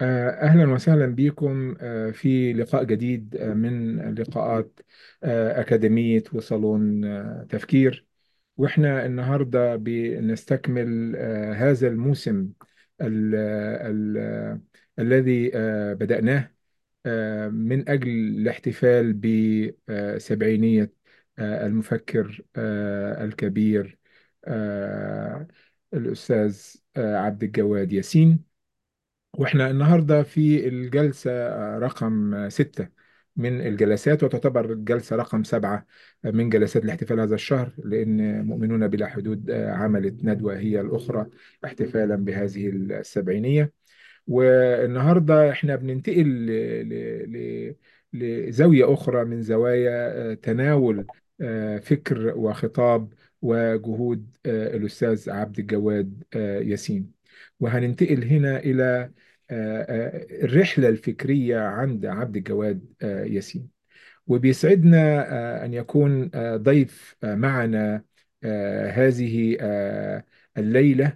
آه، أهلا وسهلا بكم آه، في لقاء جديد آه، من لقاءات آه، أكاديمية وصالون آه، تفكير وإحنا النهاردة بنستكمل آه، هذا الموسم ال ال الذي آه، بدأناه آه، من أجل الاحتفال بسبعينية آه، المفكر آه، الكبير آه، الأستاذ آه، عبد الجواد ياسين واحنا النهارده في الجلسة رقم ستة من الجلسات وتعتبر الجلسة رقم سبعة من جلسات الاحتفال هذا الشهر لأن مؤمنون بلا حدود عملت ندوة هي الأخرى احتفالا بهذه السبعينية والنهارده احنا بننتقل ل... ل... ل... لزاوية أخرى من زوايا آه، تناول آه، فكر وخطاب وجهود آه، الأستاذ عبد الجواد آه، ياسين وهننتقل هنا إلى آه، آه، الرحلة الفكرية عند عبد الجواد آه، ياسين وبيسعدنا آه، أن يكون آه، ضيف آه، معنا آه، هذه آه، الليلة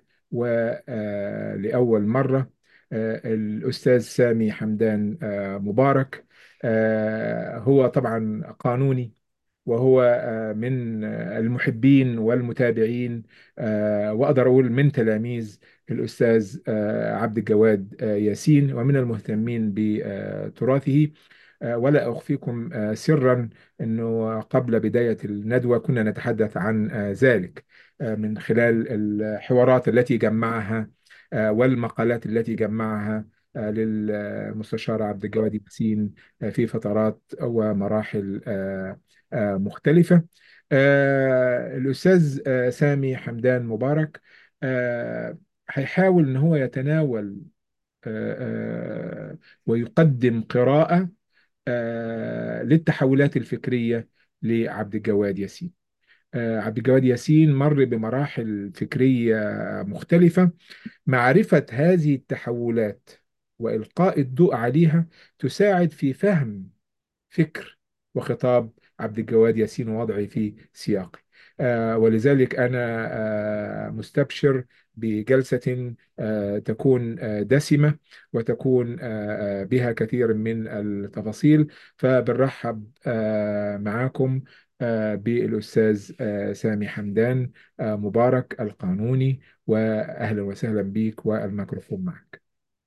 ولأول مرة آه، الأستاذ سامي حمدان آه، مبارك آه، هو طبعا قانوني وهو آه، من آه، المحبين والمتابعين آه، وأقدر أقول من تلاميذ الأستاذ آه، عبد الجواد آه، ياسين ومن المهتمين بتراثه آه، ولا أخفيكم آه، سرا أنه قبل بداية الندوة كنا نتحدث عن آه، ذلك آه، من خلال الحوارات التي جمعها آه، والمقالات التي جمعها آه، للمستشار عبد الجواد ياسين آه، في فترات ومراحل آه، آه، مختلفة آه، الأستاذ آه، سامي حمدان مبارك آه، هيحاول إن هو يتناول آه، آه، ويقدم قراءة آه، للتحولات الفكرية لعبد الجواد ياسين آه، عبد الجواد ياسين مر بمراحل فكرية مختلفة معرفة هذه التحولات وإلقاء الضوء عليها تساعد في فهم فكر وخطاب عبد الجواد ياسين ووضعه في سياقه آه، ولذلك أنا آه، مستبشر بجلسة آه، تكون آه، دسمة وتكون آه، آه، بها كثير من التفاصيل فبنرحب آه، معاكم آه، بالأستاذ آه، سامي حمدان آه، مبارك القانوني وأهلا وسهلا بيك والميكروفون معك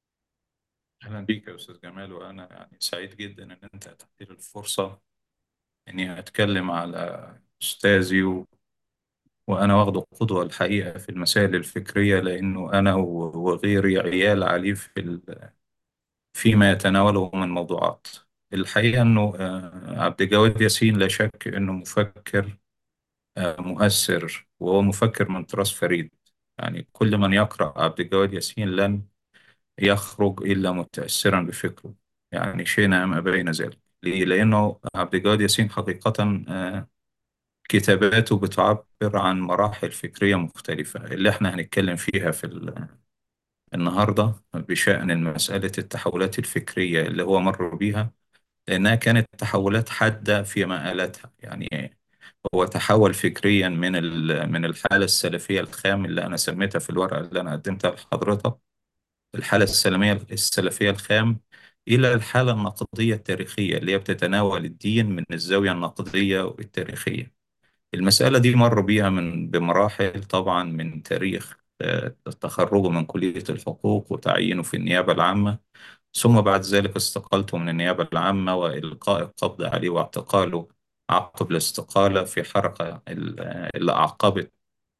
أهلا بيك يا أستاذ جمال وأنا يعني سعيد جدا إن أنت أتحت لي الفرصة إني أتكلم على أستاذي و... وأنا واخده قدوة الحقيقة في المسائل الفكرية لأنه أنا و- وغيري عيال عليه في ال... فيما يتناوله من موضوعات الحقيقة إنه آه، عبد الجواد ياسين لا شك إنه مفكر آه، مؤثر وهو مفكر من طراز فريد يعني كل من يقرأ عبد الجواد ياسين لن يخرج إلا متأثرا بفكره يعني شئنا أم أبينا ذلك ليه؟ لأنه عبد الجواد ياسين حقيقة آه، كتاباته بتعبر عن مراحل فكرية مختلفة اللي احنا هنتكلم فيها في ال- النهاردة بشأن مسألة التحولات الفكرية اللي هو مر بيها لأنها كانت تحولات حادة في مآلاتها يعني هو تحول فكريا من ال- من الحالة السلفية الخام اللي أنا سميتها في الورقة اللي أنا قدمتها لحضرتك الحالة السلمية السلفية الخام إلى الحالة النقدية التاريخية اللي هي بتتناول الدين من الزاوية النقدية والتاريخية المسألة دي مر بيها من بمراحل طبعا من تاريخ آه، تخرجه من كلية الحقوق وتعيينه في النيابة العامة ثم بعد ذلك استقالته من النيابة العامة وإلقاء القبض عليه واعتقاله عقب الاستقالة في حركة ال- اللي أعقبت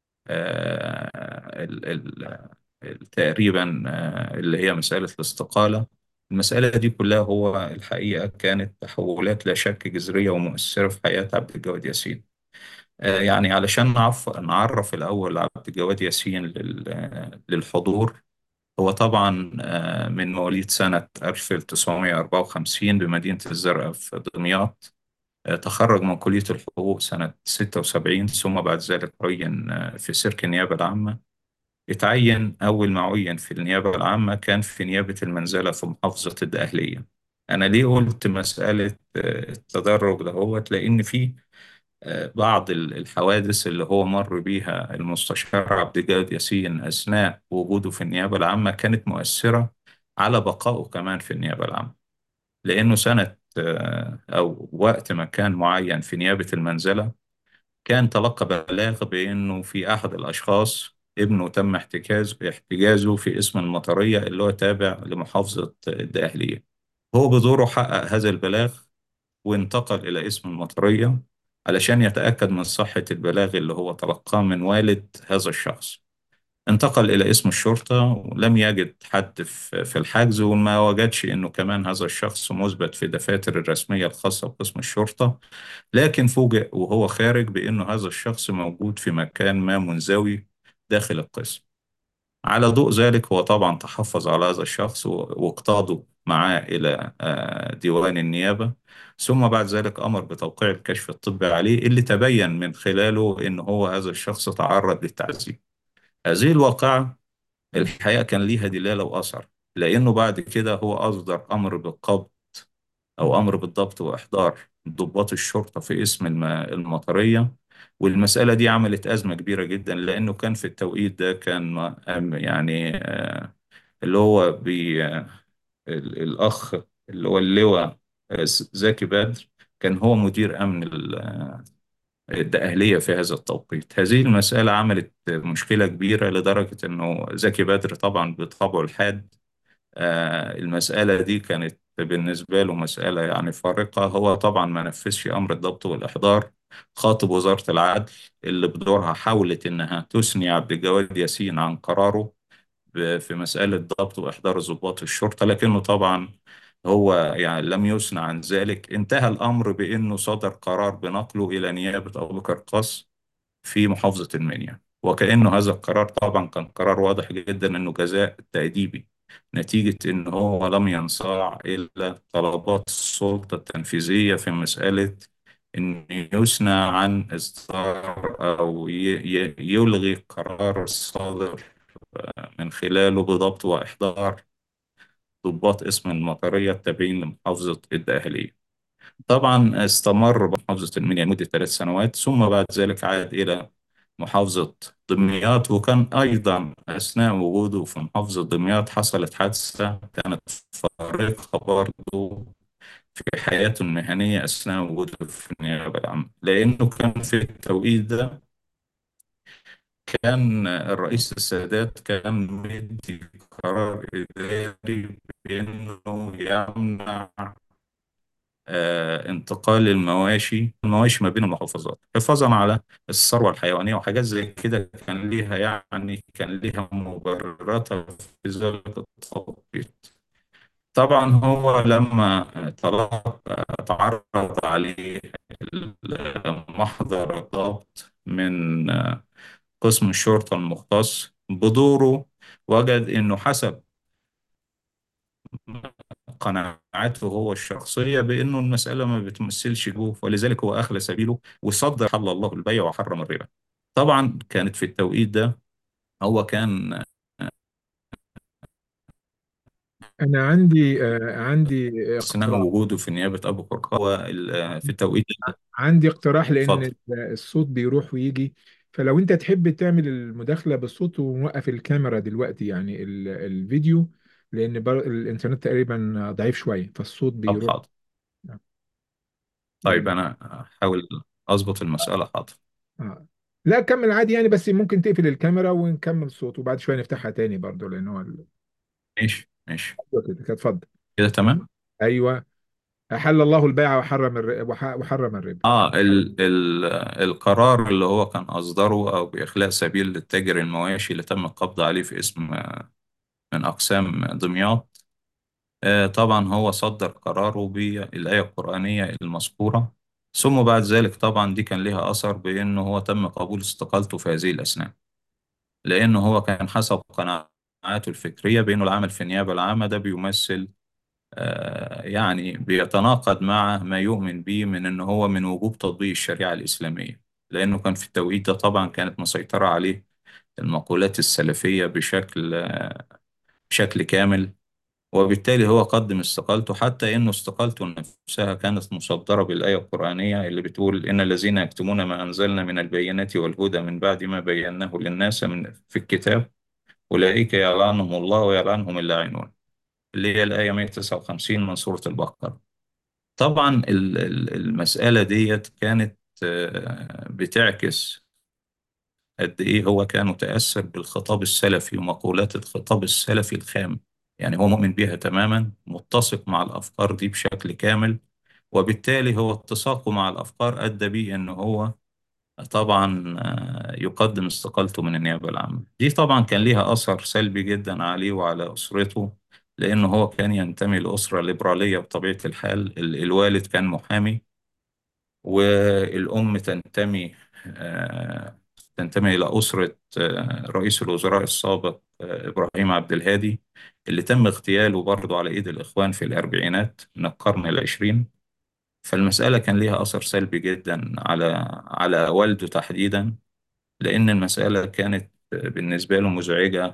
آه، ال- ال- ال- تقريبا آه، اللي هي مسألة الاستقالة المسألة دي كلها هو الحقيقة كانت تحولات لا شك جذرية ومؤثرة في حياة عبد الجواد ياسين آه، يعني علشان نعرف نعرف الأول عبد الجواد ياسين لل- آه، للحضور هو طبعا آه، من مواليد سنة 1954 بمدينة الزرقاء في دمياط آه، تخرج من كلية الحقوق سنة 76 ثم بعد ذلك عين آه، في سيرك النيابة العامة اتعين أول ما عين في النيابة العامة كان في نيابة المنزلة في محافظة الدقهلية أنا ليه قلت مسألة آه، التدرج دهوت لأن في آه، بعض ال- الحوادث اللي هو مر بيها المستشار عبد الجواد ياسين أثناء وجوده في النيابة العامة كانت مؤثرة على بقائه كمان في النيابة العامة لأنه سنة آه، أو وقت مكان معين في نيابة المنزلة كان تلقى بلاغ بأنه في أحد الأشخاص ابنه تم احتجاز احتجازه في اسم المطرية اللي هو تابع لمحافظة الدقهلية هو بدوره حقق هذا البلاغ وانتقل إلى اسم المطرية علشان يتأكد من صحة البلاغ اللي هو تلقاه من والد هذا الشخص انتقل إلى اسم الشرطة ولم يجد حد في في الحجز وما وجدش إنه كمان هذا الشخص مثبت في الدفاتر الرسمية الخاصة بقسم الشرطة لكن فوجئ وهو خارج بأنه هذا الشخص موجود في مكان ما منزوي داخل القسم على ضوء ذلك هو طبعا تحفظ على هذا الشخص و- واقتاضه معاه إلى آه، ديوان النيابة ثم بعد ذلك أمر بتوقيع الكشف الطبي عليه اللي تبين من خلاله إن هو هذا الشخص تعرض للتعذيب هذه الواقعة الحقيقة كان ليها دلالة وأثر لأنه بعد كده هو أصدر أمر بالقبض أو أمر بالضبط وإحضار ضباط الشرطة في اسم الم- المطرية والمسألة دي عملت أزمة كبيرة جدا لأنه كان في التوقيت ده كان ما- أم- يعني آه، اللي هو بي آه، ال- الأخ اللي هو اللواء آه، زكي بدر كان هو مدير أمن ال- آه، الدقهلية في هذا التوقيت هذه المسألة عملت مشكلة كبيرة لدرجة أنه زكي بدر طبعا بطبعه الحاد آه، المسألة دي كانت بالنسبة له مسألة يعني فارقة هو طبعا ما نفذش أمر الضبط والإحضار خاطب وزارة العدل اللي بدورها حاولت إنها تثني عبد الجواد ياسين عن قراره ب- في مسألة ضبط وإحضار ضباط الشرطة لكنه طبعا هو يعني لم يثنى عن ذلك انتهى الأمر بأنه صدر قرار بنقله إلى نيابة أبو بكر قاص في محافظة المنيا وكأنه هذا القرار طبعا كان قرار واضح جدا أنه جزاء تأديبي نتيجة أنه هو لم ينصاع إلى طلبات السلطة التنفيذية في مسألة أن يثنى عن إصدار أو ي- ي- يلغي القرار الصادر من خلاله بضبط وإحضار ضباط اسم المطرية التابعين لمحافظة الدقهلية طبعا استمر بمحافظة المنيا لمدة ثلاث سنوات ثم بعد ذلك عاد إلى محافظة دمياط وكان أيضا أثناء وجوده في محافظة دمياط حصلت حادثة كانت فارقة برضه في حياته المهنية أثناء وجوده في النيابة العامة لأنه كان في التوقيت ده كان الرئيس السادات كان مدي قرار إداري بأنه يمنع آه، انتقال المواشي المواشي ما بين المحافظات حفاظا على الثروة الحيوانية وحاجات زي كده كان ليها يعني كان ليها مبرراتها في ذلك التوقيت طبعا هو لما تلقى تعرض عليه محضر ضبط من آه، قسم الشرطة المختص بدوره وجد إنه حسب قناعاته هو الشخصية بأنه المسألة ما بتمثلش جوف ولذلك هو أخلى سبيله وصدر حل الله البيع وحرم الربا طبعا كانت في التوقيت ده هو كان أنا عندي آه، عندي أثناء اقتراح وجوده في نيابة أبو قرقاء هو ال- في التوقيت ده عندي اقتراح اتفضل لأن الصوت بيروح ويجي فلو أنت تحب تعمل المداخلة بالصوت ونوقف الكاميرا دلوقتي يعني ال- الفيديو لأن بر... الإنترنت تقريبا ضعيف شوية فالصوت طب بيروح حاضر طيب أنا أحاول أظبط المسألة حاضر آه. لا كمل عادي يعني بس ممكن تقفل الكاميرا ونكمل الصوت وبعد شوية نفتحها تاني برضو لأن هو ال- ماشي ماشي كده كده. اتفضل كده تمام أيوه أحل الله البيع وحرم الر... وح... وحرم الربا اه ال ال القرار اللي هو كان أصدره أو بإخلاء سبيل للتاجر المواشي اللي تم القبض عليه في اسم من أقسام دمياط آه، طبعا هو صدر قراره بالآية القرآنية المذكورة ثم بعد ذلك طبعا دي كان لها أثر بأنه هو تم قبول استقالته في هذه الأثناء لأنه هو كان حسب قناعاته الفكرية بأنه العمل في النيابة العامة ده بيمثل آه، يعني بيتناقض مع ما يؤمن به من أنه هو من وجوب تطبيق الشريعة الإسلامية لأنه كان في التوقيت ده طبعا كانت مسيطرة عليه المقولات السلفية بشكل آه، بشكل كامل وبالتالي هو قدم استقالته حتى إنه استقالته نفسها كانت مصدرة بالآية القرآنية اللي بتقول إن الذين يكتمون ما أنزلنا من البينات والهدى من بعد ما بيناه للناس من في الكتاب أولئك يلعنهم الله ويلعنهم اللاعنون اللي هي الآية 159 من سورة البقرة طبعا ال- ال- المسألة ديت كانت آه، بتعكس قد إيه هو كان متأثر بالخطاب السلفي ومقولات الخطاب السلفي الخام يعني هو مؤمن بيها تماما متسق مع الأفكار دي بشكل كامل وبالتالي هو اتساقه مع الأفكار أدى بيه إن هو طبعا آه، يقدم استقالته من النيابة العامة دي طبعا كان ليها أثر سلبي جدا عليه وعلى أسرته لأنه هو كان ينتمي لأسرة ليبرالية بطبيعة الحال ال- الوالد كان محامي والأم تنتمي آه، تنتمي إلى أسرة آه، رئيس الوزراء السابق آه، إبراهيم عبد الهادي اللي تم اغتياله برضه على إيد الإخوان في الأربعينات من القرن العشرين فالمسألة كان ليها أثر سلبي جدا على على والده تحديدا لأن المسألة كانت بالنسبة له مزعجة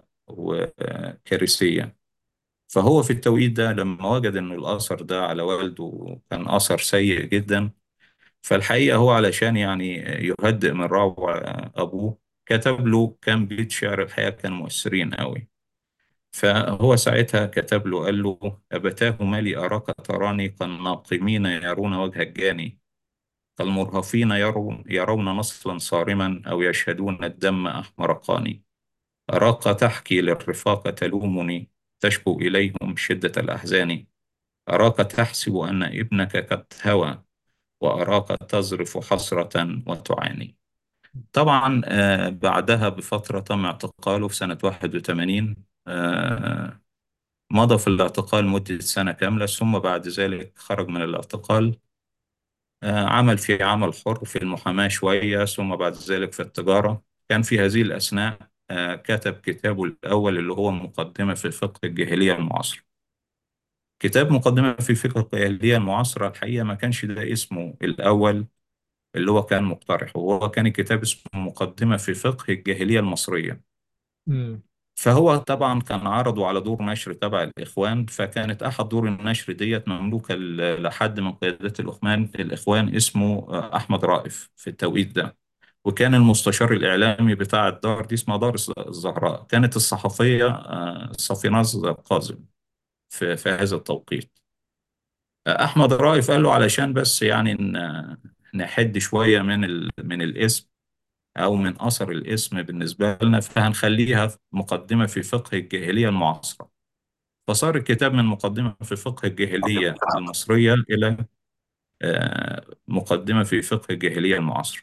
وكارثية فهو في التوقيت ده لما وجد أن الأثر ده على والده كان أثر سيء جدا فالحقيقة هو علشان يعني يهدئ من روع أبوه كتب له كام بيت شعر الحقيقة كان مؤثرين قوي فهو ساعتها كتب له قال له أبتاه مالي أراك تراني كالناقمين يرون وجه الجاني كالمرهفين يرون, يرون نصلا صارما أو يشهدون الدم أحمر قاني أراك تحكي للرفاق تلومني تشكو إليهم شدة الأحزان أراك تحسب أن ابنك قد هوى وأراك تزرف حسرة وتعاني طبعا آه، بعدها بفترة تم اعتقاله في سنة 81 آه، مضى في الاعتقال مدة سنة كاملة ثم بعد ذلك خرج من الاعتقال آه، عمل في عمل حر في المحاماة شوية ثم بعد ذلك في التجارة كان في هذه الأثناء آه، كتب كتابه الأول اللي هو مقدمة في فقه الجاهلية المعاصرة كتاب مقدمة في فقه الجاهلية المعاصرة الحقيقة ما كانش ده اسمه الأول اللي هو كان مقترحه وهو كان الكتاب اسمه مقدمة في فقه الجاهلية المصرية مم. فهو طبعا كان عرضه على دور نشر تبع الإخوان فكانت أحد دور النشر ديت مملوكة ل- لحد من قيادات الإخوان الإخوان اسمه آه، أحمد رائف في التوقيت ده وكان المستشار الإعلامي بتاع الدار دي اسمها دار الز- الزهراء كانت الصحفية آه، صفيناز قاسم في, في هذا التوقيت آه، أحمد رائف قال له علشان بس يعني ن- نحد شوية من ال... من الاسم أو من أثر الاسم بالنسبة لنا فهنخليها مقدمة في فقه الجاهلية المعاصرة فصار الكتاب من مقدمة في فقه الجاهلية المصرية إلى آه، مقدمة في فقه الجاهلية المعاصرة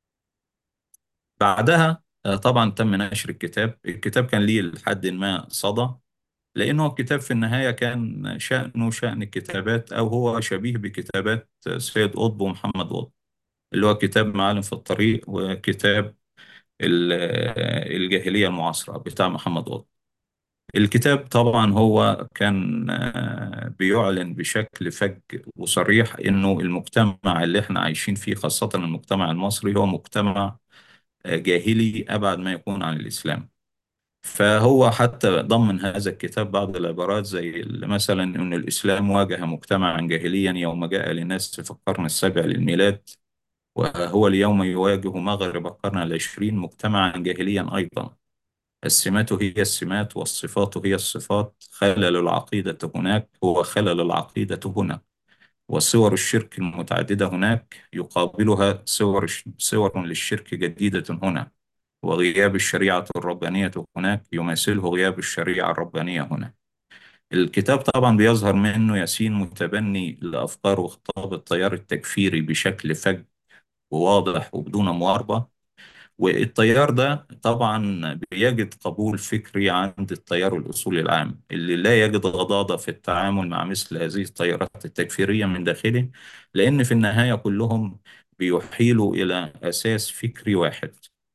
بعدها آه، طبعا تم نشر الكتاب الكتاب كان ليه لحد ما صدى لأنه الكتاب في النهاية كان شأنه شأن الكتابات أو هو شبيه بكتابات سيد قطب ومحمد قطب اللي هو كتاب معالم في الطريق وكتاب ال- الجاهلية المعاصرة بتاع محمد قطب الكتاب طبعا هو كان آه، بيعلن بشكل فج وصريح انه المجتمع اللي احنا عايشين فيه خاصة المجتمع المصري هو مجتمع آه، جاهلي ابعد ما يكون عن الاسلام فهو حتى ضمن هذا الكتاب بعض العبارات زي ال- مثلا ان الاسلام واجه مجتمعا جاهليا يوم جاء للناس في القرن السابع للميلاد وهو اليوم يواجه مغرب القرن العشرين مجتمعا جاهليا ايضا السمات هي السمات والصفات هي الصفات خلل العقيدة هناك هو خلل العقيدة هنا وصور الشرك المتعددة هناك يقابلها صور صور للشرك جديدة هنا وغياب الشريعة الربانية هناك يماثله غياب الشريعة الربانية هنا الكتاب طبعا بيظهر منه ياسين متبني لأفكار وخطاب التيار التكفيري بشكل فج وواضح وبدون مواربة والتيار ده طبعا بيجد قبول فكري عند التيار الأصولي العام اللي لا يجد غضاضة في التعامل مع مثل هذه التيارات التكفيرية من داخله لأن في النهاية كلهم بيحيلوا إلى أساس فكري واحد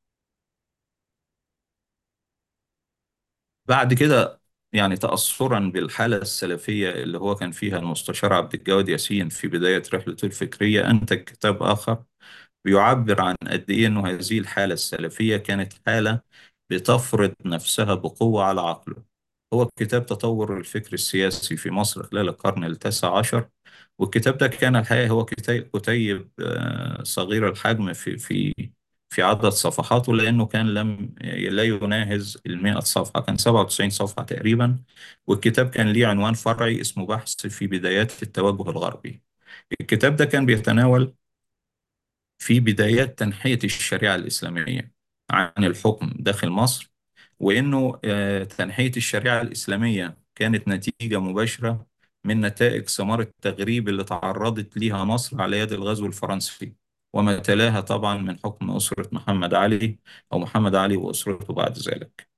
بعد كده يعني تأثرا بالحالة السلفية اللي هو كان فيها المستشار عبد الجواد ياسين في بداية رحلته الفكرية أنتج كتاب آخر بيعبر عن قد إيه إنه هذه الحالة السلفية كانت حالة بتفرض نفسها بقوة على عقله هو كتاب تطور الفكر السياسي في مصر خلال القرن التاسع عشر والكتاب ده كان الحقيقة هو كتاب كتيب آه، صغير الحجم في في في عدد صفحاته لأنه كان لم لا يناهز المئة صفحة كان 97 صفحة تقريبا والكتاب كان ليه عنوان فرعي اسمه بحث في بدايات التوجه الغربي الكتاب ده كان بيتناول في بدايات تنحية الشريعة الإسلامية عن الحكم داخل مصر وإنه آه، تنحية الشريعة الإسلامية كانت نتيجة مباشرة من نتائج ثمار التغريب اللي تعرضت ليها مصر على يد الغزو الفرنسي وما تلاها طبعا من حكم أسرة محمد علي أو محمد علي وأسرته بعد ذلك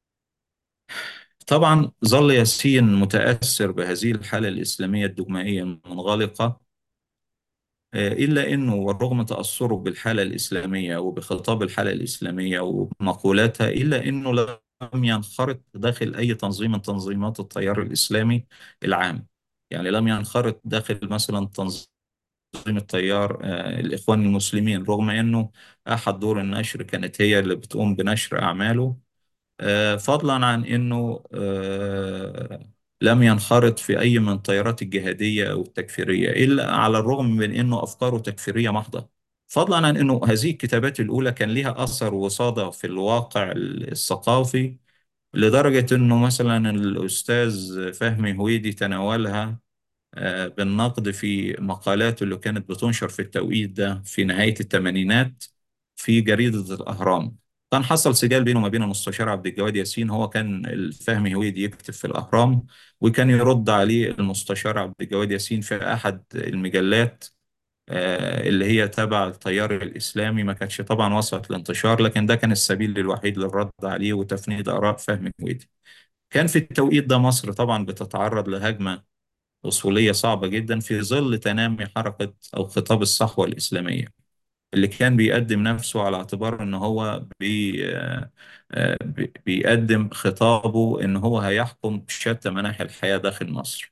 طبعا ظل ياسين متأثر بهذه الحالة الإسلامية الدجمائية المنغلقة آه، إلا أنه ورغم تأثره بالحالة الإسلامية وبخطاب الحالة الإسلامية ومقولاتها إلا أنه لم ينخرط داخل أي تنظيم من تنظيمات التيار الإسلامي العام يعني لم ينخرط داخل مثلا تنظيم التيار آه، الإخوان المسلمين رغم أنه أحد دور النشر كانت هي اللي بتقوم بنشر أعماله آه، فضلا عن أنه آه، لم ينخرط في أي من التيارات الجهادية أو التكفيرية إلا على الرغم من أنه أفكاره تكفيرية محضة فضلا عن أنه هذه الكتابات الأولى كان لها أثر وصادة في الواقع الثقافي لدرجة أنه مثلا الأستاذ فهمي هويدي تناولها آه، بالنقد في مقالاته اللي كانت بتنشر في التوقيت ده في نهاية الثمانينات في جريدة الأهرام كان حصل سجال بينه وما بين المستشار عبد الجواد ياسين هو كان الفهمي هويدي يكتب في الأهرام وكان يرد عليه المستشار عبد الجواد ياسين في أحد المجلات آه، اللي هي تبع التيار الإسلامي ما كانتش طبعا وصلت لانتشار لكن ده كان السبيل الوحيد للرد عليه وتفنيد آراء فهمي هويدي كان في التوقيت ده مصر طبعا بتتعرض لهجمة أصولية صعبة جدا في ظل تنامي حركة أو خطاب الصحوة الإسلامية اللي كان بيقدم نفسه على اعتبار ان هو بي آه، آه، بي- بيقدم خطابه ان هو هيحكم بشتى مناحي الحياة داخل مصر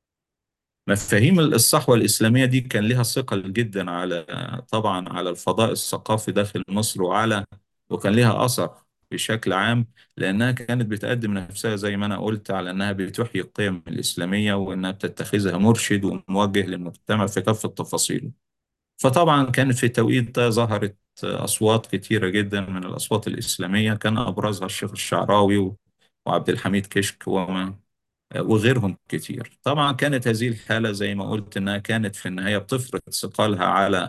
مفاهيم الصحوة الإسلامية دي كان لها ثقل جدا على طبعا على الفضاء الثقافي داخل مصر وعلى وكان لها أثر بشكل عام لأنها كانت بتقدم نفسها زي ما أنا قلت على أنها بتحيي القيم الإسلامية وأنها بتتخذها مرشد وموجه للمجتمع في كافة تفاصيله فطبعا كانت في التوقيت ده ظهرت أصوات كتيرة جدا من الأصوات الإسلامية كان أبرزها الشيخ الشعراوي و- وعبد الحميد كشك وما وغيرهم كتير طبعا كانت هذه الحالة زي ما قلت إنها كانت في النهاية بتفرض ثقلها على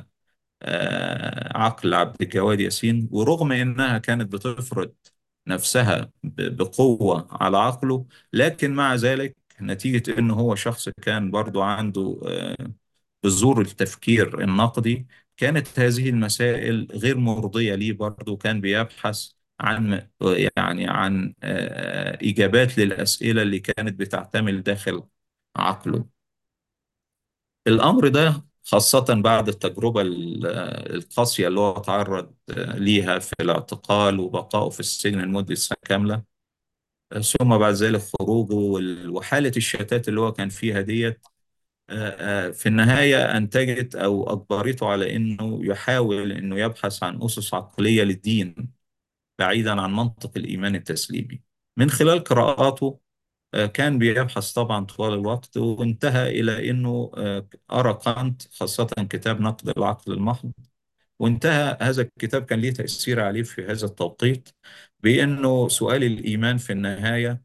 آه، عقل عبد الجواد ياسين ورغم إنها كانت بتفرض نفسها ب- بقوة على عقله لكن مع ذلك نتيجة إنه هو شخص كان برضو عنده آه، بذور التفكير النقدي كانت هذه المسائل غير مرضية ليه برضو كان بيبحث عن يعني عن آه، إجابات للأسئلة اللي كانت بتعتمل داخل عقله الأمر ده خاصة بعد التجربة ال- القاسية اللي هو تعرض آه، ليها في الاعتقال وبقائه في السجن لمدة سنة كاملة ثم بعد ذلك خروجه وال- وحالة الشتات اللي هو كان فيها ديت آه، آه، في النهاية أنتجت أو أجبرته على إنه يحاول إنه يبحث عن أسس عقلية للدين بعيدا عن منطق الإيمان التسليمي من خلال قراءاته آه، كان بيبحث طبعا طوال الوقت وانتهى إلى إنه آه، قرأ كانت خاصة كتاب نقد العقل المحض وانتهى هذا الكتاب كان ليه تأثير عليه في هذا التوقيت بأنه سؤال الإيمان في النهاية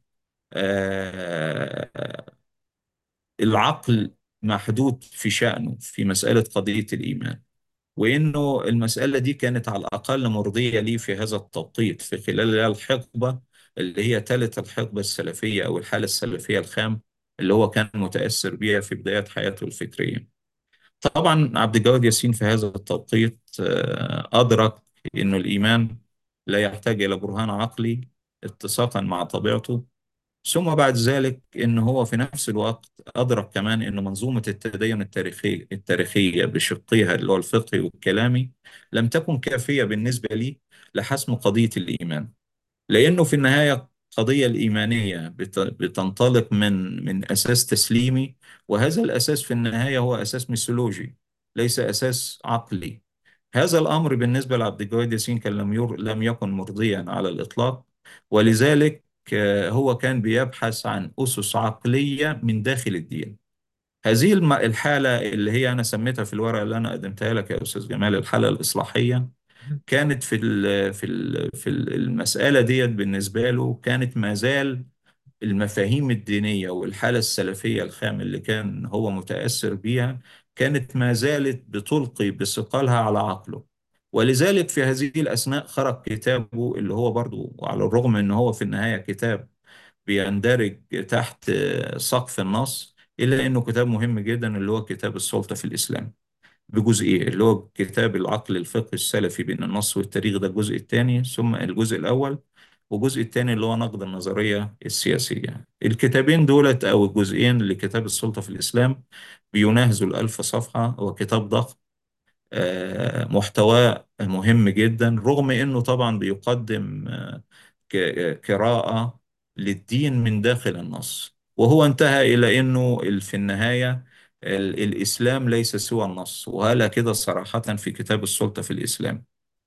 آه، العقل محدود في شأنه في مسألة قضية الإيمان وإنه المسألة دي كانت على الأقل مرضية لي في هذا التوقيت في خلال الحقبة اللي هي ثالث الحقبة السلفية أو الحالة السلفية الخام اللي هو كان متأثر بيها في بداية حياته الفكرية طبعا عبد الجواد ياسين في هذا التوقيت آه، أدرك إنه الإيمان لا يحتاج إلى برهان عقلي اتساقا مع طبيعته ثم بعد ذلك ان هو في نفس الوقت ادرك كمان ان منظومه التدين التاريخي التاريخيه بشقيها اللي هو الفقهي والكلامي لم تكن كافيه بالنسبه لي لحسم قضيه الايمان لانه في النهايه القضيه الايمانيه بت- بتنطلق من من اساس تسليمي وهذا الاساس في النهايه هو اساس ميثولوجي ليس اساس عقلي هذا الامر بالنسبه لعبد الجواد ياسين كان لم ير... لم يكن مرضيا على الاطلاق ولذلك آه، هو كان بيبحث عن أسس عقلية من داخل الدين هذه الم- الحالة اللي هي أنا سميتها في الورقة اللي أنا قدمتها لك يا أستاذ جمال الحالة الإصلاحية كانت في ال في ال في المسألة ديت بالنسبة له كانت ما زال المفاهيم الدينية والحالة السلفية الخام اللي كان هو متأثر بيها كانت ما زالت بتلقي بثقلها على عقله ولذلك في هذه الأثناء خرج كتابه اللي هو برضو وعلى الرغم أنه هو في النهاية كتاب بيندرج تحت سقف النص إلا أنه كتاب مهم جدا اللي هو كتاب السلطة في الإسلام بجزئين اللي هو كتاب العقل الفقهي السلفي بين النص والتاريخ ده الجزء الثاني ثم الجزء الأول والجزء الثاني اللي هو نقد النظرية السياسية الكتابين دولت أو الجزئين لكتاب السلطة في الإسلام بيناهزوا الألف صفحة هو كتاب ضخم آه، محتواه مهم جدا رغم انه طبعا بيقدم آه، ك- قراءة للدين من داخل النص وهو انتهى الى انه ال- في النهاية ال- الاسلام ليس سوى النص وهذا كده صراحة في كتاب السلطة في الاسلام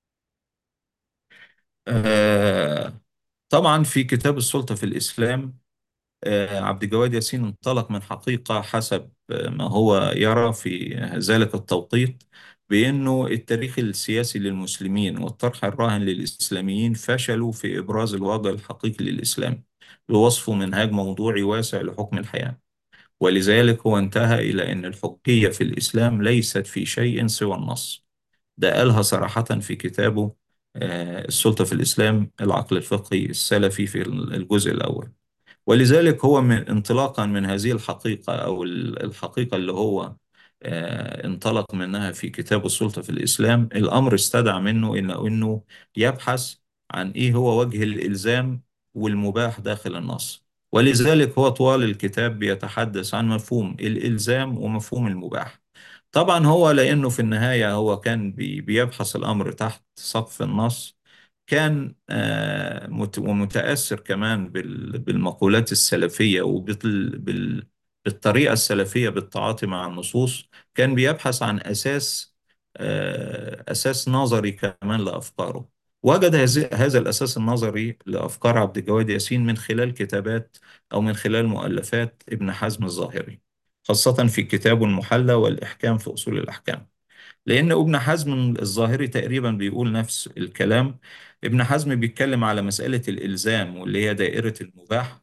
آه، طبعا في كتاب السلطة في الاسلام آه، عبد الجواد ياسين انطلق من حقيقة حسب آه، ما هو يرى في ذلك التوقيت بأنه التاريخ السياسي للمسلمين والطرح الراهن للإسلاميين فشلوا في إبراز الوضع الحقيقي للإسلام بوصفه منهاج موضوعي واسع لحكم الحياة ولذلك هو انتهى إلى أن الحجية في الإسلام ليست في شيء سوى النص ده قالها صراحة في كتابه آه، السلطة في الإسلام العقل الفقهي السلفي في الجزء الأول ولذلك هو من انطلاقا من هذه الحقيقة أو ال- الحقيقة اللي هو آه، انطلق منها في كتاب السلطة في الإسلام الأمر استدعى منه إن إنه يبحث عن إيه هو وجه الإلزام والمباح داخل النص ولذلك هو طوال الكتاب بيتحدث عن مفهوم الإلزام ومفهوم المباح طبعا هو لأنه في النهاية هو كان بي- بيبحث الأمر تحت سقف النص كان آه، مت- ومتأثر كمان بال- بالمقولات السلفية وبالطريقة السلفية بالتعاطي مع النصوص كان بيبحث عن أساس آه، أساس نظري كمان لأفكاره وجد هذه- هذا الأساس النظري لأفكار عبد الجواد ياسين من خلال كتابات أو من خلال مؤلفات ابن حزم الظاهري خاصة في كتابه المحلى والإحكام في أصول الأحكام لأن ابن حزم الظاهري تقريبا بيقول نفس الكلام ابن حزم بيتكلم على مسألة الإلزام واللي هي دائرة المباح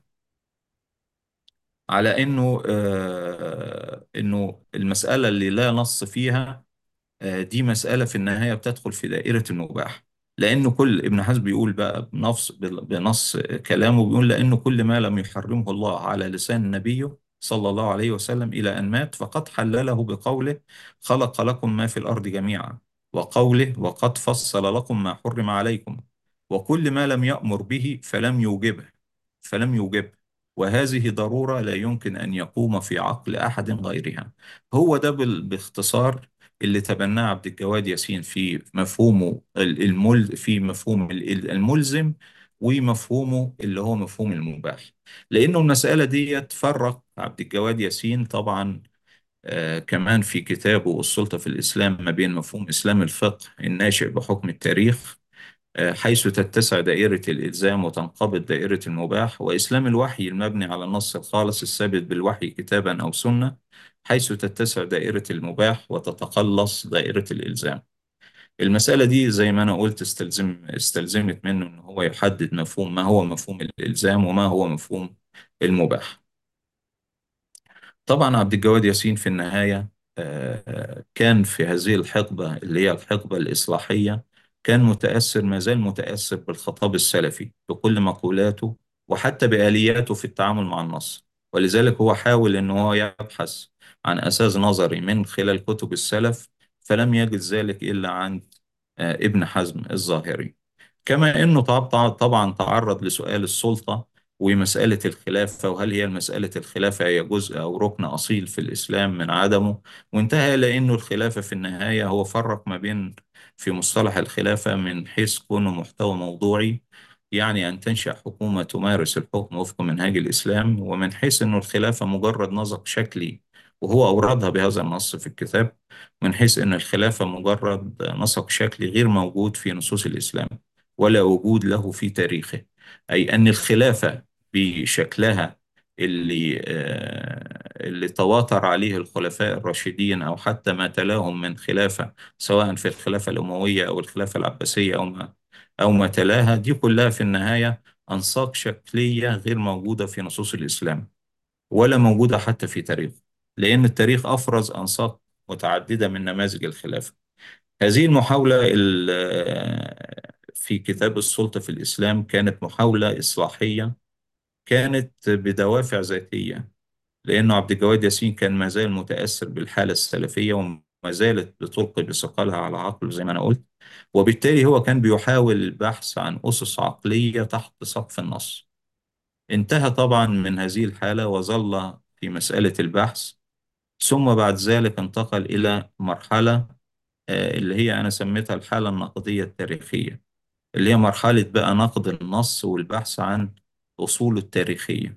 على إنه آه إنه المسألة اللي لا نص فيها آه، دي مسألة في النهاية بتدخل في دائرة المباح لأنه كل ابن حزم بيقول بقى بنص بنص كلامه بيقول لأنه كل ما لم يحرمه الله على لسان نبيه صلى الله عليه وسلم إلى أن مات فقد حلله بقوله خلق لكم ما في الأرض جميعا وقوله وقد فصل لكم ما حرم عليكم وكل ما لم يأمر به فلم يوجبه فلم يوجبه وهذه ضرورة لا يمكن أن يقوم في عقل أحد غيرها هو ده بال- باختصار اللي تبناه عبد الجواد ياسين في مفهومه ال- المل في مفهوم ال- الملزم ومفهومه اللي هو مفهوم المباح لأنه المسألة دي تفرق عبد الجواد ياسين طبعا آه كمان في كتابه السلطة في الإسلام ما بين مفهوم إسلام الفقه الناشئ بحكم التاريخ آه، حيث تتسع دائرة الإلزام وتنقبض دائرة المباح وإسلام الوحي المبني على النص الخالص الثابت بالوحي كتابا أو سنة حيث تتسع دائرة المباح وتتقلص دائرة الإلزام المسألة دي زي ما أنا قلت استلزم استلزمت منه إن هو يحدد مفهوم ما هو مفهوم الإلزام وما هو مفهوم المباح طبعا عبد الجواد ياسين في النهاية آه، كان في هذه الحقبة اللي هي الحقبة الإصلاحية كان متأثر ما زال متأثر بالخطاب السلفي بكل مقولاته وحتى بآلياته في التعامل مع النص ولذلك هو حاول أن هو يبحث عن أساس نظري من خلال كتب السلف فلم يجد ذلك إلا عند آه، ابن حزم الظاهري كما أنه طب- طبعا تعرض لسؤال السلطة ومسألة الخلافة وهل هي مسألة الخلافة هي جزء أو ركن أصيل في الإسلام من عدمه وانتهى إلى أنه الخلافة في النهاية هو فرق ما بين في مصطلح الخلافة من حيث كونه محتوى موضوعي يعني أن تنشأ حكومة تمارس الحكم وفق منهاج الإسلام ومن حيث أنه الخلافة مجرد نسق شكلي وهو أوردها بهذا النص في الكتاب من حيث أن الخلافة مجرد نسق شكلي غير موجود في نصوص الإسلام ولا وجود له في تاريخه أي أن الخلافة بشكلها اللي آه، اللي تواتر عليه الخلفاء الراشدين أو حتى ما تلاهم من خلافة سواء في الخلافة الأموية أو الخلافة العباسية أو ما أو ما تلاها دي كلها في النهاية أنساق شكلية غير موجودة في نصوص الإسلام ولا موجودة حتى في تاريخ لأن التاريخ أفرز أنساق متعددة من نماذج الخلافة هذه المحاولة ال- في كتاب السلطة في الإسلام كانت محاولة إصلاحية كانت بدوافع ذاتية لأنه عبد الجواد ياسين كان ما زال متأثر بالحالة السلفية وما زالت بتلقي بثقلها على عقله زي ما أنا قلت وبالتالي هو كان بيحاول البحث عن أسس عقلية تحت سقف النص انتهى طبعا من هذه الحالة وظل في مسألة البحث ثم بعد ذلك انتقل إلى مرحلة آه، اللي هي أنا سميتها الحالة النقدية التاريخية اللي هي مرحلة بقى نقد النص والبحث عن أصوله التاريخية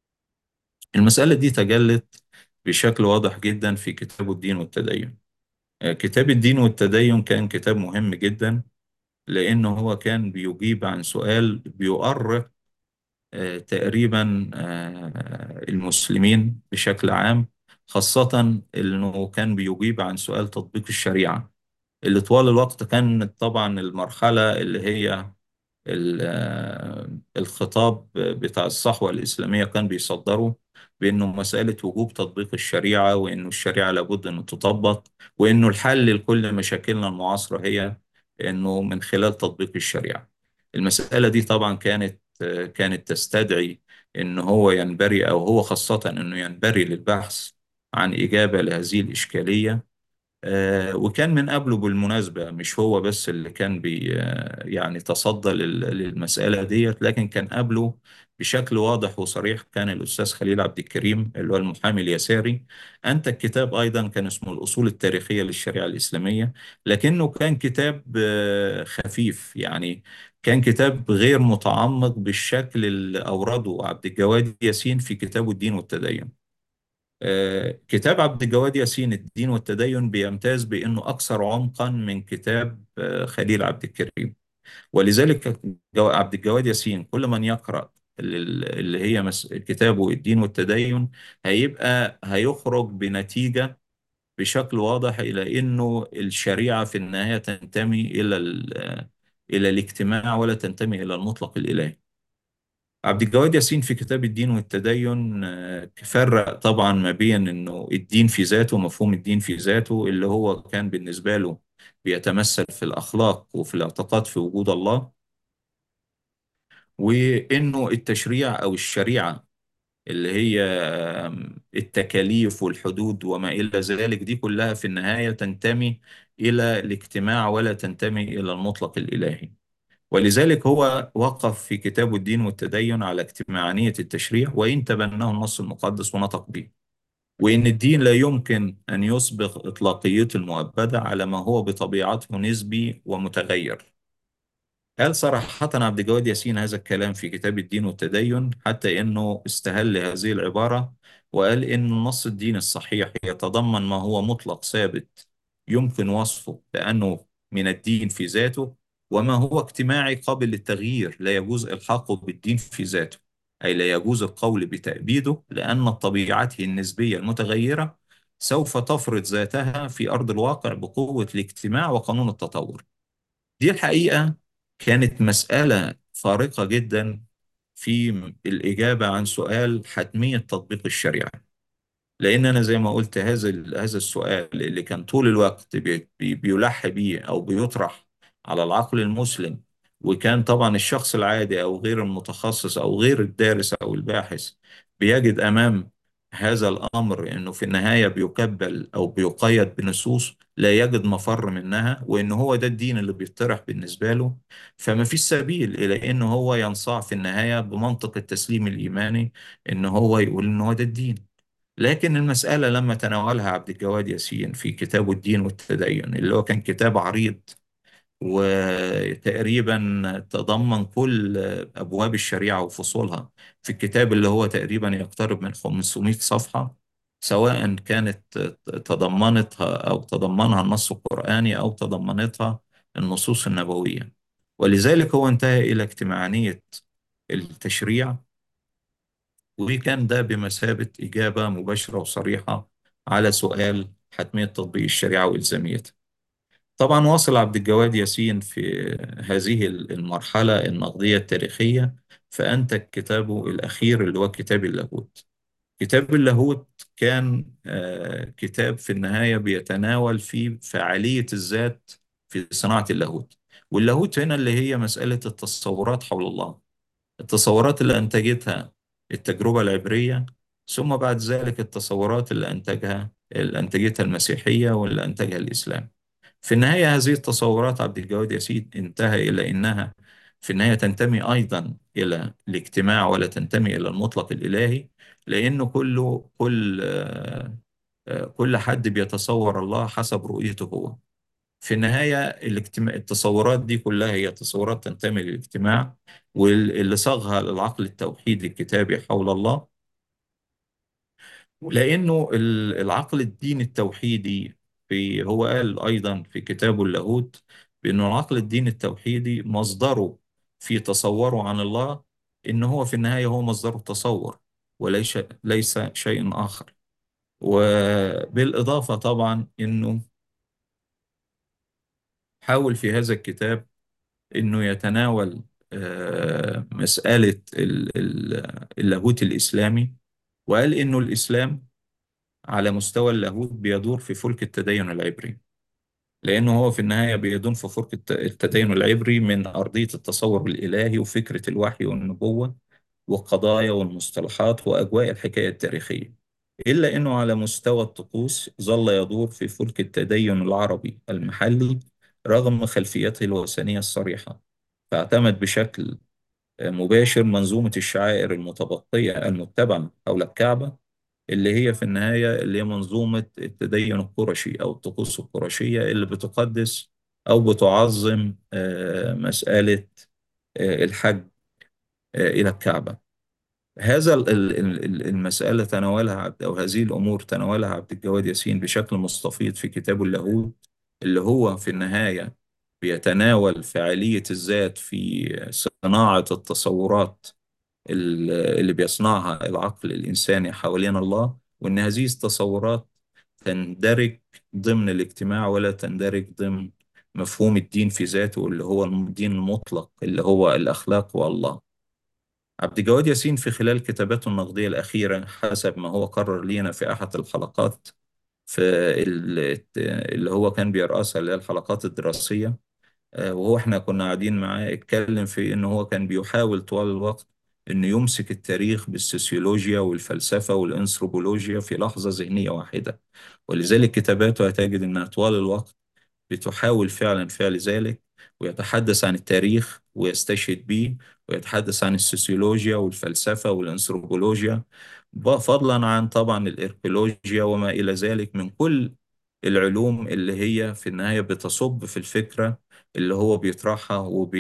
المسألة دي تجلت بشكل واضح جدا في كتاب الدين والتدين آه، كتاب الدين والتدين كان كتاب مهم جدا لأنه هو كان بيجيب عن سؤال بيؤرق آه، تقريبا آه، المسلمين بشكل عام خاصة إنه كان بيجيب عن سؤال تطبيق الشريعة اللي طوال الوقت كانت طبعا المرحلة اللي هي ال- آه، الخطاب بتاع الصحوة الإسلامية كان بيصدره بأنه مسألة وجوب تطبيق الشريعة وأنه الشريعة لابد أن تطبق وأنه الحل لكل مشاكلنا المعاصرة هي أنه من خلال تطبيق الشريعة المسألة دي طبعا كانت آه، كانت تستدعي أنه هو ينبري أو هو خاصة أنه ينبري للبحث عن إجابة لهذه الإشكالية آه، وكان من قبله بالمناسبة مش هو بس اللي كان بي آه، يعني تصدى لل- للمسألة ديت لكن كان قبله بشكل واضح وصريح كان الأستاذ خليل عبد الكريم اللي هو المحامي اليساري أنتج كتاب أيضا كان اسمه الأصول التاريخية للشريعة الإسلامية لكنه كان كتاب آه، خفيف يعني كان كتاب غير متعمق بالشكل اللي أورده عبد الجواد ياسين في كتابه الدين والتدين آه، كتاب عبد الجواد ياسين الدين والتدين بيمتاز بأنه أكثر عمقا من كتاب آه، خليل عبد الكريم ولذلك جو- عبد الجواد ياسين كل من يقرأ ال- اللي هي مس- كتابه الدين والتدين هيبقى هيخرج بنتيجة بشكل واضح إلى أنه الشريعة في النهاية تنتمي إلى ال- إلى الاجتماع ولا تنتمي إلى المطلق الإلهي عبد الجواد ياسين في كتاب الدين والتدين آه، فرق طبعا ما بين انه الدين في ذاته مفهوم الدين في ذاته اللي هو كان بالنسبة له بيتمثل في الأخلاق وفي الاعتقاد في وجود الله وانه التشريع او الشريعة اللي هي آم، التكاليف والحدود وما إلى ذلك دي كلها في النهاية تنتمي إلى الاجتماع ولا تنتمي إلى المطلق الإلهي ولذلك هو وقف في كتابه الدين والتدين على اجتماعانية التشريع وإن تبناه النص المقدس ونطق به وإن الدين لا يمكن أن يسبق إطلاقيته المؤبدة على ما هو بطبيعته نسبي ومتغير قال صراحة عبد الجواد ياسين هذا الكلام في كتاب الدين والتدين حتى إنه استهل هذه العبارة وقال إن النص الديني الصحيح يتضمن ما هو مطلق ثابت يمكن وصفه بأنه من الدين في ذاته وما هو اجتماعي قابل للتغيير لا يجوز إلحاقه بالدين في ذاته أي لا يجوز القول بتأبيده لأن طبيعته النسبية المتغيرة سوف تفرض ذاتها في أرض الواقع بقوة الاجتماع وقانون التطور دي الحقيقة كانت مسألة فارقة جدا في الإجابة عن سؤال حتمية تطبيق الشريعة لأن أنا زي ما قلت هذا ال- هذا السؤال اللي كان طول الوقت بي- بي- بيلح بيه أو بيطرح على العقل المسلم وكان طبعا الشخص العادي أو غير المتخصص أو غير الدارس أو الباحث بيجد أمام هذا الأمر إنه في النهاية بيكبل أو بيقيد بنصوص لا يجد مفر منها وإن هو ده الدين اللي بيطرح بالنسبة له فما فيش سبيل إلى إنه هو ينصاع في النهاية بمنطق التسليم الإيماني إن هو يقول إن هو ده الدين لكن المسألة لما تناولها عبد الجواد ياسين في كتابه الدين والتدين اللي هو كان كتاب عريض وتقريبا تضمن كل أبواب الشريعة وفصولها في الكتاب اللي هو تقريبا يقترب من 500 صفحة سواء كانت تضمنتها أو تضمنها النص القرآني أو تضمنتها النصوص النبوية ولذلك هو انتهى إلى اجتماعانية التشريع وكان ده بمثابة إجابة مباشرة وصريحة على سؤال حتمية تطبيق الشريعة وإلزاميتها طبعا واصل عبد الجواد ياسين في هذه المرحلة النقدية التاريخية فأنتج كتابه الأخير اللي هو كتاب اللاهوت كتاب اللاهوت كان آه، كتاب في النهاية بيتناول في فعالية الذات في صناعة اللاهوت واللاهوت هنا اللي هي مسألة التصورات حول الله التصورات اللي أنتجتها التجربة العبرية ثم بعد ذلك التصورات اللي أنتجها اللي أنتجتها المسيحية واللي أنتجها الإسلام في النهاية هذه التصورات عبد الجواد ياسين انتهى إلى أنها في النهاية تنتمي أيضا إلى الاجتماع ولا تنتمي إلى المطلق الإلهي لأنه كله كل آه، آه، كل حد بيتصور الله حسب رؤيته هو في النهاية الاجتماع التصورات دي كلها هي تصورات تنتمي للاجتماع واللي صاغها العقل التوحيدي الكتابي حول الله لأنه ال- العقل الديني التوحيدي في هو قال أيضا في كتابه اللاهوت بأنه العقل الديني التوحيدي مصدره في تصوره عن الله إن هو في النهاية هو مصدر التصور وليس ليس شيء آخر وبالإضافة طبعا إنه حاول في هذا الكتاب إنه يتناول آه، مسألة ال- ال- اللاهوت الإسلامي وقال إنه الإسلام على مستوى اللاهوت بيدور في فلك التدين العبري لأنه هو في النهاية بيدور في فلك الت- التدين العبري من أرضية التصور الإلهي وفكرة الوحي والنبوة والقضايا والمصطلحات وأجواء الحكاية التاريخية إلا أنه على مستوى الطقوس ظل يدور في فلك التدين العربي المحلي رغم خلفيته الوثنية الصريحة فاعتمد بشكل مباشر منظومة الشعائر المتبقية المتبعة حول الكعبة اللي هي في النهاية اللي هي منظومة التدين القرشي أو الطقوس القرشية اللي بتقدس أو بتعظم آه، مسألة آه، الحج آه، إلى الكعبة هذا ال- ال- ال- المسألة تناولها عبد أو هذه الأمور تناولها عبد الجواد ياسين بشكل مستفيض في كتابه اللاهوت اللي هو في النهاية بيتناول فعالية الذات في صناعة التصورات ال- اللي بيصنعها العقل الإنساني حوالين الله وإن هذه التصورات تندرج ضمن الاجتماع ولا تندرج ضمن مفهوم الدين في ذاته اللي هو الدين المطلق اللي هو الأخلاق والله عبد الجواد ياسين في خلال كتاباته النقدية الأخيرة حسب ما هو قرر لينا في أحد الحلقات في ال- اللي هو كان بيرأسها اللي هي الحلقات الدراسية آه، وهو احنا كنا قاعدين معاه اتكلم في ان هو كان بيحاول طوال الوقت انه يمسك التاريخ بالسوسيولوجيا والفلسفة والانثروبولوجيا في لحظة ذهنية واحدة ولذلك كتاباته هتجد انها طوال الوقت بتحاول فعلا فعل ذلك ويتحدث عن التاريخ ويستشهد به ويتحدث عن السوسيولوجيا والفلسفة والانثروبولوجيا ب- فضلا عن طبعا الاركيولوجيا وما إلى ذلك من كل العلوم اللي هي في النهاية بتصب في الفكرة اللي هو بيطرحها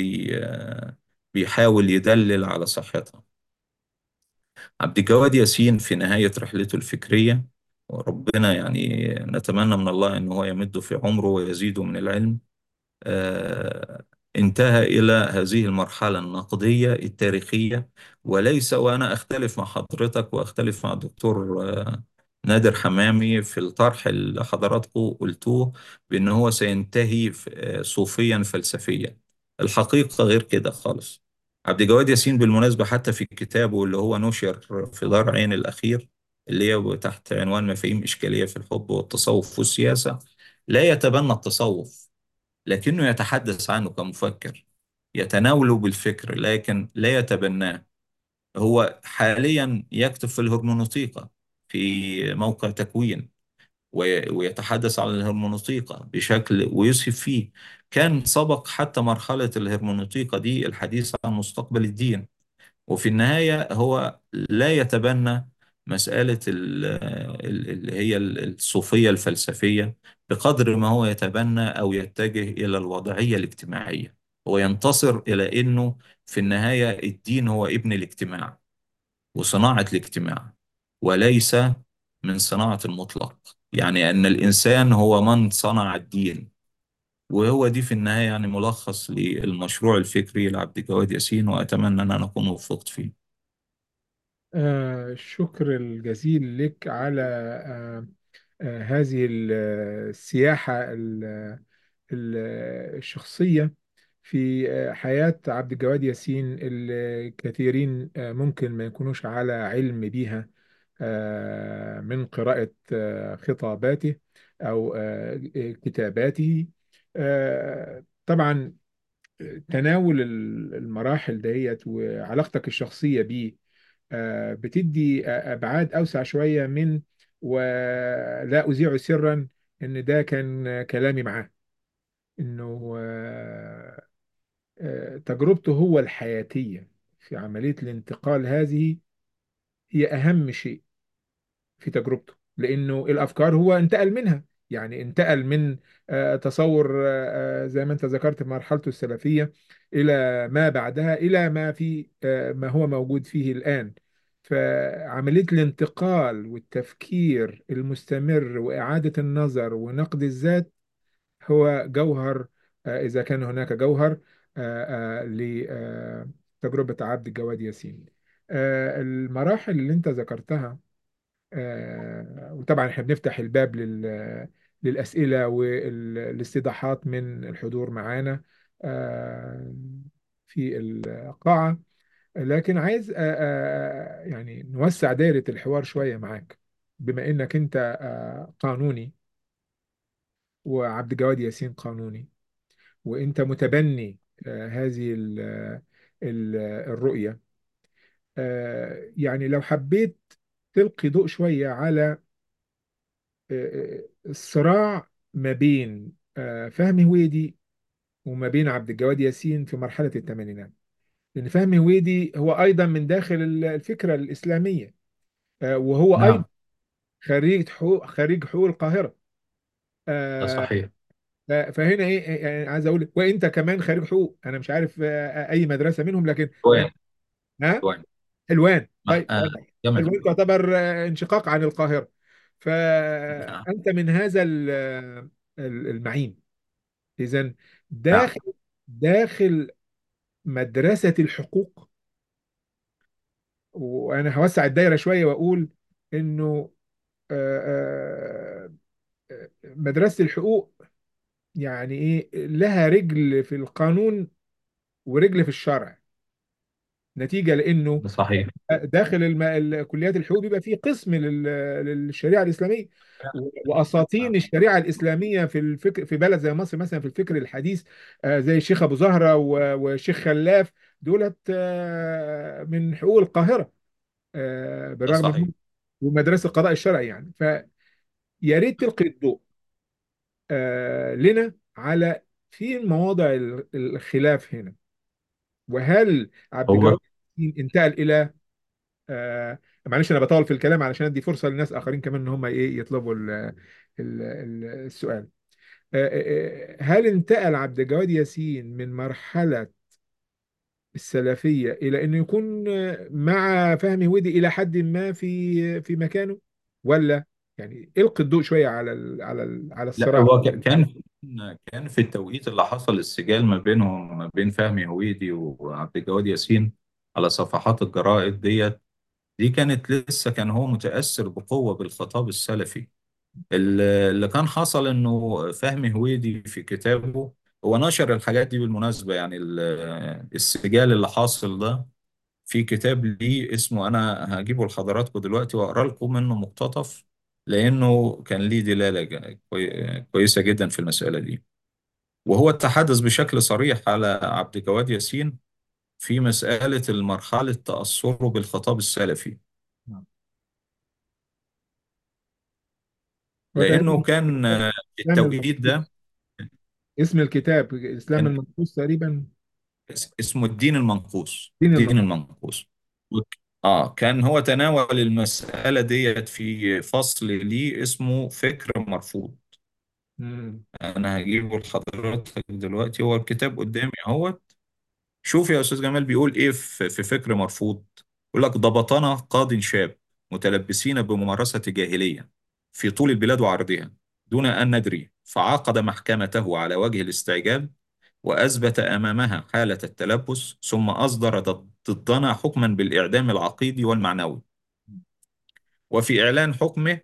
وبيحاول يدلل على صحتها عبد الجواد ياسين في نهاية رحلته الفكرية وربنا يعني نتمنى من الله أن هو يمده في عمره ويزيده من العلم آه، انتهى إلى هذه المرحلة النقدية التاريخية وليس وأنا أختلف مع حضرتك وأختلف مع الدكتور آه، نادر حمامي في الطرح اللي حضراتكم قلتوه بأن هو سينتهي ف- آه، صوفيا فلسفيا الحقيقة غير كده خالص عبد الجواد ياسين بالمناسبة حتى في كتابه اللي هو نشر في دار عين الأخير اللي هي تحت عنوان مفاهيم إشكالية في الحب والتصوف والسياسة لا يتبنى التصوف لكنه يتحدث عنه كمفكر يتناوله بالفكر لكن لا يتبناه هو حاليا يكتب في الهرمونوطيقة في موقع تكوين وي- ويتحدث عن الهرمونوطيقة بشكل ويسهب فيه كان سبق حتى مرحلة الهرمونوطيقة دي الحديث عن مستقبل الدين وفي النهاية هو لا يتبنى مسألة ال- ال- اللي هي الصوفية الفلسفية بقدر ما هو يتبنى أو يتجه إلى الوضعية الاجتماعية هو ينتصر إلى أنه في النهاية الدين هو ابن الاجتماع وصناعة الاجتماع وليس من صناعة المطلق يعني أن الإنسان هو من صنع الدين وهو دي في النهاية يعني ملخص للمشروع الفكري لعبد الجواد ياسين وأتمنى أن أنا أكون وفقت فيه آه الشكر الجزيل لك على آه آه هذه ال- السياحة ال- ال- الشخصية في آه، حياة عبد الجواد ياسين اللي كثيرين آه، ممكن ما يكونوش على علم بيها آه، من قراءة آه، خطاباته أو آه، كتاباته آه، طبعا تناول ال- المراحل ديت وعلاقتك الشخصية بيه آه، بتدي آه، أبعاد أوسع شوية من ولا أذيع سرا إن ده كان كلامي معاه إنه آه، آه، تجربته هو الحياتية في عملية الانتقال هذه هي أهم شيء في تجربته لأنه الأفكار هو انتقل منها يعني انتقل من آه، تصور آه، آه، زي ما أنت ذكرت في مرحلته السلفية إلى ما بعدها إلى ما في آه، ما هو موجود فيه الآن فعملية الانتقال والتفكير المستمر وإعادة النظر ونقد الذات هو جوهر آه، إذا كان هناك جوهر لتجربة عبد الجواد ياسين آه، المراحل اللي أنت ذكرتها آه، وطبعا احنا بنفتح الباب لل للأسئلة والاستيضاحات من الحضور معانا آه، في القاعة لكن عايز آه، آه، يعني نوسع دائرة الحوار شوية معاك بما إنك أنت آه، قانوني وعبد الجواد ياسين قانوني وأنت متبني آه، هذه ال- ال- الرؤية آه، يعني لو حبيت تلقي ضوء شوية على الصراع ما بين آه، فهمي هويدي وما بين عبد الجواد ياسين في مرحلة الثمانينات لأن فهمي هويدي هو أيضا من داخل ال- الفكرة الإسلامية آه، وهو أيضا نعم خريج حقوق خريج حقوق القاهرة ده آه، صحيح ف- فهنا إيه يعني عايز أقول وأنت كمان خريج حقوق أنا مش عارف آه، أي مدرسة منهم لكن وين ها وين حلوان مع طيب آه جامعة حلوان تعتبر آه، انشقاق عن القاهرة نعم فأنت من هذا ال- ال- المعين إذا نعم داخل داخل مدرسة الحقوق وأنا هوسع الدايرة شوية وأقول إنه آه، آه، مدرسة الحقوق يعني إيه لها رجل في القانون ورجل في الشرع نتيجة لأنه ده صحيح داخل الم... ال- كليات الحقوق بيبقى فيه قسم لل... للشريعة الإسلامية و- وأساطين الشريعة الإسلامية في الفكر في بلد زي مصر مثلا في الفكر الحديث آه، زي الشيخ أبو زهرة و- والشيخ خلاف دولت آه، من حقوق القاهرة آه، ده بالرغم صحيح من ومدرسة القضاء الشرعي يعني فيا ريت تلقي الضوء آه، لنا على في مواضع ال- الخلاف هنا وهل عبد هو الجواد انتقل إلى آه معلش انا بطول في الكلام علشان ادي فرصه للناس اخرين كمان ان هم ايه يطلبوا ال ال ال السؤال آه آه آه، هل انتقل عبد الجواد ياسين من مرحله السلفيه الى انه يكون آه، مع فهمي ودي الى حد ما في في مكانه ولا يعني القي الضوء شويه على ال على ال على لا الصراع هو ك- كان كان في التوقيت اللي حصل السجال ما بينهم ما بين فهمي هويدي وعبد الجواد ياسين على صفحات الجرائد ديت دي كانت لسه كان هو متأثر بقوة بالخطاب السلفي ال- اللي كان حصل انه فهمي هويدي في كتابه هو نشر الحاجات دي بالمناسبة يعني ال- السجال اللي حاصل ده في كتاب ليه اسمه انا هجيبه لحضراتكم دلوقتي واقرا لكم منه مقتطف لانه كان ليه دلالة ج- كوي- كويسة جدا في المسألة دي وهو تحدث بشكل صريح على عبد الجواد ياسين في مسألة المرحلة تأثره بالخطاب السلفي هو لأنه تقريبا كان آه، في الاسلام التوقيت ده المنقوص اسم الكتاب الاسلام كان المنقوص تقريبا اس- اسمه الدين المنقوص دين الدين المنقوص المنقوص اه كان هو تناول المسألة ديت في فصل ليه اسمه فكر مرفوض مم. انا هجيبه لحضرتك دلوقتي هو الكتاب قدامي اهوت شوف يا استاذ جمال بيقول ايه في في فكر مرفوض يقول لك ضبطنا قاض شاب متلبسين بممارسة جاهلية في طول البلاد وعرضها دون أن ندري فعقد محكمته على وجه الاستعجال وأثبت أمامها حالة التلبس ثم أصدر ضد- ضدنا حكما بالإعدام العقيدي والمعنوي وفي إعلان حكمه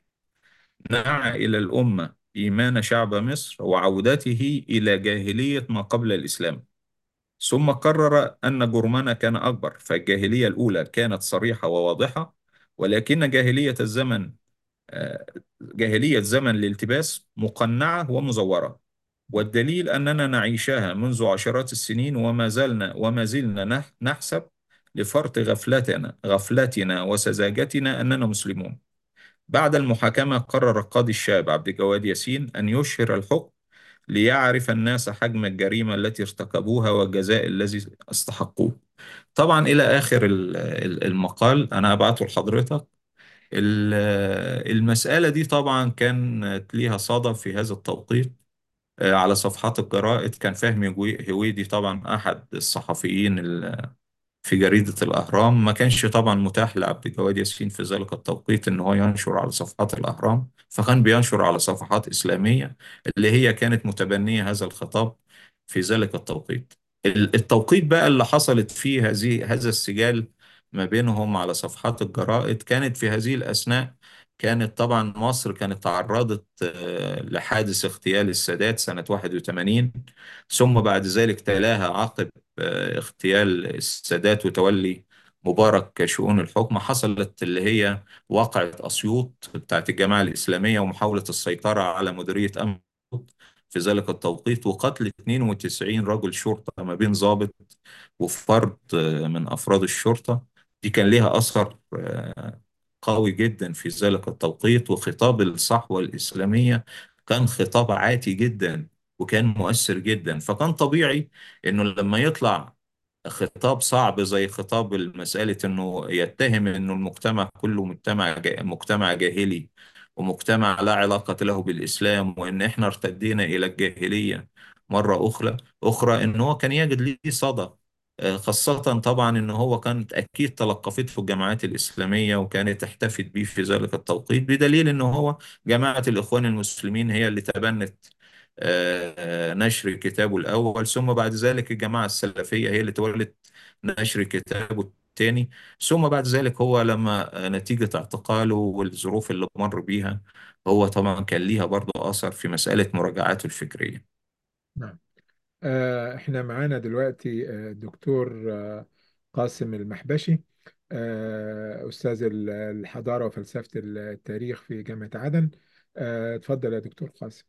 دعا إلى الأمة إيمان شعب مصر وعودته إلى جاهلية ما قبل الإسلام ثم قرر أن جرمنا كان أكبر فالجاهلية الأولى كانت صريحة وواضحة ولكن جاهلية الزمن آه، جاهلية زمن الالتباس مقنعة ومزورة والدليل أننا نعيشها منذ عشرات السنين وما زلنا وما زلنا نح- نحسب لفرط غفلتنا غفلتنا وسذاجتنا أننا مسلمون بعد المحاكمة قرر القاضي الشاب عبد الجواد ياسين أن يشهر الحكم ليعرف الناس حجم الجريمة التي ارتكبوها والجزاء الذي استحقوه طبعا إلى آخر ال- ال- المقال أنا هبعته لحضرتك ال- المسألة دي طبعا كانت ليها صدى في هذا التوقيت آه، على صفحات الجرائد كان فهمي جوي- هويدي طبعا أحد الصحفيين في جريدة الأهرام ما كانش طبعا متاح لعبد الجواد ياسين في ذلك التوقيت إن هو ينشر على صفحات الأهرام فكان بينشر على صفحات إسلامية اللي هي كانت متبنية هذا الخطاب في ذلك التوقيت ال- التوقيت بقى اللي حصلت فيه هذه هذا السجال ما بينهم على صفحات الجرائد كانت في هذه الأثناء كانت طبعا مصر كانت تعرضت آه، لحادث اغتيال السادات سنة 81 ثم بعد ذلك تلاها عقب آه، اغتيال السادات وتولي مبارك شؤون الحكم حصلت اللي هي واقعة أسيوط بتاعت الجماعة الإسلامية ومحاولة السيطرة على مديرية أمن أسيوط في ذلك التوقيت وقتل 92 رجل شرطة ما بين ضابط وفرد آه، من أفراد الشرطة دي كان ليها أثر آه، قوي جدا في ذلك التوقيت وخطاب الصحوة الإسلامية كان خطاب عاتي جدا وكان مؤثر جدا فكان طبيعي انه لما يطلع خطاب صعب زي خطاب المسألة انه يتهم انه المجتمع كله مجتمع جا- مجتمع جاهلي ومجتمع لا علاقة له بالإسلام وان احنا ارتدينا الى الجاهلية مرة أخرى أخرى إن هو كان يجد ليه صدى آه، خاصة طبعا إن هو كانت أكيد تلقفته الجماعات الإسلامية وكانت تحتفظ به في ذلك التوقيت بدليل إن هو جماعة الإخوان المسلمين هي اللي تبنت آه، نشر كتابه الأول ثم بعد ذلك الجماعة السلفية هي اللي تولت نشر كتابه الثاني ثم بعد ذلك هو لما آه، نتيجة اعتقاله والظروف اللي مر بيها هو طبعا كان ليها برضه أثر في مسألة مراجعاته الفكرية نعم آه، احنا معانا دلوقتي آه، الدكتور آه، قاسم المحبشي آه، أستاذ ال- الحضارة وفلسفة التاريخ في جامعة عدن آه، اتفضل يا دكتور قاسم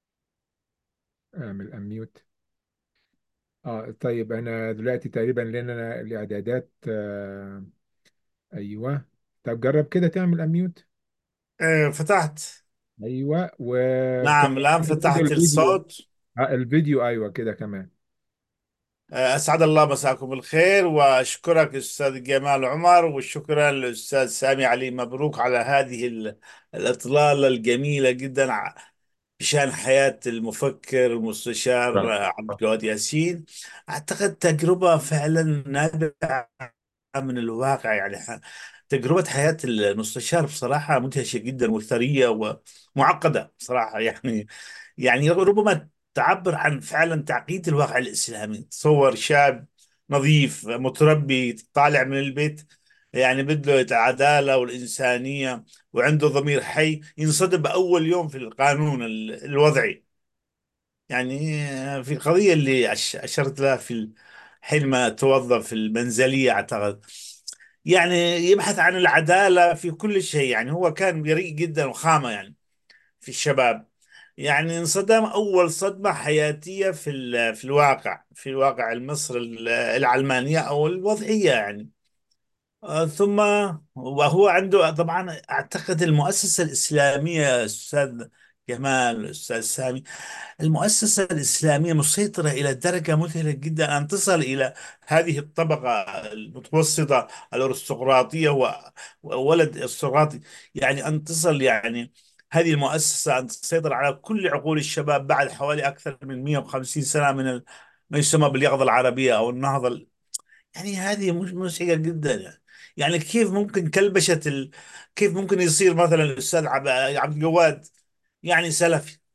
اعمل أميوت اه طيب انا دلوقتي تقريبا لنا الاعدادات آه، ايوه طب جرب كده تعمل أميوت آه، فتحت ايوه وكمان نعم الآن برضه فتحت الفيديو الصوت آه، الفيديو ايوه كده كمان آه، أسعد الله مساكم بالخير وأشكرك أستاذ جمال عمر وشكرا للأستاذ سامي علي مبروك على هذه ال- الإطلالة الجميلة جدا ع- بشأن حياة المفكر المستشار آه، عبد الجواد ياسين أعتقد تجربة فعلا نابعة من الواقع يعني ح- تجربة حياة المستشار بصراحة مدهشة جدا وثرية ومعقدة بصراحة يعني يعني ربما تعبر عن فعلا تعقيد الواقع الإسلامي تصور شاب نظيف متربي طالع من البيت يعني بده العدالة والإنسانية وعنده ضمير حي ينصدم بأول يوم في القانون ال- الوضعي يعني في القضية اللي أش- أشرت لها في ال- حينما توظف في المنزلية أعتقد يعني يبحث عن العدالة في كل شيء يعني هو كان بريء جدا وخامة يعني في الشباب يعني انصدم أول صدمة حياتية في ال- في الواقع في الواقع المصري ال- العلمانية أو الوضعية يعني آه، ثم وهو عنده طبعا أعتقد المؤسسة الإسلامية أستاذ جمال أستاذ سامي المؤسسة الإسلامية مسيطرة إلى درجة مذهلة جدا أن تصل إلى هذه الطبقة المتوسطة الأرستقراطية و- وولد أرستقراطي يعني أن تصل يعني هذه المؤسسة أن تسيطر على كل عقول الشباب بعد حوالي أكثر من 150 سنة من ال- ما يسمى باليقظة العربية أو النهضة ال- يعني هذه مش مزعجة جدا يعني يعني كيف ممكن كلبشة ال... كيف ممكن يصير مثلا الأستاذ عب- عبد الجواد يعني سلفي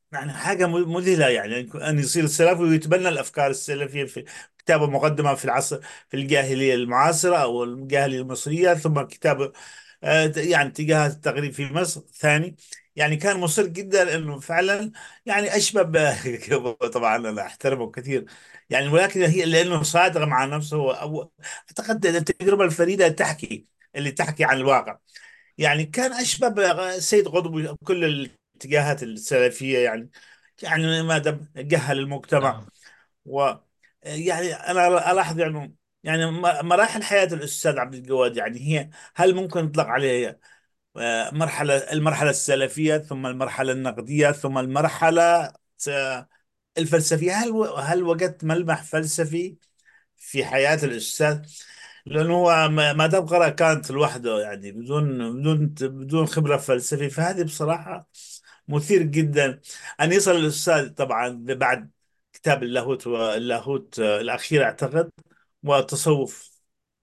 يعني حاجة م- مذهلة يعني أن يصير سلفي ويتبنى الأفكار السلفية في كتابة مقدمة في العصر في الجاهلية المعاصرة أو الجاهلية المصرية ثم كتابة آه، يعني اتجاه التغريب في مصر ثاني يعني كان مصر جدا أنه فعلا يعني أشبه ب- طبعا أنا أحترمه كثير يعني ولكن هي لأنه صادق مع نفسه أو أعتقد التجربة الفريدة تحكي اللي تحكي عن الواقع يعني كان أشبه بسيد قطب كل الاتجاهات السلفية يعني يعني ما دام جهل المجتمع نعم و يعني أنا ألاحظ يعني يعني م- مراحل حياة الأستاذ عبد الجواد يعني هي هل ممكن نطلق عليها آه، مرحلة المرحلة السلفية ثم المرحلة النقدية ثم المرحلة آه، الفلسفية هل هل وجدت ملمح فلسفي في حياة الأستاذ لأنه هو ما ما دام قرأ كانت لوحده يعني بدون بدون بدون خبرة فلسفية فهذه بصراحة مثير جدا أن يصل الأستاذ طبعا بعد كتاب اللاهوت واللاهوت الأخير أعتقد والتصوف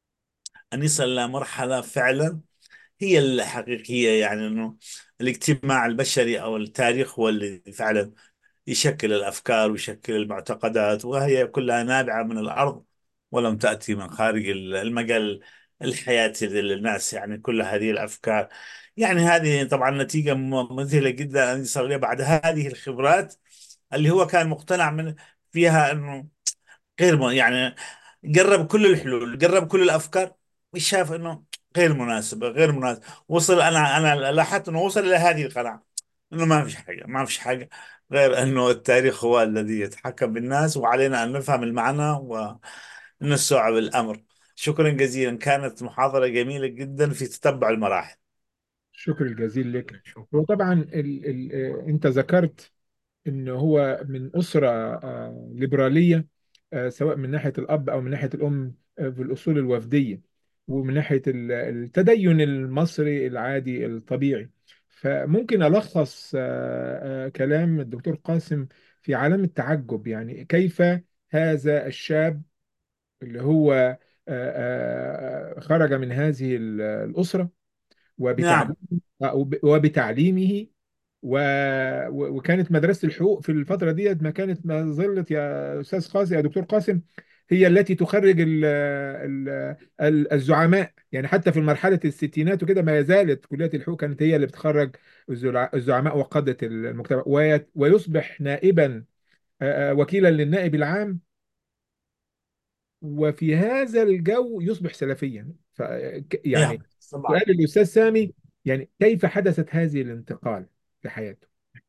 أن يصل إلى مرحلة فعلا هي الحقيقية يعني أنه الاجتماع البشري أو التاريخ هو اللي فعلا يشكل الأفكار ويشكل المعتقدات وهي كلها نابعة من الأرض ولم تأتي من خارج المجال الحياتي للناس يعني كل هذه الأفكار يعني هذه طبعا نتيجة م- مذهلة جدا أن يصل لي بعد هذه الخبرات اللي هو كان مقتنع من فيها أنه غير م- يعني جرب كل الحلول جرب كل الافكار مش شايف انه غير مناسبه غير مناسب وصل انا انا لاحظت انه وصل الى هذه القناعه انه ما فيش حاجه ما فيش حاجه غير انه التاريخ هو الذي يتحكم بالناس وعلينا ان نفهم المعنى ونستوعب الامر شكرا جزيلا كانت محاضره جميله جدا في تتبع المراحل الشكر الجزيل لك شكرا هو طبعا ال ال آه، انت ذكرت ان هو من اسره آه، ليبراليه آه، سواء من ناحيه الاب او من ناحيه الام آه، في الاصول الوفديه ومن ناحيه ال- التدين المصري العادي الطبيعي فممكن الخص آه، آه، كلام الدكتور قاسم في علامه تعجب يعني كيف هذا الشاب اللي هو آه، آه، آه، خرج من هذه ال- الاسره وبتعليم نعم وب- وبتعليمه و... و- وكانت مدرسة الحقوق في الفترة ديت ما كانت ما ظلت يا أستاذ قاسم يا دكتور قاسم هي التي تخرج ال... ال... ال- الزعماء يعني حتى في مرحلة الستينات وكده ما زالت كلية الحقوق كانت هي اللي بتخرج الزلع- الزعماء وقادة المجتمع وي... ويصبح نائبا آه، آه، وكيلا للنائب العام وفي هذا الجو يصبح سلفيا ف... ك- يعني نعم طبعا سؤال الأستاذ سامي يعني كيف حدثت هذه الانتقال في حياته؟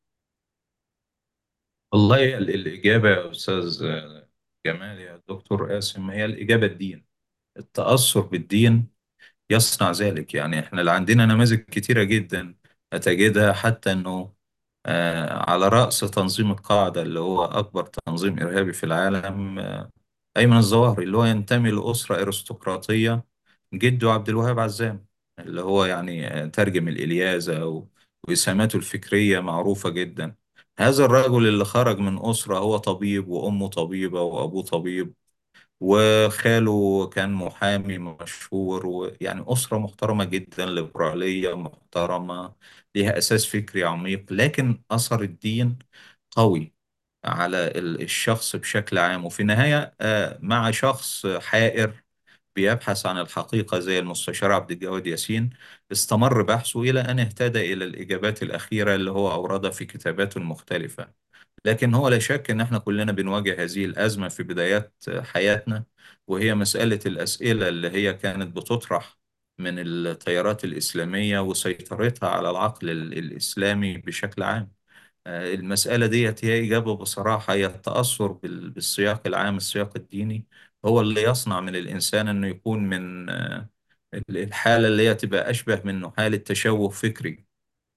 والله ال- الإجابة يا أستاذ آه، جمال يا دكتور قاسم هي الإجابة الدين التأثر بالدين يصنع ذلك يعني احنا اللي عندنا نماذج كتيرة جدا هتجدها حتى انه آه، على رأس تنظيم القاعدة اللي هو أكبر تنظيم إرهابي في العالم آه، أيمن الظواهري اللي هو ينتمي لأسرة أرستقراطية جده عبد الوهاب عزام اللي هو يعني آه، ترجم الإلياذة و- وإسهاماته الفكرية معروفة جدا هذا الرجل اللي خرج من أسرة هو طبيب وأمه طبيبة وأبوه طبيب وخاله كان محامي مشهور ويعني أسرة محترمة جدا ليبرالية محترمة ليها أساس فكري عميق لكن أثر الدين قوي على ال- الشخص بشكل عام وفي النهاية آه، مع شخص حائر بيبحث عن الحقيقة زي المستشار عبد الجواد ياسين استمر بحثه إلى أن اهتدى إلى الإجابات الأخيرة اللي هو أوردها في كتاباته المختلفة لكن هو لا شك ان احنا كلنا بنواجه هذه الازمه في بدايات حياتنا وهي مساله الاسئله اللي هي كانت بتطرح من التيارات الاسلاميه وسيطرتها على العقل ال- الاسلامي بشكل عام. آه، المساله ديت هي اجابه بصراحه هي التاثر بال- بالسياق العام السياق الديني هو اللي يصنع من الانسان انه يكون من آه، الحاله اللي هي تبقى اشبه منه حاله تشوه فكري.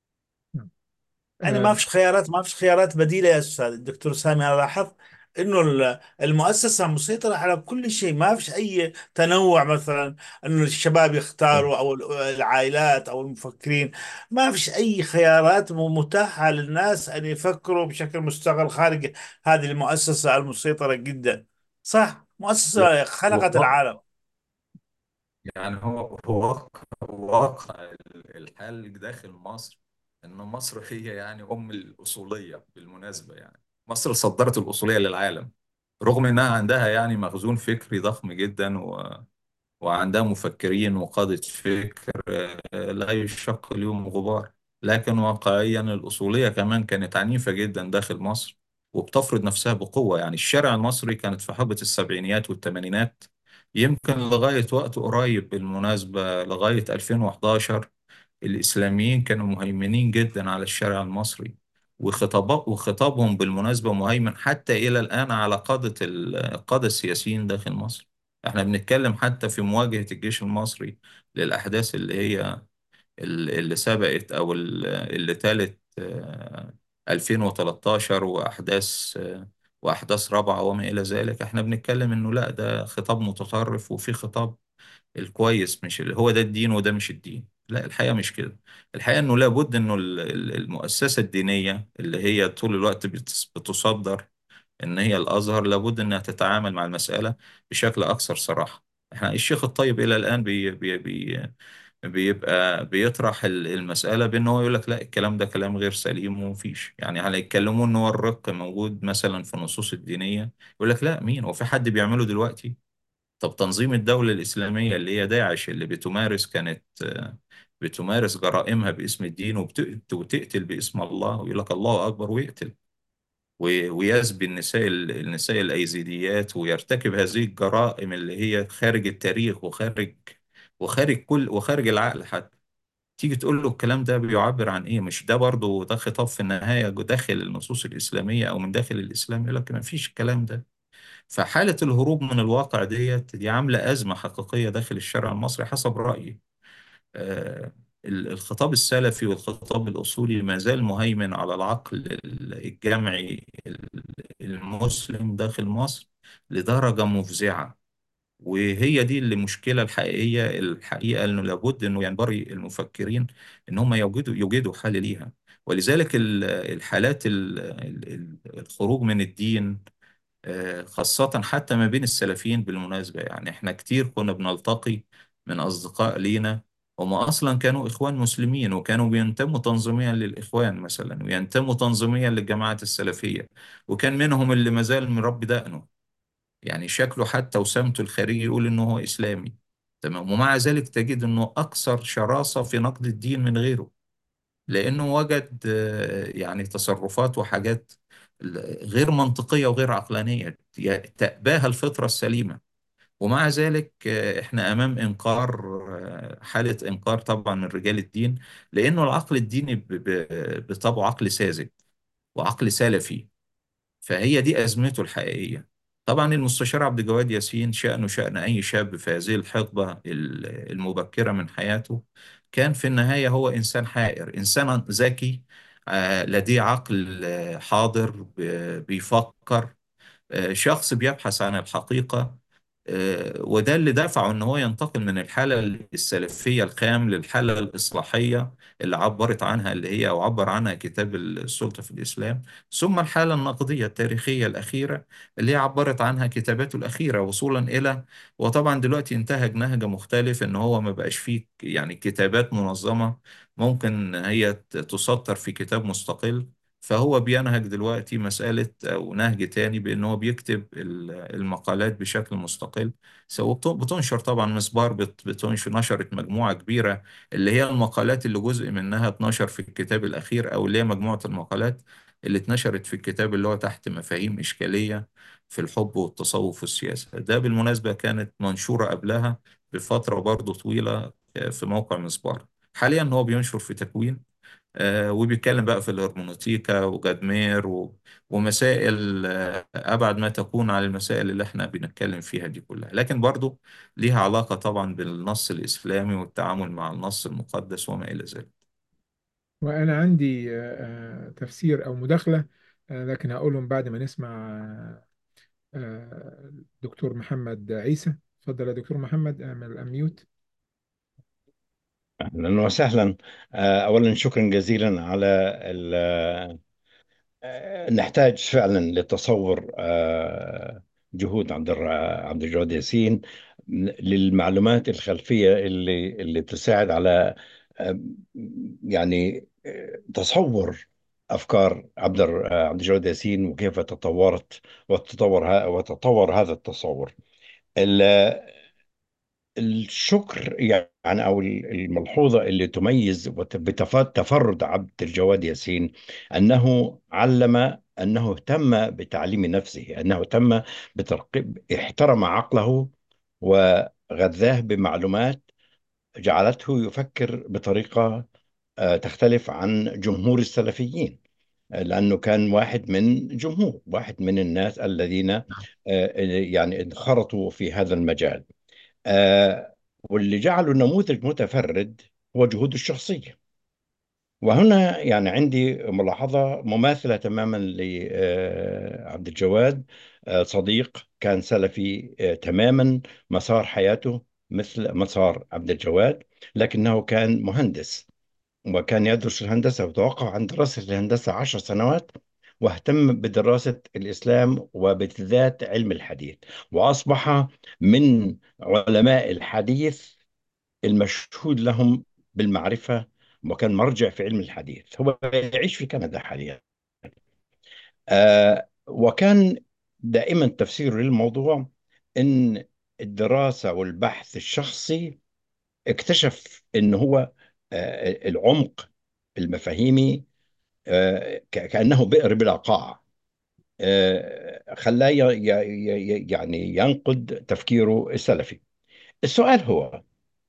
يعني آه، ما فيش خيارات ما فيش خيارات بديلة يا أستاذ الدكتور سامي أنا لاحظت إنه ال- المؤسسة مسيطرة على كل شيء ما فيش أي تنوع مثلا إنه الشباب يختاروا أو ال- العائلات أو المفكرين ما فيش أي خيارات م- متاحة للناس أن يفكروا بشكل مستقل خارج هذه المؤسسة المسيطرة جدا صح مؤسسة خلقت و- العالم يعني هو هو واقع واقع الحال داخل مصر إن مصر هي يعني أم الأصولية بالمناسبة يعني مصر صدرت الأصولية للعالم رغم إنها عندها يعني مخزون فكري ضخم جدا و... وعندها مفكرين وقادة فكر آه، لا يشق اليوم غبار لكن واقعيا الأصولية كمان كانت عنيفة جدا داخل مصر وبتفرض نفسها بقوة يعني الشارع المصري كانت في حقبة السبعينيات والثمانينات يمكن لغاية وقت قريب بالمناسبة لغاية 2011 الإسلاميين كانوا مهيمنين جدا على الشارع المصري وخطاب وخطابهم بالمناسبة مهيمن حتى إلى الآن على قادة ال- القادة السياسيين داخل مصر احنا بنتكلم حتى في مواجهة الجيش المصري للأحداث اللي هي ال- اللي سبقت أو ال- اللي تالت آه، 2013 وأحداث آه، وأحداث رابعة وما إلى ذلك احنا بنتكلم إنه لا ده خطاب متطرف وفي خطاب الكويس مش اللي هو ده الدين وده مش الدين لا الحقيقة مش كده الحقيقة انه لابد انه ال- ال- المؤسسة الدينية اللي هي طول الوقت بتص- بتصدر ان هي الازهر لابد انها تتعامل مع المسألة بشكل اكثر صراحة احنا الشيخ الطيب الى الان بي بي بي بيبقى بيطرح ال- المسألة بان هو يقول لك لا الكلام ده كلام غير سليم ومفيش يعني على يتكلموا ان هو الرق موجود مثلا في النصوص الدينية يقول لك لا مين هو في حد بيعمله دلوقتي طب تنظيم الدولة الإسلامية اللي هي داعش اللي بتمارس كانت آه، بتمارس جرائمها باسم الدين وبت- وتقتل باسم الله ويقول لك الله أكبر ويقتل و- ويسبي النساء ال- النساء الأيزيديات ويرتكب هذه الجرائم اللي هي خارج التاريخ وخارج وخارج كل وخارج العقل حتى تيجي تقول له الكلام ده بيعبر عن ايه مش ده برضه ده خطاب في النهاية داخل النصوص الإسلامية أو من داخل الإسلام يقول لك ما فيش الكلام ده فحالة الهروب من الواقع ديت دي عاملة أزمة حقيقية داخل الشارع المصري حسب رأيي آه، ال- الخطاب السلفي والخطاب الأصولي ما زال مهيمن على العقل ال- الجمعي ال- المسلم داخل مصر لدرجة مفزعة وهي دي اللي المشكلة الحقيقية الحقيقة إنه لابد إنه ينبغي المفكرين إن هم يوجدوا يوجدوا حل ليها ولذلك ال- الحالات ال- ال- الخروج من الدين آه، خاصة حتى ما بين السلفيين بالمناسبة يعني احنا كتير كنا بنلتقي من أصدقاء لينا هم أصلا كانوا إخوان مسلمين وكانوا بينتموا تنظيميا للإخوان مثلا وينتموا تنظيميا للجماعات السلفية وكان منهم اللي مازال مربي دقنه يعني شكله حتى وسمته الخارجي يقول إنه هو إسلامي تمام ومع ذلك تجد إنه أكثر شراسة في نقد الدين من غيره لأنه وجد آه، يعني تصرفات وحاجات غير منطقية وغير عقلانية تأباها الفطرة السليمة ومع ذلك آه، احنا أمام إنكار آه، حالة إنكار طبعا من رجال الدين لأنه العقل الديني ب- ب- بطبعه عقل ساذج وعقل سلفي فهي دي أزمته الحقيقية طبعا المستشار عبد الجواد ياسين شأنه شأن أي شاب في هذه الحقبة ال- المبكرة من حياته كان في النهاية هو إنسان حائر إنسان ذكي آه، لديه عقل آه، حاضر ب- بيفكر آه، شخص بيبحث عن الحقيقة آه، وده اللي دفعه ان هو ينتقل من الحالة السلفية الخام للحالة الإصلاحية اللي عبرت عنها اللي هي او عبر عنها كتاب السلطة في الإسلام ثم الحالة النقدية التاريخية الأخيرة اللي هي عبرت عنها كتاباته الأخيرة وصولا إلى وطبعا دلوقتي انتهج نهج مختلف ان هو ما بقاش فيه يعني كتابات منظمة ممكن هي تسطر في كتاب مستقل فهو بينهج دلوقتي مسألة أو نهج تاني بأن هو بيكتب ال- المقالات بشكل مستقل سو بت- بتنشر طبعا مسبار بت- بتنشر نشرت مجموعة كبيرة اللي هي المقالات اللي جزء منها اتنشر في الكتاب الأخير أو اللي هي مجموعة المقالات اللي اتنشرت في الكتاب اللي هو تحت مفاهيم إشكالية في الحب والتصوف والسياسة ده بالمناسبة كانت منشورة قبلها بفترة برضه طويلة آه، في موقع مسبار حاليا هو بينشر في تكوين آه، وبيتكلم بقى في الهرمونوتيكا وجادمير و... ومسائل آه، أبعد ما تكون عن المسائل اللي احنا بنتكلم فيها دي كلها لكن برضو ليها علاقة طبعا بالنص الإسلامي والتعامل مع النص المقدس وما إلى ذلك وأنا عندي آه، آه، تفسير أو مداخلة آه، لكن هقولهم بعد ما نسمع آه، آه، دكتور محمد عيسى اتفضل يا دكتور محمد اعمل أميوت أهلا وسهلا آه، أولا شكرا جزيلا على ال- آه، نحتاج فعلا لتصور آه، جهود عبد الر- عبد الجواد ياسين للمعلومات الخلفية اللي اللي تساعد على آه، يعني آه، تصور أفكار عبد الر- عبد الجواد ياسين وكيف تطورت وتطور ها- وتطور هذا التصور ال- الشكر يعني أو الملحوظة اللي تميز وت- بتف- تفرد عبد الجواد ياسين أنه علم أنه اهتم بتعليم نفسه أنه اهتم بترقيب احترم عقله وغذاه بمعلومات جعلته يفكر بطريقة آه، تختلف عن جمهور السلفيين آه، لأنه كان واحد من جمهور واحد من الناس الذين آه، يعني انخرطوا في هذا المجال آه، واللي جعله نموذج متفرد هو جهوده الشخصية وهنا يعني عندي ملاحظة مماثلة تماما لعبد الجواد آه، صديق كان سلفي آه، تماما مسار حياته مثل مسار عبد الجواد لكنه كان مهندس وكان يدرس الهندسة وتوقف عن دراسة الهندسة عشر سنوات واهتم بدراسة الإسلام وبالذات علم الحديث وأصبح من علماء الحديث المشهود لهم بالمعرفة وكان مرجع في علم الحديث هو يعيش في كندا حاليا آه وكان دائما تفسيره للموضوع أن الدراسة والبحث الشخصي اكتشف أن هو آه العمق المفاهيمي آه ك- كأنه بئر بلا قاع آه خلاه ي- ي- ي- يعني ينقد تفكيره السلفي السؤال هو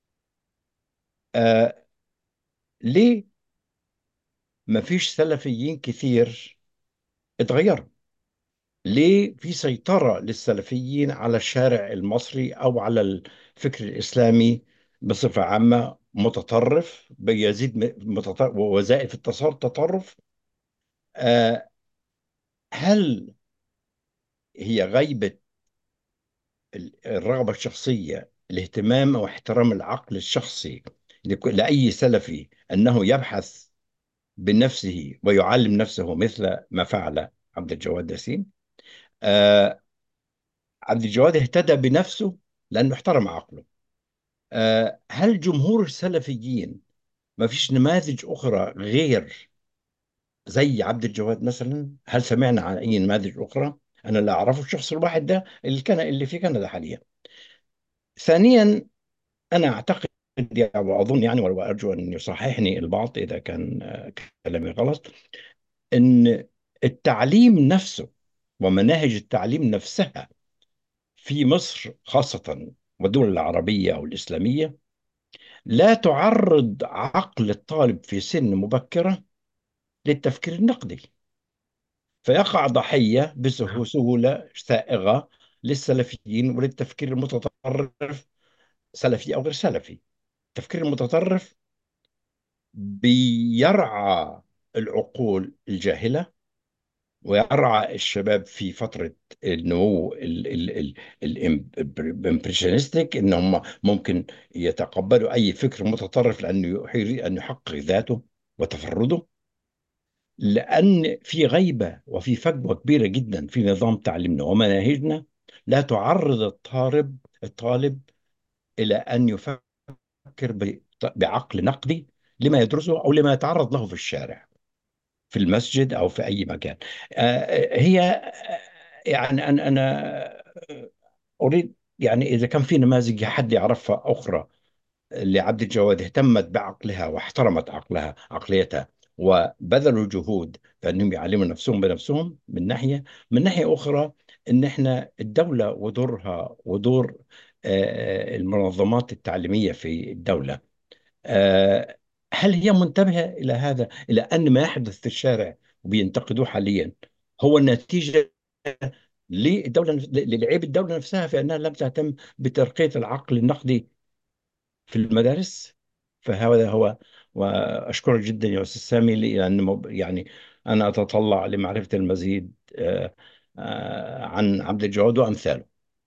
آه ليه ما فيش سلفيين كثير اتغيروا ليه في سيطرة للسلفيين على الشارع المصري أو على الفكر الإسلامي بصفة عامة متطرف بيزيد م- متطرف وزائد في التصرف تطرف آه هل هي غيبة ال- الرغبة الشخصية الاهتمام واحترام العقل الشخصي لك- لأي سلفي أنه يبحث بنفسه ويعلم نفسه مثل ما فعل عبد الجواد ياسين آه عبد الجواد اهتدى بنفسه لأنه احترم عقله آه هل جمهور السلفيين ما فيش نماذج أخرى غير زي عبد الجواد مثلا هل سمعنا عن أي نماذج أخرى أنا لا أعرفه الشخص الواحد ده اللي كان اللي في كندا حاليا ثانيا أنا أعتقد يعني وأظن يعني وأرجو أن يصححني البعض إذا كان آه، كلامي غلط أن التعليم نفسه ومناهج التعليم نفسها في مصر خاصة والدول العربية أو الإسلامية لا تعرض عقل الطالب في سن مبكرة للتفكير النقدي فيقع ضحية بسهولة سائغة للسلفيين وللتفكير المتطرف سلفي أو غير سلفي التفكير المتطرف بيرعى العقول الجاهلة ويرعى الشباب في فترة النمو الامبريشنستيك ان هم ممكن يتقبلوا اي فكر متطرف لانه يحيي ان يحقق ذاته وتفرده لان في غيبة وفي فجوة كبيرة جدا في نظام تعليمنا ومناهجنا لا تعرض الطالب الطالب الى ان يفكر ب- بعقل نقدي لما يدرسه او لما يتعرض له في الشارع في المسجد او في اي مكان آه، هي آه، يعني انا انا اريد يعني اذا كان في نماذج حد يعرفها اخرى لعبد الجواد اهتمت بعقلها واحترمت عقلها عقليتها وبذلوا جهود فانهم يعلموا نفسهم بنفسهم من ناحيه من ناحيه اخرى ان احنا الدوله ودورها ودور آه، المنظمات التعليميه في الدوله آه، هل هي منتبهة إلى هذا إلى أن ما يحدث في الشارع وبينتقدوه حاليا هو النتيجة للدولة للعيب الدولة نفسها في أنها لم تهتم بترقية العقل النقدي في المدارس فهذا هو وأشكرك جدا يا أستاذ سامي لأن مب- يعني أنا أتطلع لمعرفة المزيد آه، آه، عن عبد الجواد وأمثاله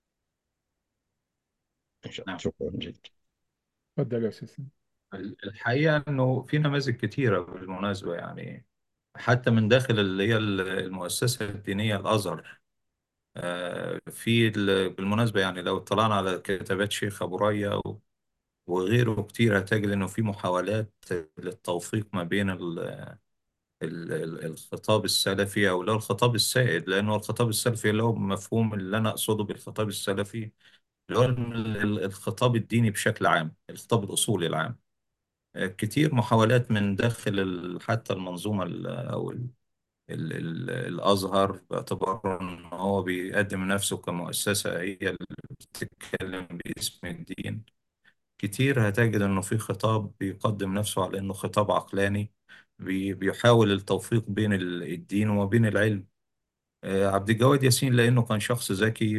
إن شاء الله نعم شكرا جدا اتفضل يا أستاذ سامي. الحقيقة إنه في نماذج كتيرة بالمناسبة يعني حتى من داخل اللي هي المؤسسة الدينية الأزهر آه، في ال- بالمناسبة يعني لو اطلعنا على كتابات شيخ أبو ريا و- وغيره كتير هتجد إنه في محاولات للتوفيق ما بين ال- ال- ال- الخطاب السلفي أو لا الخطاب السائد لأنه الخطاب السلفي اللي هو مفهوم اللي أنا أقصده بالخطاب السلفي اللي هو ال- ال- الخطاب الديني بشكل عام الخطاب الأصولي العام آه، كتير محاولات من داخل ال- حتى المنظومة ال- أو ال- ال- ال- الأزهر باعتباره إن هو بيقدم نفسه كمؤسسة هي اللي بتتكلم باسم الدين كتير هتجد إنه في خطاب بيقدم نفسه على إنه خطاب عقلاني بي- بيحاول التوفيق بين ال- الدين وما بين العلم آه، عبد الجواد ياسين لأنه كان شخص ذكي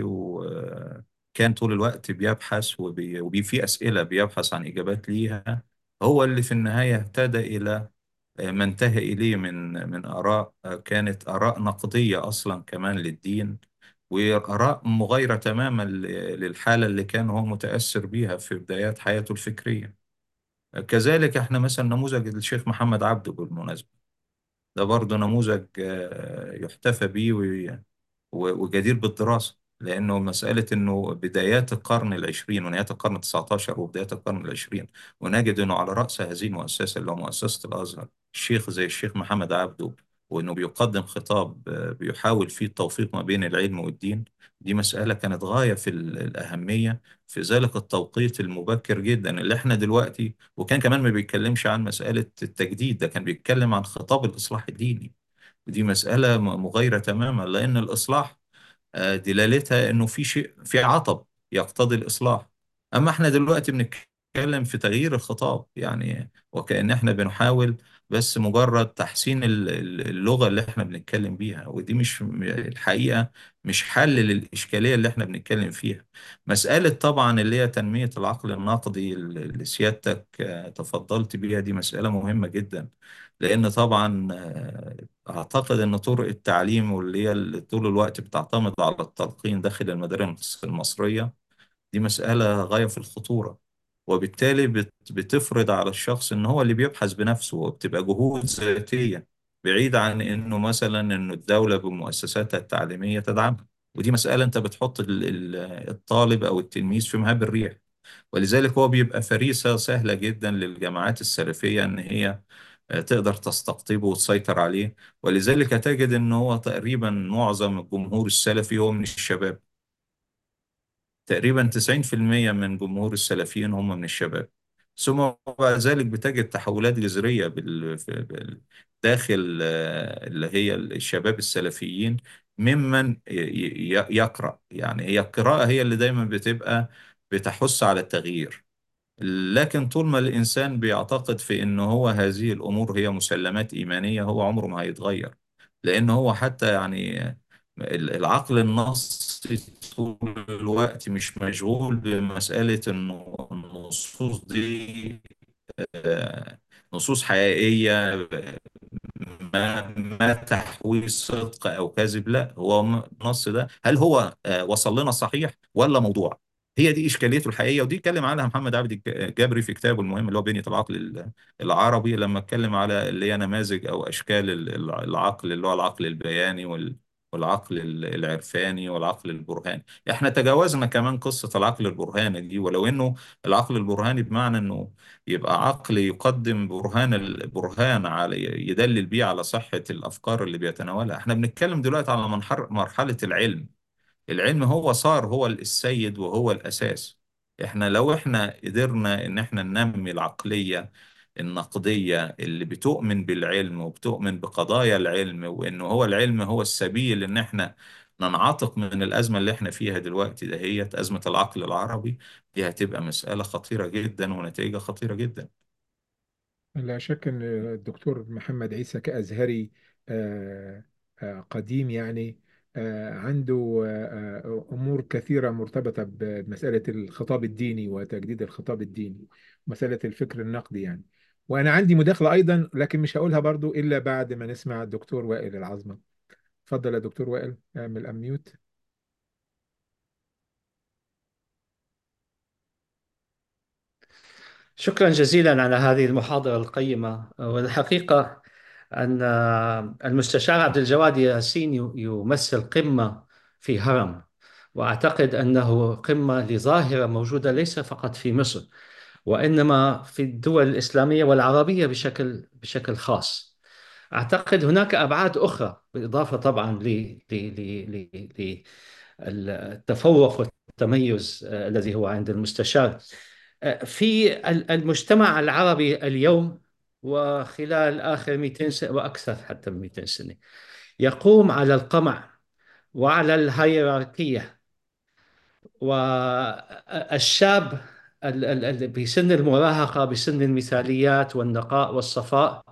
وكان طول الوقت بيبحث وبي وبي في أسئلة بيبحث عن إجابات ليها هو اللي في النهاية اهتدى إلى آه، ما انتهى إليه من من آراء آه، كانت آراء نقدية أصلا كمان للدين وآراء مغايرة تماما ل- للحالة اللي كان هو متأثر بيها في بدايات حياته الفكرية كذلك احنا مثلا نموذج الشيخ محمد عبده بالمناسبة ده برضه نموذج آه، يحتفى به و- وجدير بالدراسة لأنه مسألة أنه بدايات القرن العشرين ونهاية القرن التسعة عشر وبداية القرن العشرين ونجد أنه على رأس هذه المؤسسة اللي هو مؤسسة الأزهر الشيخ زي الشيخ محمد عبده وأنه بيقدم خطاب آه، بيحاول فيه التوفيق ما بين العلم والدين دي مسألة كانت غاية في ال- الأهمية في ذلك التوقيت المبكر جدا اللي احنا دلوقتي وكان كمان ما بيتكلمش عن مسألة التجديد ده كان بيتكلم عن خطاب الإصلاح الديني ودي مسألة م- مغايرة تماما لأن الإصلاح آه، دلالتها انه في شيء في عطب يقتضي الاصلاح اما احنا دلوقتي بنتكلم في تغيير الخطاب يعني وكأن احنا بنحاول بس مجرد تحسين ال- ال- اللغة اللي احنا بنتكلم بيها ودي مش الحقيقة مش حل للإشكالية اللي احنا بنتكلم فيها مسألة طبعا اللي هي تنمية العقل النقدي اللي سيادتك آه، تفضلت بيها دي مسألة مهمة جدا لأن طبعا آه، أعتقد أن طرق التعليم واللي هي اللي طول الوقت بتعتمد على التلقين داخل المدارس المصرية دي مسألة غاية في الخطورة وبالتالي بت- بتفرض على الشخص ان هو اللي بيبحث بنفسه وبتبقى جهود ذاتية بعيد عن انه مثلا انه الدولة بمؤسساتها التعليمية تدعمها ودي مسألة انت بتحط ال- ال- الطالب او التلميذ في مهب الريح ولذلك هو بيبقى فريسة سهلة جدا للجماعات السلفية ان هي آه، تقدر تستقطبه وتسيطر عليه ولذلك هتجد ان هو تقريبا معظم الجمهور السلفي هو من الشباب تقريبا 90% من جمهور السلفيين هم من الشباب ثم بعد ذلك بتجد تحولات جذرية بال... في- بال... داخل آه، اللي هي الشباب السلفيين ممن ي... ي- يقرأ يعني هي القراءة هي اللي دايما بتبقى بتحث على التغيير لكن طول ما الإنسان بيعتقد في إن هو هذه الأمور هي مسلمات إيمانية هو عمره ما هيتغير لأن هو حتى يعني ال- العقل النصي طول الوقت مش مشغول بمسألة إنه النصوص دي آه، نصوص حقيقية ما ما تحويه صدق او كذب لا هو م- النص ده هل هو آه، وصل لنا صحيح ولا موضوع هي دي اشكاليته الحقيقيه ودي اتكلم عنها محمد عبد الج- الجبري في كتابه المهم اللي هو بنية العقل ال- العربي لما اتكلم على اللي هي نماذج او اشكال ال- ال- العقل اللي هو العقل البياني وال والعقل ال- العرفاني والعقل البرهاني احنا تجاوزنا كمان قصة العقل البرهاني دي ولو انه العقل البرهاني بمعنى انه يبقى عقل يقدم برهان البرهان على يدلل بيه على صحة الأفكار اللي بيتناولها احنا بنتكلم دلوقتي على منحر مرحلة العلم العلم هو صار هو السيد وهو الأساس احنا لو احنا قدرنا ان احنا ننمي العقلية النقدية اللي بتؤمن بالعلم وبتؤمن بقضايا العلم وانه هو العلم هو السبيل ان احنا ننعتق من الأزمة اللي احنا فيها دلوقتي دهيت أزمة العقل العربي دي هتبقى مسألة خطيرة جدا ونتائجها خطيرة جدا لا شك أن الدكتور محمد عيسى كأزهري آه، آه، قديم يعني آه، عنده آه، آه، أمور كثيرة مرتبطة بمسألة الخطاب الديني وتجديد الخطاب الديني مسألة الفكر النقدي يعني وأنا عندي مداخلة أيضا لكن مش هقولها برضو إلا بعد ما نسمع الدكتور وائل العظمة اتفضل يا دكتور وائل اعمل أميوت شكرا جزيلا على هذه المحاضرة القيمة والحقيقة أن المستشار عبد الجواد ياسين يمثل قمة في هرم وأعتقد أنه قمة لظاهرة موجودة ليس فقط في مصر وإنما في الدول الإسلامية والعربية بشكل بشكل خاص أعتقد هناك أبعاد أخرى بالإضافة طبعا ل ل ل للتفوق والتميز آه، الذي هو عند المستشار آه، في المجتمع العربي اليوم وخلال آخر 200 سنة وأكثر حتى من 200 سنة يقوم على القمع وعلى الهيراركية والشاب بسن المراهقة بسن المثاليات والنقاء والصفاء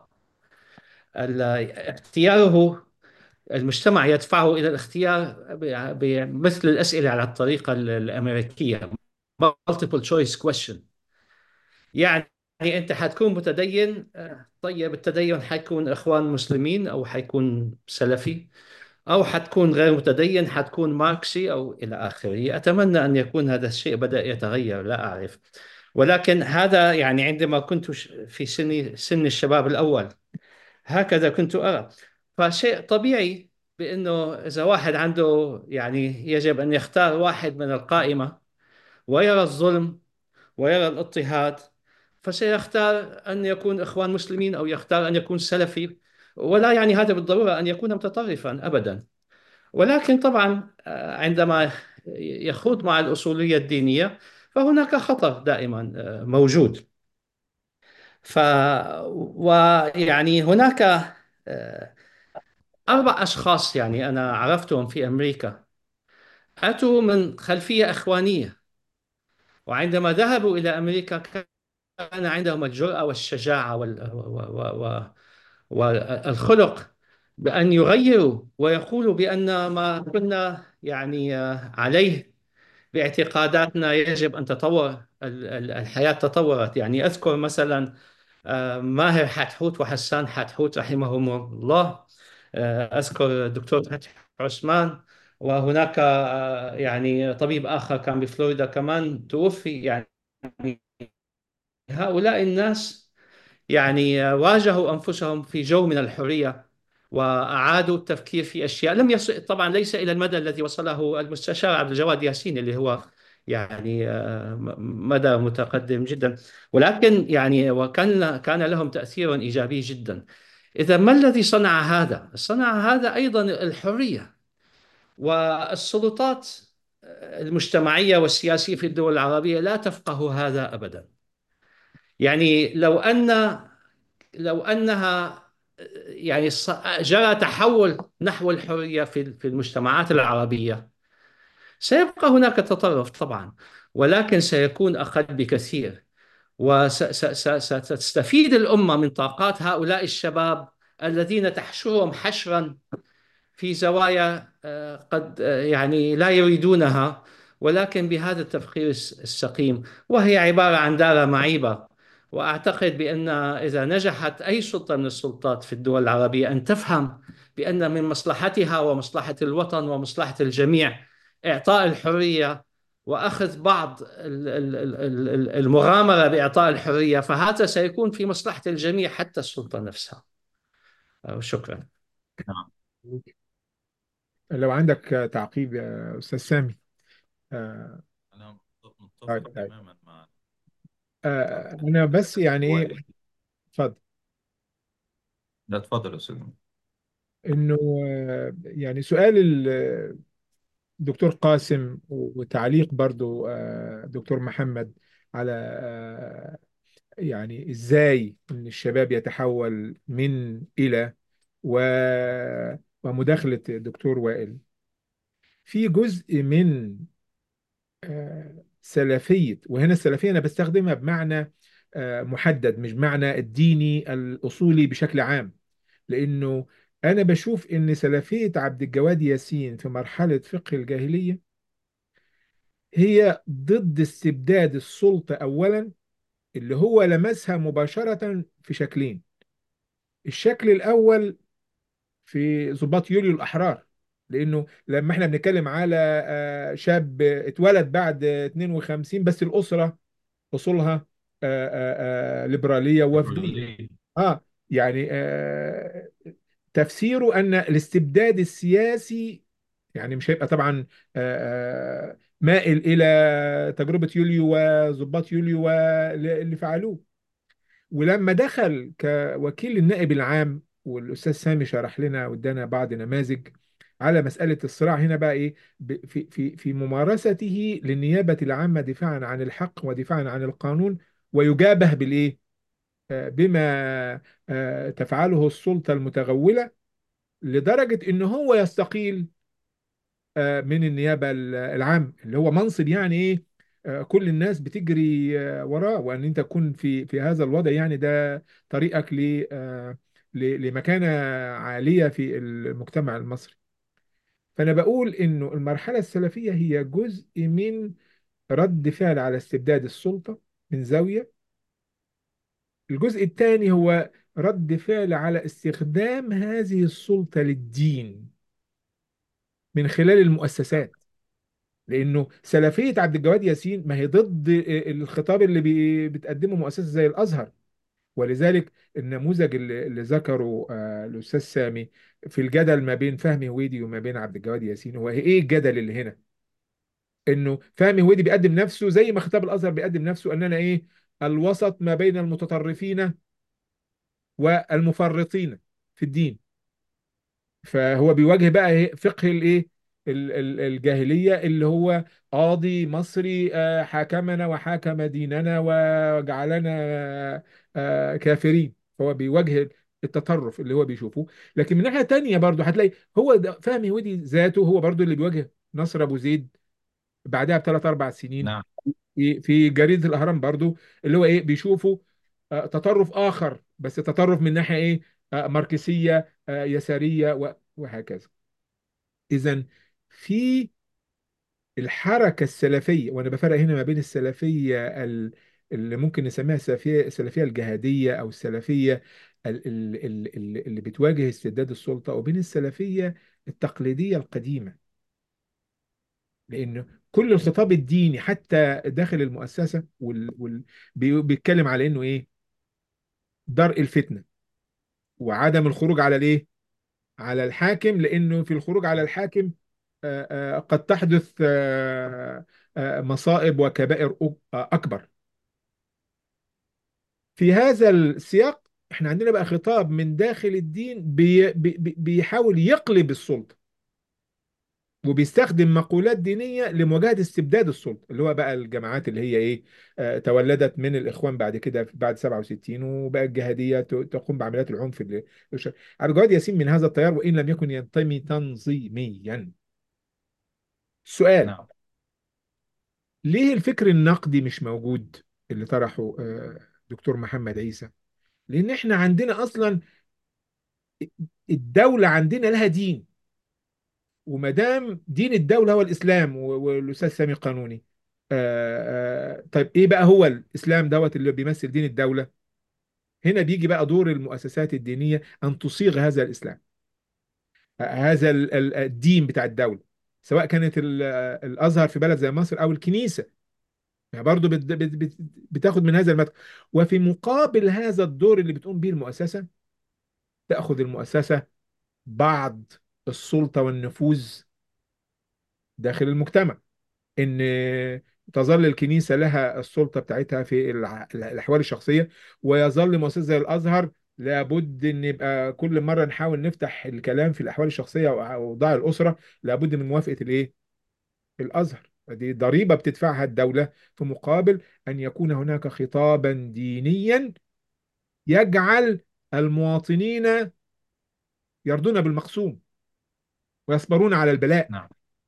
اختياره المجتمع يدفعه إلى الاختيار بمثل الأسئلة على الطريقة الأمريكية multiple choice question يعني أنت حتكون متدين طيب التدين حيكون إخوان مسلمين أو حيكون سلفي أو حتكون غير متدين حتكون ماركسي أو إلى آخره أتمنى أن يكون هذا الشيء بدأ يتغير لا أعرف ولكن هذا يعني عندما كنت في سن سن الشباب الأول هكذا كنت أرى فشيء طبيعي بأنه إذا واحد عنده يعني يجب أن يختار واحد من القائمة ويرى الظلم ويرى الاضطهاد فسيختار أن يكون إخوان مسلمين أو يختار أن يكون سلفي ولا يعني هذا بالضرورة أن يكون متطرفا أبدا ولكن طبعا آه، عندما يخوض مع الأصولية الدينية فهناك خطر دائما آه، موجود ف ويعني هناك آه، أربع أشخاص يعني أنا عرفتهم في أمريكا أتوا من خلفية إخوانية وعندما ذهبوا إلى أمريكا كان عندهم الجرأة والشجاعة وال... و... و... والخلق بأن يغيروا ويقولوا بأن ما كنا يعني آه، عليه باعتقاداتنا يجب أن تطور الحياة تطورت يعني أذكر مثلا آه، ماهر حتحوت وحسان حتحوت رحمهم الله آه، أذكر الدكتور فتحي عثمان وهناك يعني طبيب آخر كان بفلوريدا كمان توفي يعني هؤلاء الناس يعني واجهوا أنفسهم في جو من الحرية وأعادوا التفكير في أشياء لم يصل طبعا ليس إلى المدى الذي وصله المستشار عبد الجواد ياسين اللي هو يعني آه، مدى متقدم جدا ولكن يعني وكان كان لهم تأثير إيجابي جدا إذا ما الذي صنع هذا؟ صنع هذا أيضا الحرية والسلطات المجتمعية والسياسية في الدول العربية لا تفقه هذا أبدا يعني لو أن لو أنها يعني جرى تحول نحو الحرية في في المجتمعات العربية سيبقى هناك تطرف طبعا ولكن سيكون أقل بكثير وستستفيد الأمة من طاقات هؤلاء الشباب الذين تحشرهم حشرا في زوايا آه، قد آه، يعني لا يريدونها ولكن بهذا التفكير السقيم وهي عبارة عن دارة معيبة وأعتقد بأن إذا نجحت أي سلطة من السلطات في الدول العربية أن تفهم بأن من مصلحتها ومصلحة الوطن ومصلحة الجميع إعطاء الحرية وأخذ بعض المغامرة بإعطاء الحرية فهذا سيكون في مصلحة الجميع حتى السلطة نفسها شكرا نعم. لو عندك تعقيب يا أستاذ سامي آه، أنا متفق طيب طيب تماما مع آه، أنا بس يعني إيه اتفضل لا اتفضل يا أستاذ إنه آه، يعني سؤال الدكتور قاسم وتعليق برضو آه، دكتور محمد على آه، يعني إزاي إن الشباب يتحول من إلى و ومداخلة الدكتور وائل في جزء من آه، سلفية وهنا السلفية أنا بستخدمها بمعنى آه، محدد مش معنى الديني الأصولي بشكل عام لأنه أنا بشوف إن سلفية عبد الجواد ياسين في مرحلة فقه الجاهلية هي ضد استبداد السلطة أولا اللي هو لمسها مباشرة في شكلين الشكل الأول في ضباط يوليو الأحرار لأنه لما احنا بنتكلم على آه، شاب اتولد بعد 52 بس الأسرة أصولها آه، آه، ليبرالية ووفدية اه يعني تفسيره أن الاستبداد السياسي يعني مش هيبقى طبعا مائل إلى تجربة يوليو وضباط يوليو اللي فعلوه ولما دخل كوكيل النائب العام والاستاذ سامي شرح لنا وادانا بعض نماذج على مساله الصراع هنا بقى ايه ب- في في في ممارسته للنيابه العامه دفاعا عن الحق ودفاعا عن القانون ويجابه بالايه آه، بما آه، تفعله السلطه المتغوله لدرجه ان هو يستقيل آه، من النيابة العامة اللي هو منصب يعني ايه آه، كل الناس بتجري آه، وراه وان انت تكون في في هذا الوضع يعني ده طريقك ل آه، ل- لمكانة عالية في المجتمع المصري فانا بقول انه المرحلة السلفية هي جزء من رد فعل على استبداد السلطة من زاوية الجزء الثاني هو رد فعل على استخدام هذه السلطة للدين من خلال المؤسسات لانه سلفيه عبد الجواد ياسين ما هي ضد الخطاب اللي بي- بتقدمه مؤسسه زي الازهر ولذلك النموذج اللي, اللي ذكره آه، الاستاذ سامي في الجدل ما بين فهمي هويدي وما بين عبد الجواد ياسين هو ايه الجدل اللي هنا انه فهمي هويدي بيقدم نفسه زي ما خطاب الازهر بيقدم نفسه اننا ايه الوسط ما بين المتطرفين والمفرطين في الدين فهو بيواجه بقى إيه؟ فقه الايه ال- ال- الجاهلية اللي هو قاضي مصري آه، حاكمنا وحاكم ديننا وجعلنا آه، كافرين فهو بيواجه التطرف اللي هو بيشوفه لكن من ناحية تانية برضو هتلاقي هو ده فهمي ودي ذاته هو برضو اللي بيواجه نصر أبو زيد بعدها بثلاث أربع سنين نعم في في جريدة الأهرام برضو اللي هو إيه بيشوفوا آه، تطرف آخر بس تطرف من ناحية إيه آه، ماركسية آه، يسارية و- وهكذا إذا في الحركة السلفية وأنا بفرق هنا ما بين السلفية ال- اللي ممكن نسميها السلفية السلفية الجهادية أو السلفية ال- ال- ال- ال- اللي بتواجه استبداد السلطة وبين السلفية التقليدية القديمة لأنه كل الخطاب الديني حتى داخل المؤسسة وال... وال... بي- بيتكلم على إنه إيه درء الفتنة وعدم الخروج على الإيه على الحاكم لأنه في الخروج على الحاكم آه، آه، قد تحدث آه، آه، مصائب وكبائر أك- آه، أكبر في هذا السياق احنا عندنا بقى خطاب من داخل الدين بي بي بي- بيحاول يقلب السلطة وبيستخدم مقولات دينية لمواجهة استبداد السلطة اللي هو بقى الجماعات اللي هي ايه آه، تولدت من الإخوان بعد كده بعد 67 وبقى الجهادية ت- تقوم بعمليات العنف اللي عبد الجواد ياسين من هذا التيار وإن لم يكن ينتمي تنظيميا سؤال نعم ليه الفكر النقدي مش موجود اللي طرحه آه، دكتور محمد عيسى لان احنا عندنا اصلا الدولة عندنا لها دين وما دام دين الدولة هو الاسلام و- والاستاذ سامي قانوني آه، آه، طيب ايه بقى هو الاسلام دوت اللي بيمثل دين الدولة هنا بيجي بقى دور المؤسسات الدينية ان تصيغ هذا الاسلام آه، هذا ال- ال- الدين بتاع الدولة سواء كانت ال- آه، الازهر في بلد زي مصر او الكنيسة يعني برضه بت بت بت بتاخد من هذا المدخل وفي مقابل هذا الدور اللي بتقوم به المؤسسة تأخذ المؤسسة بعض السلطة والنفوذ داخل المجتمع إن تظل الكنيسة لها السلطة بتاعتها في الع- الأحوال الشخصية ويظل مؤسسة زي الأزهر لابد إن يبقى كل مرة نحاول نفتح الكلام في الأحوال الشخصية وأوضاع الأسرة لابد من موافقة الإيه؟ الأزهر دي ضريبة بتدفعها الدولة في مقابل أن يكون هناك خطابا دينيا يجعل المواطنين يرضون بالمقسوم ويصبرون على البلاء نعم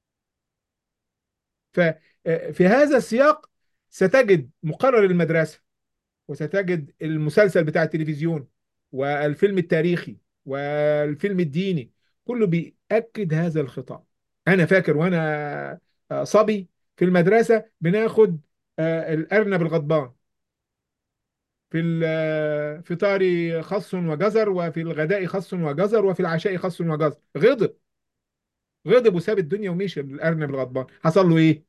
ففي هذا السياق ستجد مقرر المدرسة وستجد المسلسل بتاع التلفزيون والفيلم التاريخي والفيلم الديني كله بيأكد هذا الخطاب أنا فاكر وأنا صبي في المدرسة بناخد آه، الأرنب الغضبان في الفطار خس وجزر وفي الغداء خس وجزر وفي العشاء خس وجزر غضب غضب وساب الدنيا ومشي الأرنب الغضبان حصل له إيه؟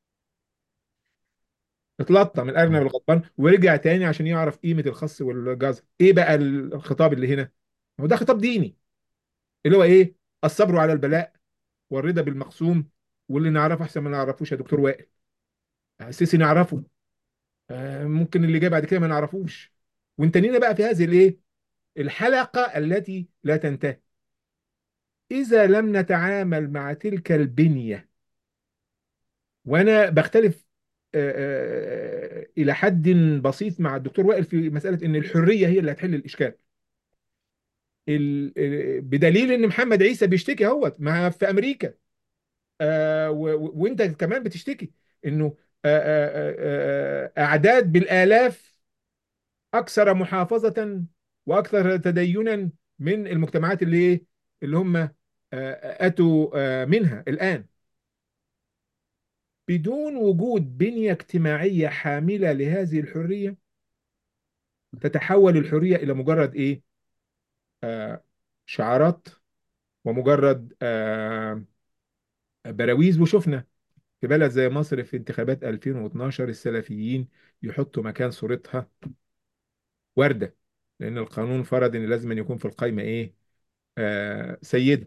اتلطم الأرنب مم. الغضبان ورجع تاني عشان يعرف قيمة الخس والجزر إيه بقى الخطاب اللي هنا؟ هو ده خطاب ديني اللي هو إيه؟ الصبر على البلاء والرضا بالمقسوم واللي نعرفه أحسن ما نعرفوش يا دكتور وائل السيسي نعرفه آه، ممكن اللي جاي بعد كده ما نعرفوش وانت لينا بقى في هذه الايه الحلقة التي لا تنتهي إذا لم نتعامل مع تلك البنية وأنا بختلف آه، آه، إلى حد بسيط مع الدكتور وائل في مسألة إن الحرية هي اللي هتحل الإشكال ال- ال- بدليل إن محمد عيسى بيشتكي اهوت مع في أمريكا آه، و- و- وأنت كمان بتشتكي إنه آه، آه، آه، آه، أعداد بالآلاف أكثر محافظة وأكثر تدينا من المجتمعات اللي إيه؟ اللي هم آه، أتوا آه، منها الآن بدون وجود بنية اجتماعية حاملة لهذه الحرية تتحول الحرية إلى مجرد إيه؟ آه، شعارات ومجرد آه، براويز وشفنا في بلد زي مصر في انتخابات 2012 السلفيين يحطوا مكان صورتها وردة لأن القانون فرض إن لازم أن يكون في القائمة إيه؟ آه، سيدة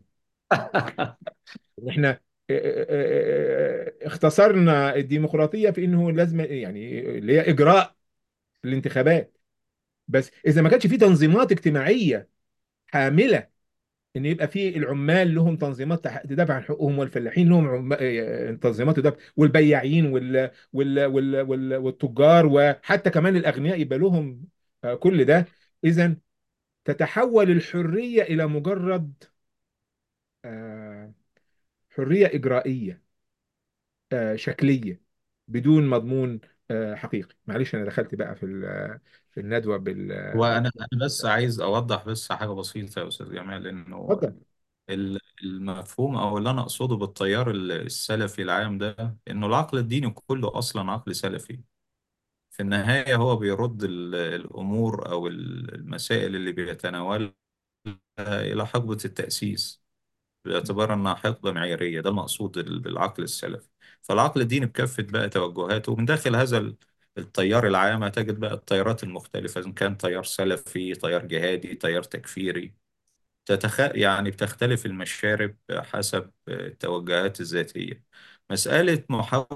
احنا آه، آه، آه، اختصرنا الديمقراطية في انه لازم يعني اللي هي اجراء الانتخابات بس اذا ما كانش في تنظيمات اجتماعية حاملة ان يبقى في العمال لهم تنظيمات تح- تدافع عن حقوقهم والفلاحين لهم عم... آه، تنظيمات تدافع والبياعين وال... وال... وال... وال... والتجار وحتى كمان الاغنياء يبقى لهم آه، كل ده اذا تتحول الحرية الى مجرد آه، حرية إجرائية آه، شكلية بدون مضمون آه، حقيقي معلش أنا دخلت بقى في ال- في الندوة بال وانا انا بس عايز اوضح بس حاجه بسيطه يا استاذ جمال انه اتفضل ال- المفهوم او اللي انا اقصده بالتيار ال- السلفي العام ده انه العقل الديني كله اصلا عقل سلفي في النهايه هو بيرد ال- الامور او ال- المسائل اللي بيتناولها الى حقبه التاسيس باعتبار انها حقبه معياريه ده المقصود ال- بالعقل السلفي فالعقل الديني بكافه بقى توجهاته ومن داخل هذا ال- التيار العام تجد بقى التيارات المختلفه اذا كان تيار سلفي تيار جهادي تيار تكفيري تتخ... يعني بتختلف المشارب حسب التوجهات الذاتيه مساله محاوله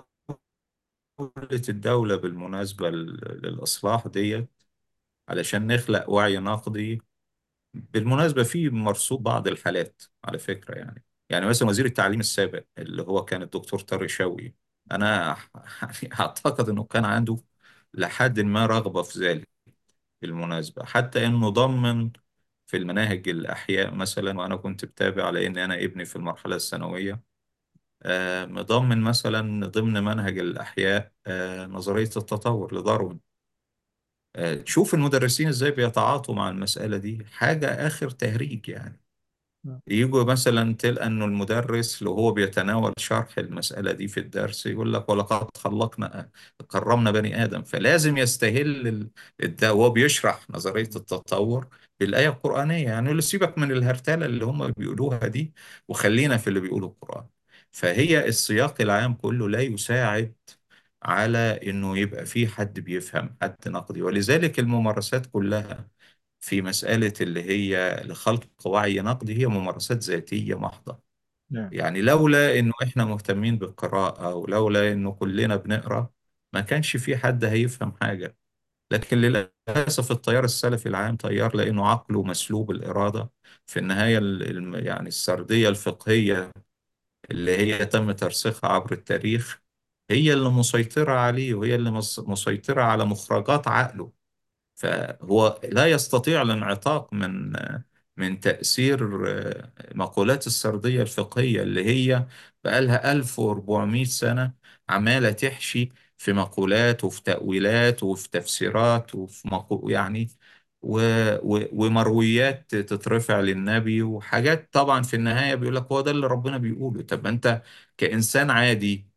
الدوله بالمناسبه لل- للاصلاح ديت علشان نخلق وعي نقدي بالمناسبة في مرصود بعض الحالات على فكرة يعني يعني مثلا وزير التعليم السابق اللي هو كان الدكتور طارق شوقي أنا يعني أعتقد إنه كان عنده لحد ما رغبة في ذلك بالمناسبة حتى إنه ضمن في المناهج الأحياء مثلا وأنا كنت بتابع لأن أنا ابني في المرحلة الثانوية آه، مضمن مثلا ضمن منهج الأحياء آه، نظرية التطور لداروين آه، تشوف المدرسين إزاي بيتعاطوا مع المسألة دي حاجة آخر تهريج يعني يجوا مثلا تلقى انه المدرس لو هو بيتناول شرح المسألة دي في الدرس يقول لك ولقد خلقنا كرمنا بني آدم فلازم يستهل ال- الد- وهو بيشرح نظرية التطور بالآية القرآنية يعني يقول له سيبك من الهرتلة اللي هم بيقولوها دي وخلينا في اللي بيقوله القرآن فهي السياق العام كله لا يساعد على انه يبقى في حد بيفهم حد نقدي ولذلك الممارسات كلها في مسألة اللي هي لخلق وعي نقدي هي ممارسات ذاتية محضة نعم يعني لولا إنه إحنا مهتمين بالقراءة ولولا إنه كلنا بنقرأ ما كانش في حد هيفهم حاجة لكن للأسف التيار السلفي العام تيار لأنه عقله مسلوب الإرادة في النهاية ال- الم- يعني السردية الفقهية اللي هي تم ترسيخها عبر التاريخ هي اللي مسيطرة عليه وهي اللي مس- مسيطرة على مخرجات عقله فهو لا يستطيع الانعتاق من من تأثير آه، مقولات السردية الفقهية اللي هي بقالها 1400 سنة عمالة تحشي في مقولات وفي تأويلات وفي تفسيرات وفي مقو يعني و و ومرويات تترفع للنبي وحاجات طبعا في النهاية بيقول لك هو ده اللي ربنا بيقوله طب أنت كإنسان عادي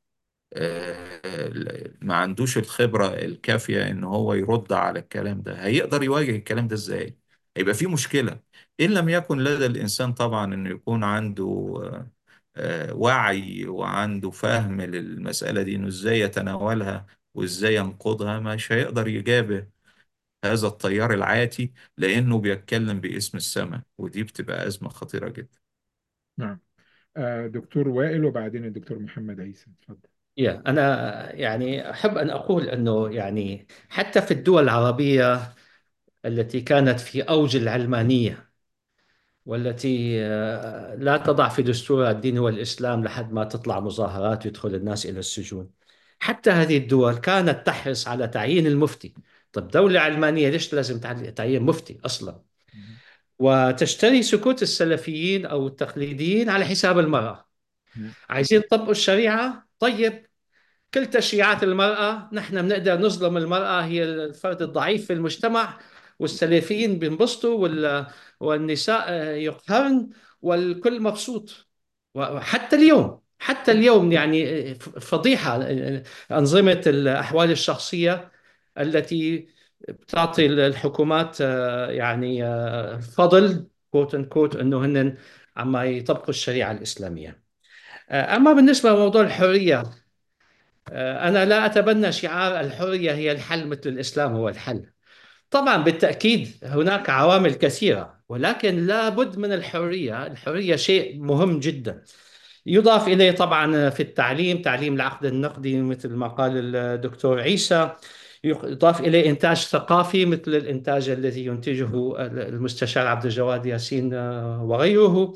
آه، ما عندوش الخبرة الكافية ان هو يرد على الكلام ده هيقدر يواجه الكلام ده ازاي هيبقى في مشكلة ان لم يكن لدى الانسان طبعا انه يكون عنده آه، آه، وعي وعنده فهم للمسألة دي انه ازاي يتناولها وازاي ينقضها مش هيقدر يجابه هذا التيار العاتي لانه بيتكلم باسم السماء ودي بتبقى أزمة خطيرة جدا نعم آه، دكتور وائل وبعدين الدكتور محمد عيسى اتفضل يا أنا يعني أحب أن أقول أنه يعني حتى في الدول العربية التي كانت في أوج العلمانية والتي آه، لا تضع في دستورها الدين والإسلام لحد ما تطلع مظاهرات ويدخل الناس إلى السجون حتى هذه الدول كانت تحرص على تعيين المفتي طب دولة علمانية ليش لازم تعين مفتي أصلا وتشتري سكوت السلفيين أو التقليديين على حساب المرأة عايزين يطبقوا الشريعة طيب كل تشريعات المرأة نحن بنقدر نظلم المرأة هي الفرد الضعيف في المجتمع والسلفيين بينبسطوا والنساء يقهرن والكل مبسوط وحتى اليوم حتى اليوم يعني فضيحة أنظمة الأحوال الشخصية التي بتعطي الحكومات يعني فضل كوت ان كوت انه هن عم يطبقوا الشريعه الاسلاميه. اما بالنسبه لموضوع الحريه انا لا اتبنى شعار الحريه هي الحل مثل الاسلام هو الحل. طبعا بالتاكيد هناك عوامل كثيره ولكن لا بد من الحريه، الحريه شيء مهم جدا. يضاف اليه طبعا في التعليم تعليم العقد النقدي مثل ما قال الدكتور عيسى يضاف إليه إنتاج ثقافي مثل الإنتاج الذي ينتجه المستشار عبد الجواد ياسين وغيره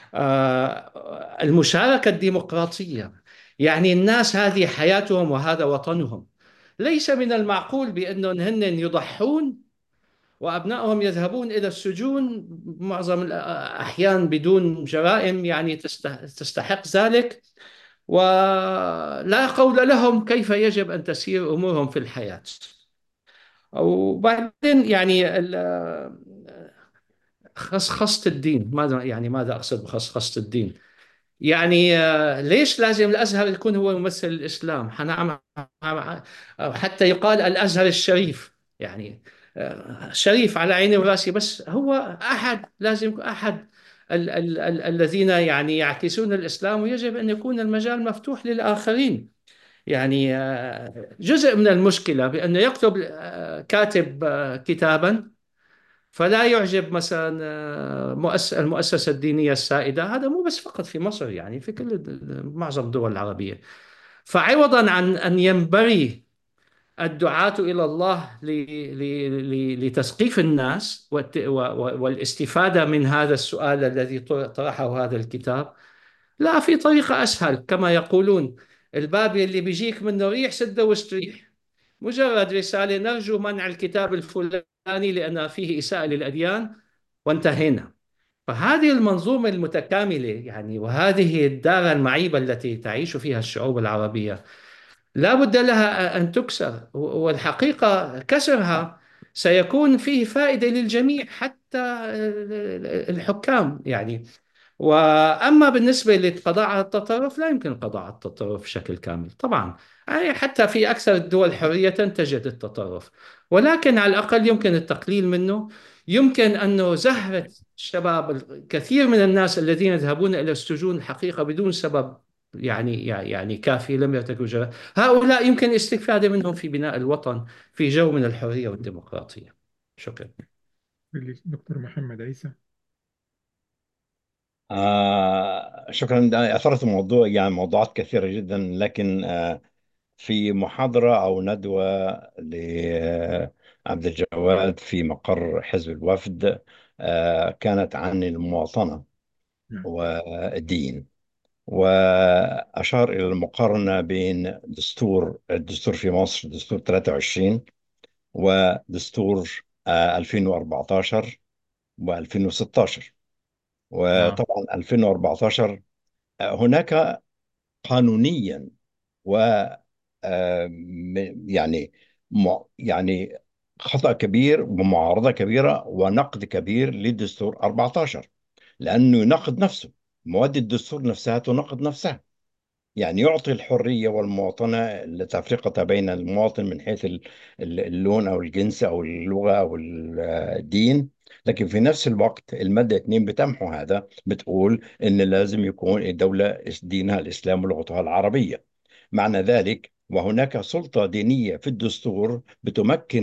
المشاركة الديمقراطية يعني الناس هذه حياتهم وهذا وطنهم ليس من المعقول بأنهم هن يضحون وأبنائهم يذهبون إلى السجون معظم الأحيان بدون جرائم يعني تستحق ذلك ولا قول لهم كيف يجب أن تسير أمورهم في الحياة وبعدين يعني خصخصة الدين ماذا يعني ماذا أقصد بخصخصة الدين يعني ليش لازم الأزهر يكون هو يمثل الإسلام حنعمل حتى يقال الأزهر الشريف يعني شريف على عيني وراسي بس هو أحد لازم أحد ال ال ال الذين يعني يعكسون الإسلام ويجب أن يكون المجال مفتوح للآخرين يعني جزء من المشكلة بأنه يكتب كاتب كتابا فلا يعجب مثلا المؤسسة الدينية السائدة هذا مو بس فقط في مصر يعني في كل معظم الدول العربية فعوضا عن أن ينبري الدعاة إلى الله لتثقيف الناس والاستفادة من هذا السؤال الذي طرحه هذا الكتاب لا في طريقة أسهل كما يقولون الباب اللي بيجيك منه ريح سده واستريح مجرد رسالة نرجو منع الكتاب الفلاني لأن فيه إساءة للأديان وانتهينا فهذه المنظومة المتكاملة يعني وهذه الدار المعيبة التي تعيش فيها الشعوب العربية لا بد لها أن تكسر والحقيقة كسرها سيكون فيه فائدة للجميع حتى الحكام يعني وأما بالنسبة للقضاء على التطرف لا يمكن القضاء على التطرف بشكل كامل طبعا يعني حتى في أكثر الدول حرية تجد التطرف ولكن على الأقل يمكن التقليل منه يمكن أنه زهرة الشباب الكثير من الناس الذين يذهبون إلى السجون الحقيقة بدون سبب يعني يعني كافي لم يرتكبوا جرائم هؤلاء يمكن الاستفادة منهم في بناء الوطن في جو من الحرية والديمقراطية شكرا دكتور محمد عيسى آه شكرا أثرت موضوع يعني موضوعات كثيرة جدا لكن آه في محاضرة أو ندوة لعبد الجواد في مقر حزب الوفد آه كانت عن المواطنة والدين وأشار إلى المقارنة بين دستور الدستور في مصر دستور 23 ودستور 2014 و2016 وطبعا 2014 هناك قانونيا و يعني يعني خطأ كبير ومعارضة كبيرة ونقد كبير للدستور 14 لأنه ينقد نفسه مواد الدستور نفسها تنقد نفسها يعني يعطي الحرية والمواطنة التفرقة بين المواطن من حيث اللون أو الجنس أو اللغة أو الدين لكن في نفس الوقت المادة 2 بتمحو هذا بتقول إن لازم يكون الدولة دينها الإسلام ولغتها العربية معنى ذلك وهناك سلطة دينية في الدستور بتمكن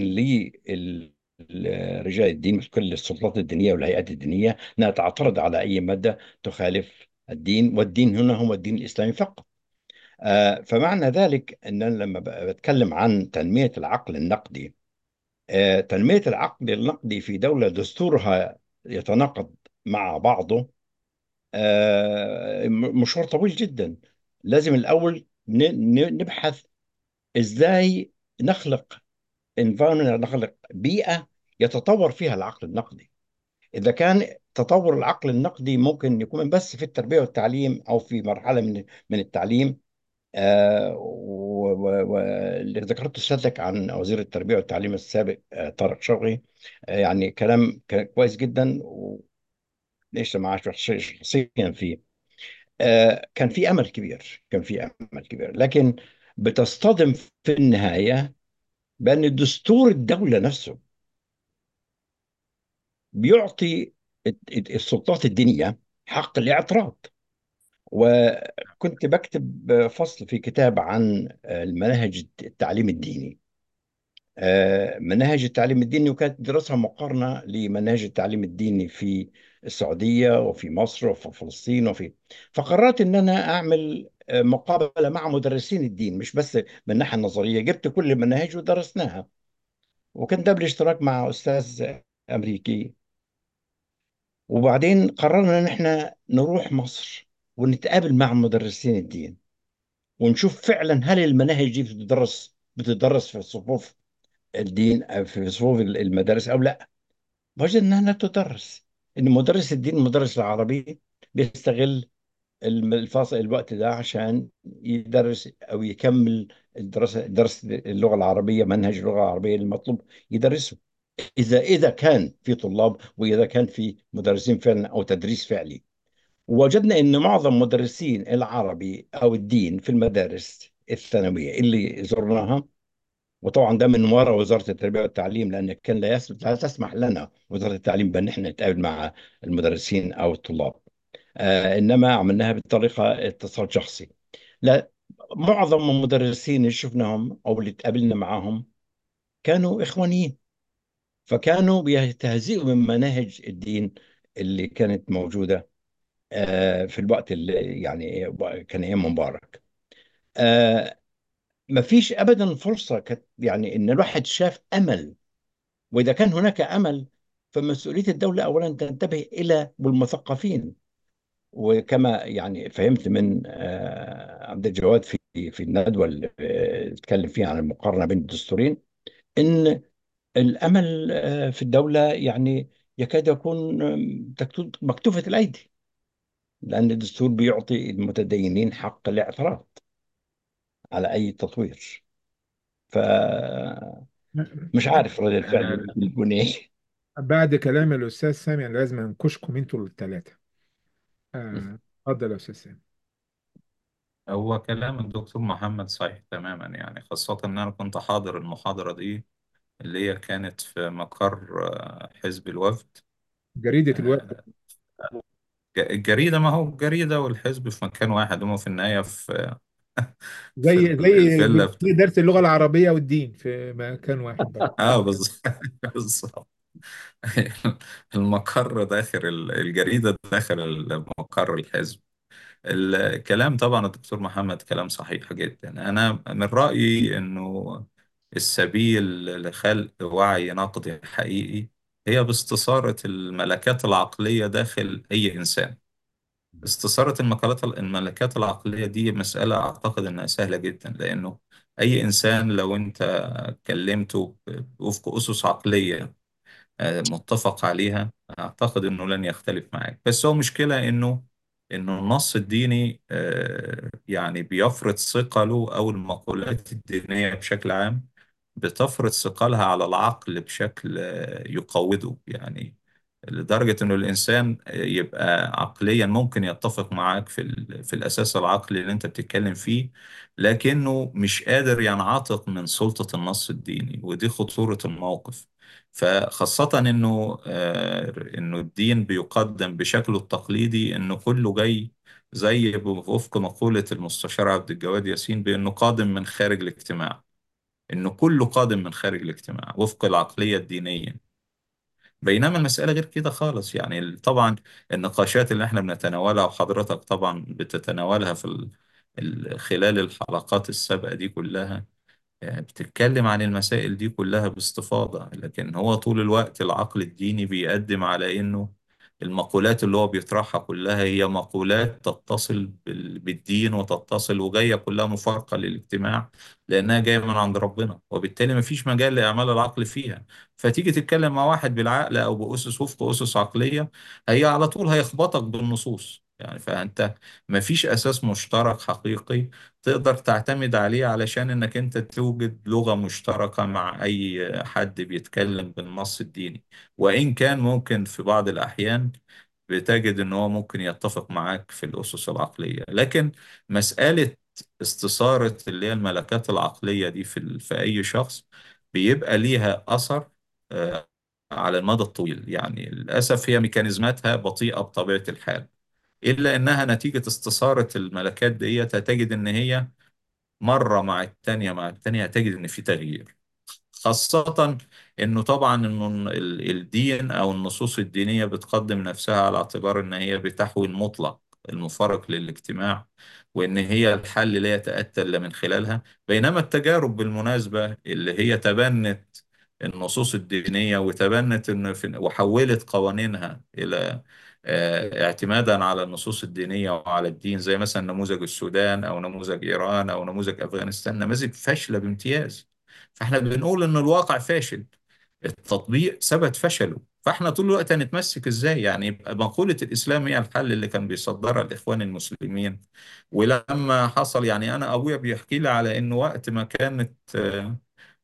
رجال الدين كل السلطات الدينية والهيئات الدينية أنها تعترض على أي مادة تخالف الدين والدين هنا هو الدين الإسلامي فقط آه فمعنى ذلك أن لما بتكلم عن تنمية العقل النقدي آه، تنمية العقل النقدي في دولة دستورها يتناقض مع بعضه آه، م- مشوار طويل جدا لازم الأول ن- ن- نبحث إزاي نخلق environment نخلق بيئة يتطور فيها العقل النقدي إذا كان تطور العقل النقدي ممكن يكون بس في التربية والتعليم أو في مرحلة من من التعليم آه، و- و- واللي ذكرته سيادتك عن وزير التربية والتعليم السابق آه، طارق شوقي آه، يعني كلام كان كويس جدا وليش معاه شخصي- شخصيا فيه آه، كان في أمل كبير كان في أمل كبير لكن بتصطدم في النهاية بأن دستور الدولة نفسه بيعطي السلطات الدينية حق الاعتراض وكنت بكتب فصل في كتاب عن المناهج التعليم الديني آه، مناهج التعليم الديني وكانت دراسة مقارنة لمناهج التعليم الديني في السعودية وفي مصر وفي فلسطين وفي فقررت ان انا اعمل آه، مقابلة مع مدرسين الدين مش بس من الناحية النظرية جبت كل المناهج ودرسناها وكان ده بالاشتراك مع استاذ امريكي وبعدين قررنا ان احنا نروح مصر ونتقابل مع مدرسين الدين ونشوف فعلا هل المناهج دي بتدرس بتدرس في صفوف الدين في صفوف المدارس او لا وجدنا انها تدرس ان مدرس الدين المدرس العربي بيستغل الم- الفاصل الوقت ده عشان يدرس او يكمل الدراسه درس اللغه العربيه منهج اللغه العربيه المطلوب يدرسه اذا اذا كان في طلاب واذا كان في مدرسين فعلا او تدريس فعلي وجدنا ان معظم مدرسين العربي او الدين في المدارس الثانويه اللي زرناها وطبعا ده من وراء وزاره التربيه والتعليم لان كان لا, يس... لا تسمح لنا وزاره التعليم بان احنا نتقابل مع المدرسين او الطلاب آه انما عملناها بطريقه اتصال شخصي لا معظم المدرسين اللي شفناهم او اللي تقابلنا معاهم كانوا اخوانيين فكانوا بيستهزئوا من مناهج الدين اللي كانت موجوده آه في الوقت اللي يعني كان ايام مبارك آه ما فيش ابدا فرصه كت يعني ان الواحد شاف امل واذا كان هناك امل فمسؤوليه الدوله اولا تنتبه الى المثقفين وكما يعني فهمت من آه، عبد الجواد في في الندوه اللي آه، اتكلم فيها عن المقارنه بين الدستورين ان الامل آه، في الدوله يعني يكاد يكون آم، تكتب- مكتوفه الايدي لان الدستور بيعطي المتدينين حق الاعتراض على اي تطوير فمش عارف رد الفعل أنا ممكن يكون ايه بعد كلام الأستاذ سامي أنا لازم أنكشكم أنتوا الثلاثة آه، اتفضل يا أستاذ سامي هو كلام الدكتور محمد صحيح تماما يعني خاصة إن أنا كنت حاضر المحاضرة دي اللي هي كانت في مقر آه، حزب الوفد جريدة الوقت آه، ج- الجريدة ما هو الجريدة والحزب في مكان واحد هم في النهاية في في زي ال- زي الفيلا زي درس اللغة العربية والدين في مكان واحد برضه اه بالظبط بالظبط المقر داخل ال- الجريدة داخل المقر الحزب الكلام طبعا الدكتور محمد كلام صحيح جدا أنا من رأيي إنه السبيل لخلق وعي نقدي حقيقي هي باستثارة الملكات العقلية داخل أي إنسان استثارة المقالات الملكات العقلية دي مسألة أعتقد إنها سهلة جدا لأنه أي إنسان لو أنت كلمته وفق أسس عقلية آه، متفق عليها أعتقد إنه لن يختلف معاك بس هو مشكلة إنه إنه النص الديني آه، يعني بيفرض ثقله أو المقولات الدينية بشكل عام بتفرض ثقلها على العقل بشكل آه، يقوده يعني لدرجة إنه الإنسان يبقى عقليا ممكن يتفق معاك في ال... في الأساس العقلي اللي أنت بتتكلم فيه لكنه مش قادر ينعتق من سلطة النص الديني ودي خطورة الموقف فخاصة إنه آه إنه الدين بيقدم بشكله التقليدي إنه كله جاي زي وفق مقولة المستشار عبد الجواد ياسين بأنه قادم من خارج الاجتماع إنه كله قادم من خارج الاجتماع وفق العقلية الدينية بينما المسألة غير كده خالص يعني ال- طبعا النقاشات اللي احنا بنتناولها وحضرتك طبعا بتتناولها في ال... ال... خلال الحلقات السابقة دي كلها يعني بتتكلم عن المسائل دي كلها باستفاضة لكن هو طول الوقت العقل الديني بيقدم على إنه المقولات اللي هو بيطرحها كلها هي مقولات تتصل بال- بالدين وتتصل وجاية كلها مفارقة للاجتماع لأنها جاية من عند ربنا وبالتالي مفيش مجال لإعمال العقل فيها فتيجي تتكلم مع واحد بالعقل أو بأسس وفق أسس عقلية هي على طول هيخبطك بالنصوص يعني فأنت مفيش أساس مشترك حقيقي تقدر تعتمد عليه علشان انك انت توجد لغة مشتركة مع اي حد بيتكلم بالنص الديني وان كان ممكن في بعض الاحيان بتجد ان هو ممكن يتفق معاك في الاسس العقلية لكن مسألة استثارة اللي هي الملكات العقلية دي في ال- في اي شخص بيبقى ليها اثر آه، على المدى الطويل يعني للاسف هي ميكانيزماتها بطيئة بطبيعة الحال إلا إنها نتيجة استثارة الملكات ديت هتجد إن هي مرة مع التانية مع التانية هتجد إن في تغيير خاصة إنه طبعا إنه ال- الدين أو النصوص الدينية بتقدم نفسها على اعتبار إن هي بتحوي المطلق المفارق للاجتماع وإن هي الحل لا يتأتى إلا من خلالها بينما التجارب بالمناسبة اللي هي تبنت النصوص الدينية وتبنت إن في وحولت قوانينها إلى آه، اعتمادا على النصوص الدينية وعلى الدين زي مثلا نموذج السودان أو نموذج إيران أو نموذج أفغانستان نماذج فاشلة بامتياز فاحنا بنقول إن الواقع فاشل التطبيق ثبت فشله فاحنا طول الوقت هنتمسك ازاي يعني يبقى مقولة الإسلام هي الحل اللي كان بيصدرها الإخوان المسلمين ولما حصل يعني أنا أبويا بيحكي لي على إنه وقت ما كانت آه،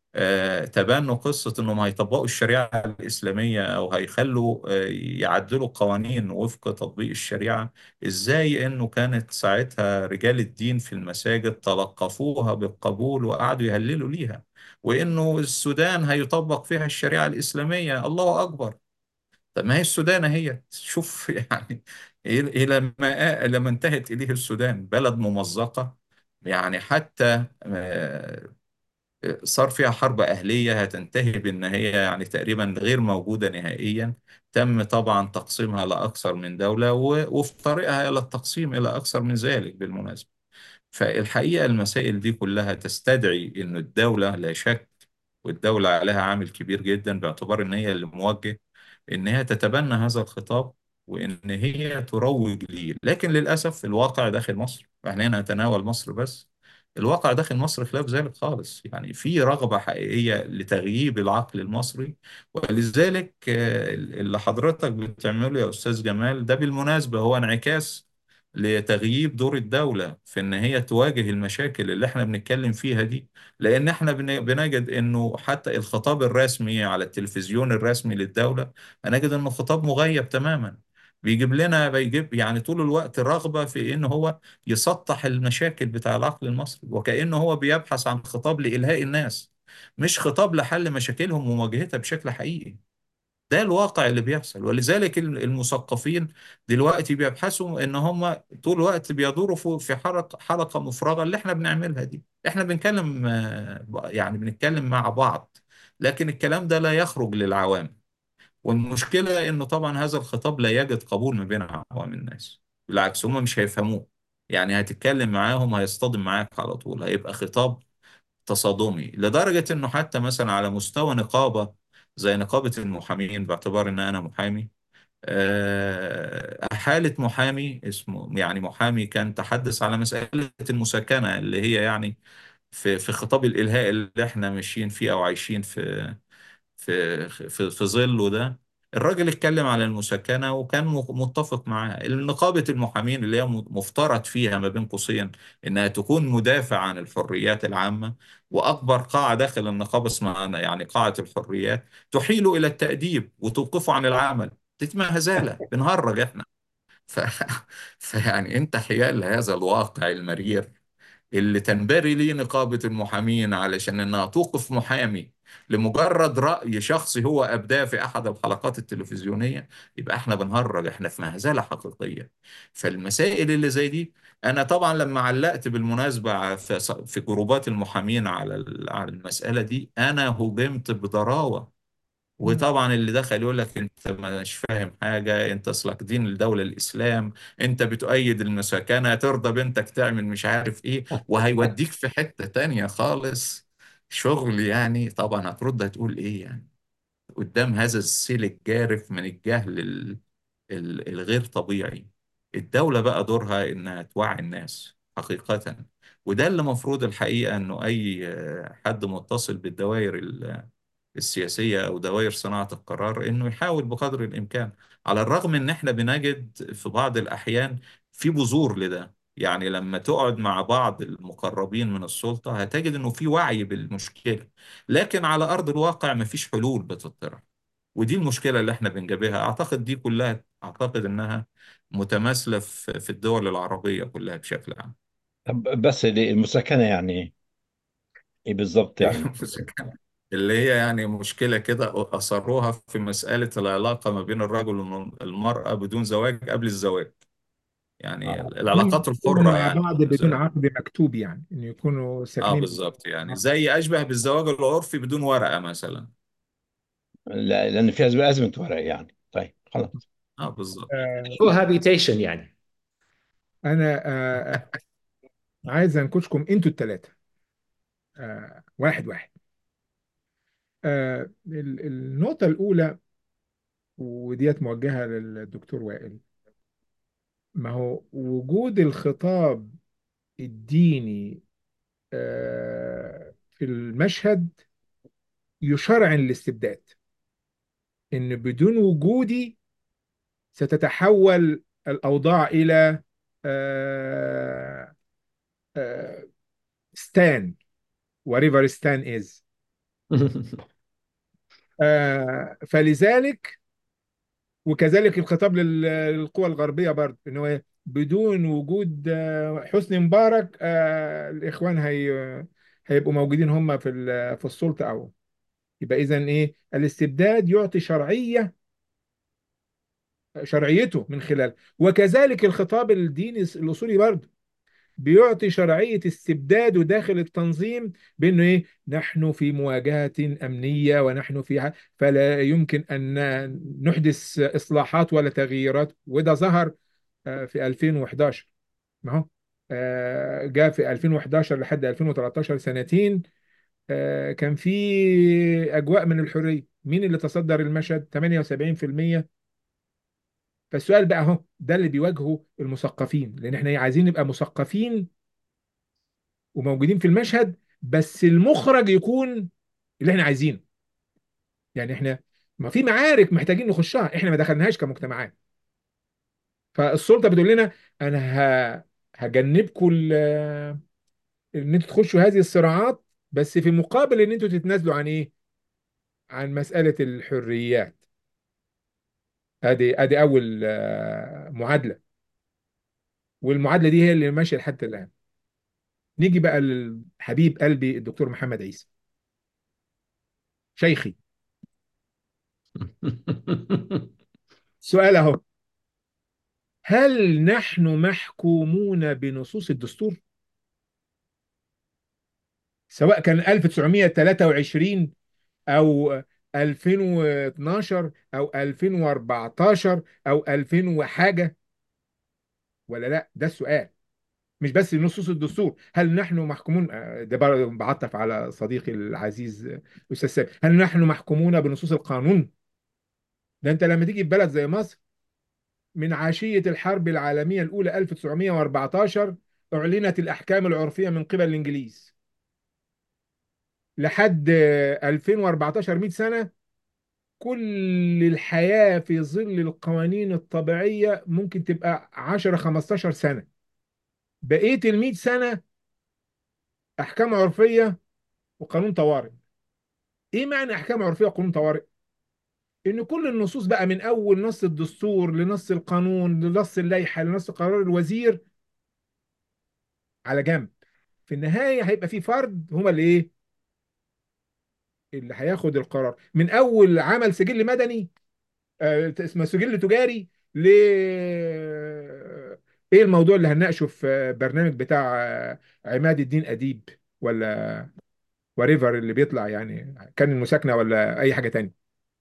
آه، تبنوا قصة انهم هيطبقوا الشريعة الإسلامية او هيخلوا آه، يعدلوا قوانين وفق تطبيق الشريعة ازاي انه كانت ساعتها رجال الدين في المساجد تلقفوها بالقبول وقعدوا يهللوا ليها وانه السودان هيطبق فيها الشريعة الإسلامية الله أكبر طب ما هي السودان هي شوف يعني إلى ما إلى ما انتهت إليه السودان بلد ممزقة يعني حتى آه، صار فيها حرب أهلية هتنتهي بأن هي يعني تقريبا غير موجودة نهائيا تم طبعا تقسيمها لأكثر من دولة و- وفي طريقها إلى التقسيم إلى أكثر من ذلك بالمناسبة فالحقيقة المسائل دي كلها تستدعي أن الدولة لا شك والدولة عليها عامل كبير جدا باعتبار أن هي اللي موجه أن هي تتبنى هذا الخطاب وأن هي تروج ليه لكن للأسف الواقع داخل مصر احنا هنا نتناول مصر بس الواقع داخل مصر خلاف ذلك خالص يعني في رغبة حقيقية لتغييب العقل المصري ولذلك آه، اللي حضرتك بتعمله يا أستاذ جمال ده بالمناسبة هو انعكاس لتغييب دور الدولة في إن هي تواجه المشاكل اللي احنا بنتكلم فيها دي لأن احنا بن- بنجد إنه حتى الخطاب الرسمي على التلفزيون الرسمي للدولة هنجد إنه خطاب مغيب تماما بيجيب لنا بيجيب يعني طول الوقت رغبة في إن هو يسطح المشاكل بتاع العقل المصري وكأنه هو بيبحث عن خطاب لإلهاء الناس مش خطاب لحل مشاكلهم ومواجهتها بشكل حقيقي ده الواقع اللي بيحصل ولذلك الم- المثقفين دلوقتي بيبحثوا ان هم طول الوقت بيدوروا في في حلقة حلقة مفرغة اللي احنا بنعملها دي احنا بنتكلم آه، يعني بنتكلم مع بعض لكن الكلام ده لا يخرج للعوام والمشكلة إنه طبعا هذا الخطاب لا يجد قبول ما بين عوام الناس بالعكس هم مش هيفهموه يعني هتتكلم معاهم هيصطدم معاك على طول هيبقى خطاب تصادمي لدرجة إنه حتى مثلا على مستوى نقابة زي نقابة المحامين باعتبار إن أنا محامي آه، حالة محامي اسمه يعني محامي كان تحدث على مسألة المساكنة اللي هي يعني في في خطاب الإلهاء اللي احنا ماشيين فيه أو عايشين في في في في ظله ده الراجل اتكلم على المساكنة وكان م- متفق معاه نقابة المحامين اللي هي م- مفترض فيها ما بين قوسين إنها تكون مدافع عن الحريات العامة وأكبر قاعة داخل النقابة اسمها يعني قاعة الحريات تحيل إلى التأديب وتوقفه عن العمل دي اسمها هزالة بنهرج احنا ف... فيعني انت حيال هذا الواقع المرير اللي تنبري ليه نقابة المحامين علشان انها توقف محامي لمجرد رأي شخصي هو أبداه في أحد الحلقات التلفزيونية يبقى احنا بنهرج احنا في مهزلة حقيقية فالمسائل اللي زي دي أنا طبعا لما علقت بالمناسبة في في جروبات المحامين على ال- على المسألة دي أنا هجمت بضراوة مم. وطبعا اللي دخل يقول لك انت مش فاهم حاجة انت اصلك دين الدولة الاسلام انت بتؤيد المساكنة ترضى بنتك تعمل مش عارف ايه وهيوديك في حتة تانية خالص شغل يعني طبعا هترد هتقول ايه يعني قدام هذا السيل الجارف من الجهل ال- ال- الغير طبيعي الدولة بقى دورها إنها توعي الناس حقيقة وده اللي مفروض الحقيقة إنه أي آه، حد متصل بالدوائر ال- السياسية أو دوائر صناعة القرار إنه يحاول بقدر الإمكان على الرغم إن إحنا بنجد في بعض الأحيان في بذور لده يعني لما تقعد مع بعض المقربين من السلطة هتجد إنه في وعي بالمشكلة لكن على أرض الواقع مفيش حلول بتطرح ودي المشكلة اللي احنا بنجابهها أعتقد دي كلها أعتقد إنها متماثلة في في الدول العربية كلها بشكل عام طب بس المساكنة يعني ايه إيه بالضبط يعني اللي هي يعني مشكلة كده أصروها في مسألة العلاقة ما بين الرجل والمرأة بدون زواج قبل الزواج يعني آه. العلاقات يكونوا الحرة مع يعني بعض بدون عقد مكتوب يعني إن يكونوا اه ساكنين بالظبط يعني زي أشبه بالزواج العرفي بدون ورقة مثلا لا- لأن في أزمة أزمة ورق يعني طيب خلاص اه بالظبط آه cohabitation يعني أنا آه عايز أنكشكم أنتوا الثلاثة آه واحد واحد آه ال- النقطة الأولى وديت موجهة للدكتور وائل ما هو وجود الخطاب الديني آه في المشهد يشرعن الاستبداد إن بدون وجودي ستتحول الأوضاع إلى آه آه ستان whatever ستان is آه فلذلك وكذلك الخطاب لل- للقوى الغربية برضه ان هو إيه؟ بدون وجود آه، حسني مبارك آه، الإخوان هي هيبقوا موجودين هم في ال- في السلطة أو يبقى إذا إيه الاستبداد يعطي شرعية شرعيته من خلال وكذلك الخطاب الديني الأصولي برضه بيعطي شرعية استبداده داخل التنظيم بأنه إيه نحن في مواجهة أمنية ونحن في ح- فلا يمكن أن نحدث إصلاحات ولا تغييرات وده ظهر آه، في 2011 ما هو آه، جاء في 2011 لحد 2013 سنتين آه، كان في أجواء من الحرية مين اللي تصدر المشهد 78% فالسؤال بقى اهو ده اللي بيواجهه المثقفين لان احنا عايزين نبقى مثقفين وموجودين في المشهد بس المخرج يكون اللي احنا عايزينه يعني احنا ما في معارك محتاجين نخشها احنا ما دخلناهاش كمجتمعات فالسلطه بتقول لنا انا ه... هجنبكم ال- ان انتوا تخشوا هذه الصراعات بس في مقابل ان انتوا تتنازلوا عن ايه عن مساله الحريات ادي ادي اول آه، معادله والمعادله دي هي اللي ماشيه لحد الان نيجي بقى لحبيب قلبي الدكتور محمد عيسى شيخي سؤال اهو هل نحن محكومون بنصوص الدستور سواء كان 1923 او 2012 او 2014 او 2000 وحاجه ولا لا ده السؤال مش بس نصوص الدستور هل نحن محكومون آه، ده بر- بعطف على صديقي العزيز آه، استاذ سامي هل نحن محكومون بنصوص القانون ده انت لما تيجي في بلد زي مصر من عشية الحرب العالمية الأولى 1914 أعلنت الأحكام العرفية من قبل الإنجليز لحد آه، 2014 100 سنة كل الحياة في ظل القوانين الطبيعية ممكن تبقى 10 15 سنة بقية ال 100 سنة أحكام عرفية وقانون طوارئ إيه معنى أحكام عرفية وقانون طوارئ؟ إن كل النصوص بقى من أول نص الدستور لنص القانون لنص اللائحة لنص قرار الوزير على جنب في النهاية هيبقى في فرد هما اللي إيه؟ اللي هياخد القرار من أول عمل سجل مدني آه، اسمه سجل تجاري ل ايه الموضوع اللي هنناقشه في برنامج بتاع آه، عماد الدين أديب ولا وريفر اللي بيطلع يعني كان المساكنة ولا أي حاجة تانية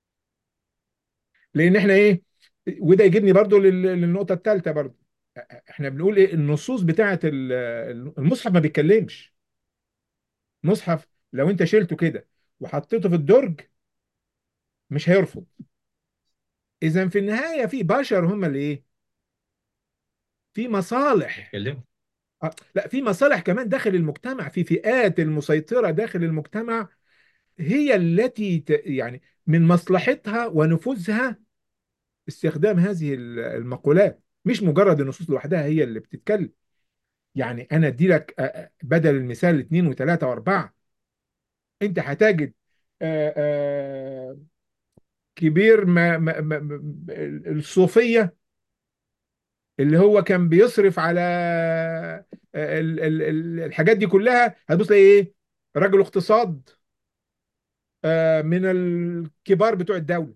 لأن احنا ايه وده يجيبني برضو لل- للنقطة الثالثة برضو احنا بنقول ايه النصوص بتاعة ال- المصحف ما بيتكلمش مصحف لو انت شلته كده وحطيته في الدرج مش هيرفض اذا في النهايه في بشر هم اللي ايه في مصالح اتكلم آه، لا في مصالح كمان داخل المجتمع في فئات المسيطره داخل المجتمع هي التي ت... يعني من مصلحتها ونفوذها استخدام هذه ال- المقولات مش مجرد النصوص لوحدها هي اللي بتتكلم يعني انا ادي لك آه، آه، بدل المثال اثنين وثلاثه واربعه انت هتجد آه، آه، كبير ما ما ما ما- الصوفيه اللي هو كان بيصرف على ال- ال- ال- الحاجات دي كلها هتبص تلاقي ايه رجل اقتصاد آه، من الكبار بتوع الدولة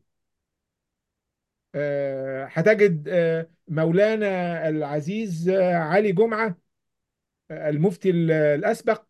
آه، هتجد آه، مولانا العزيز آه، علي جمعة آه، المفتي ال- الأسبق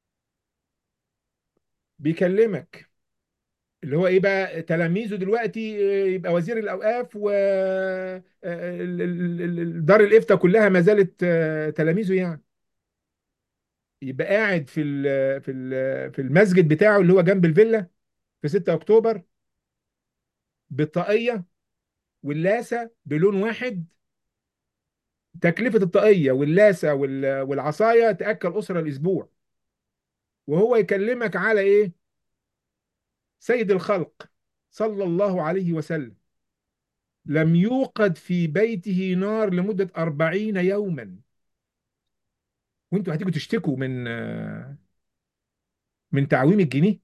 بيكلمك اللي هو ايه بقى تلاميذه دلوقتي آه، يبقى وزير الأوقاف و آه، ال- ال- ال- دار الإفتاء كلها ما زالت آه، تلاميذه يعني يبقى قاعد في ال- في ال- في المسجد بتاعه اللي هو جنب الفيلا في 6 اكتوبر بالطاقيه واللاسه بلون واحد تكلفه الطاقيه واللاسه وال- والعصايه تاكل اسره الاسبوع وهو يكلمك على ايه سيد الخلق صلى الله عليه وسلم لم يوقد في بيته نار لمده أربعين يوما وانتوا هتيجوا تشتكوا من آه، من تعويم الجنيه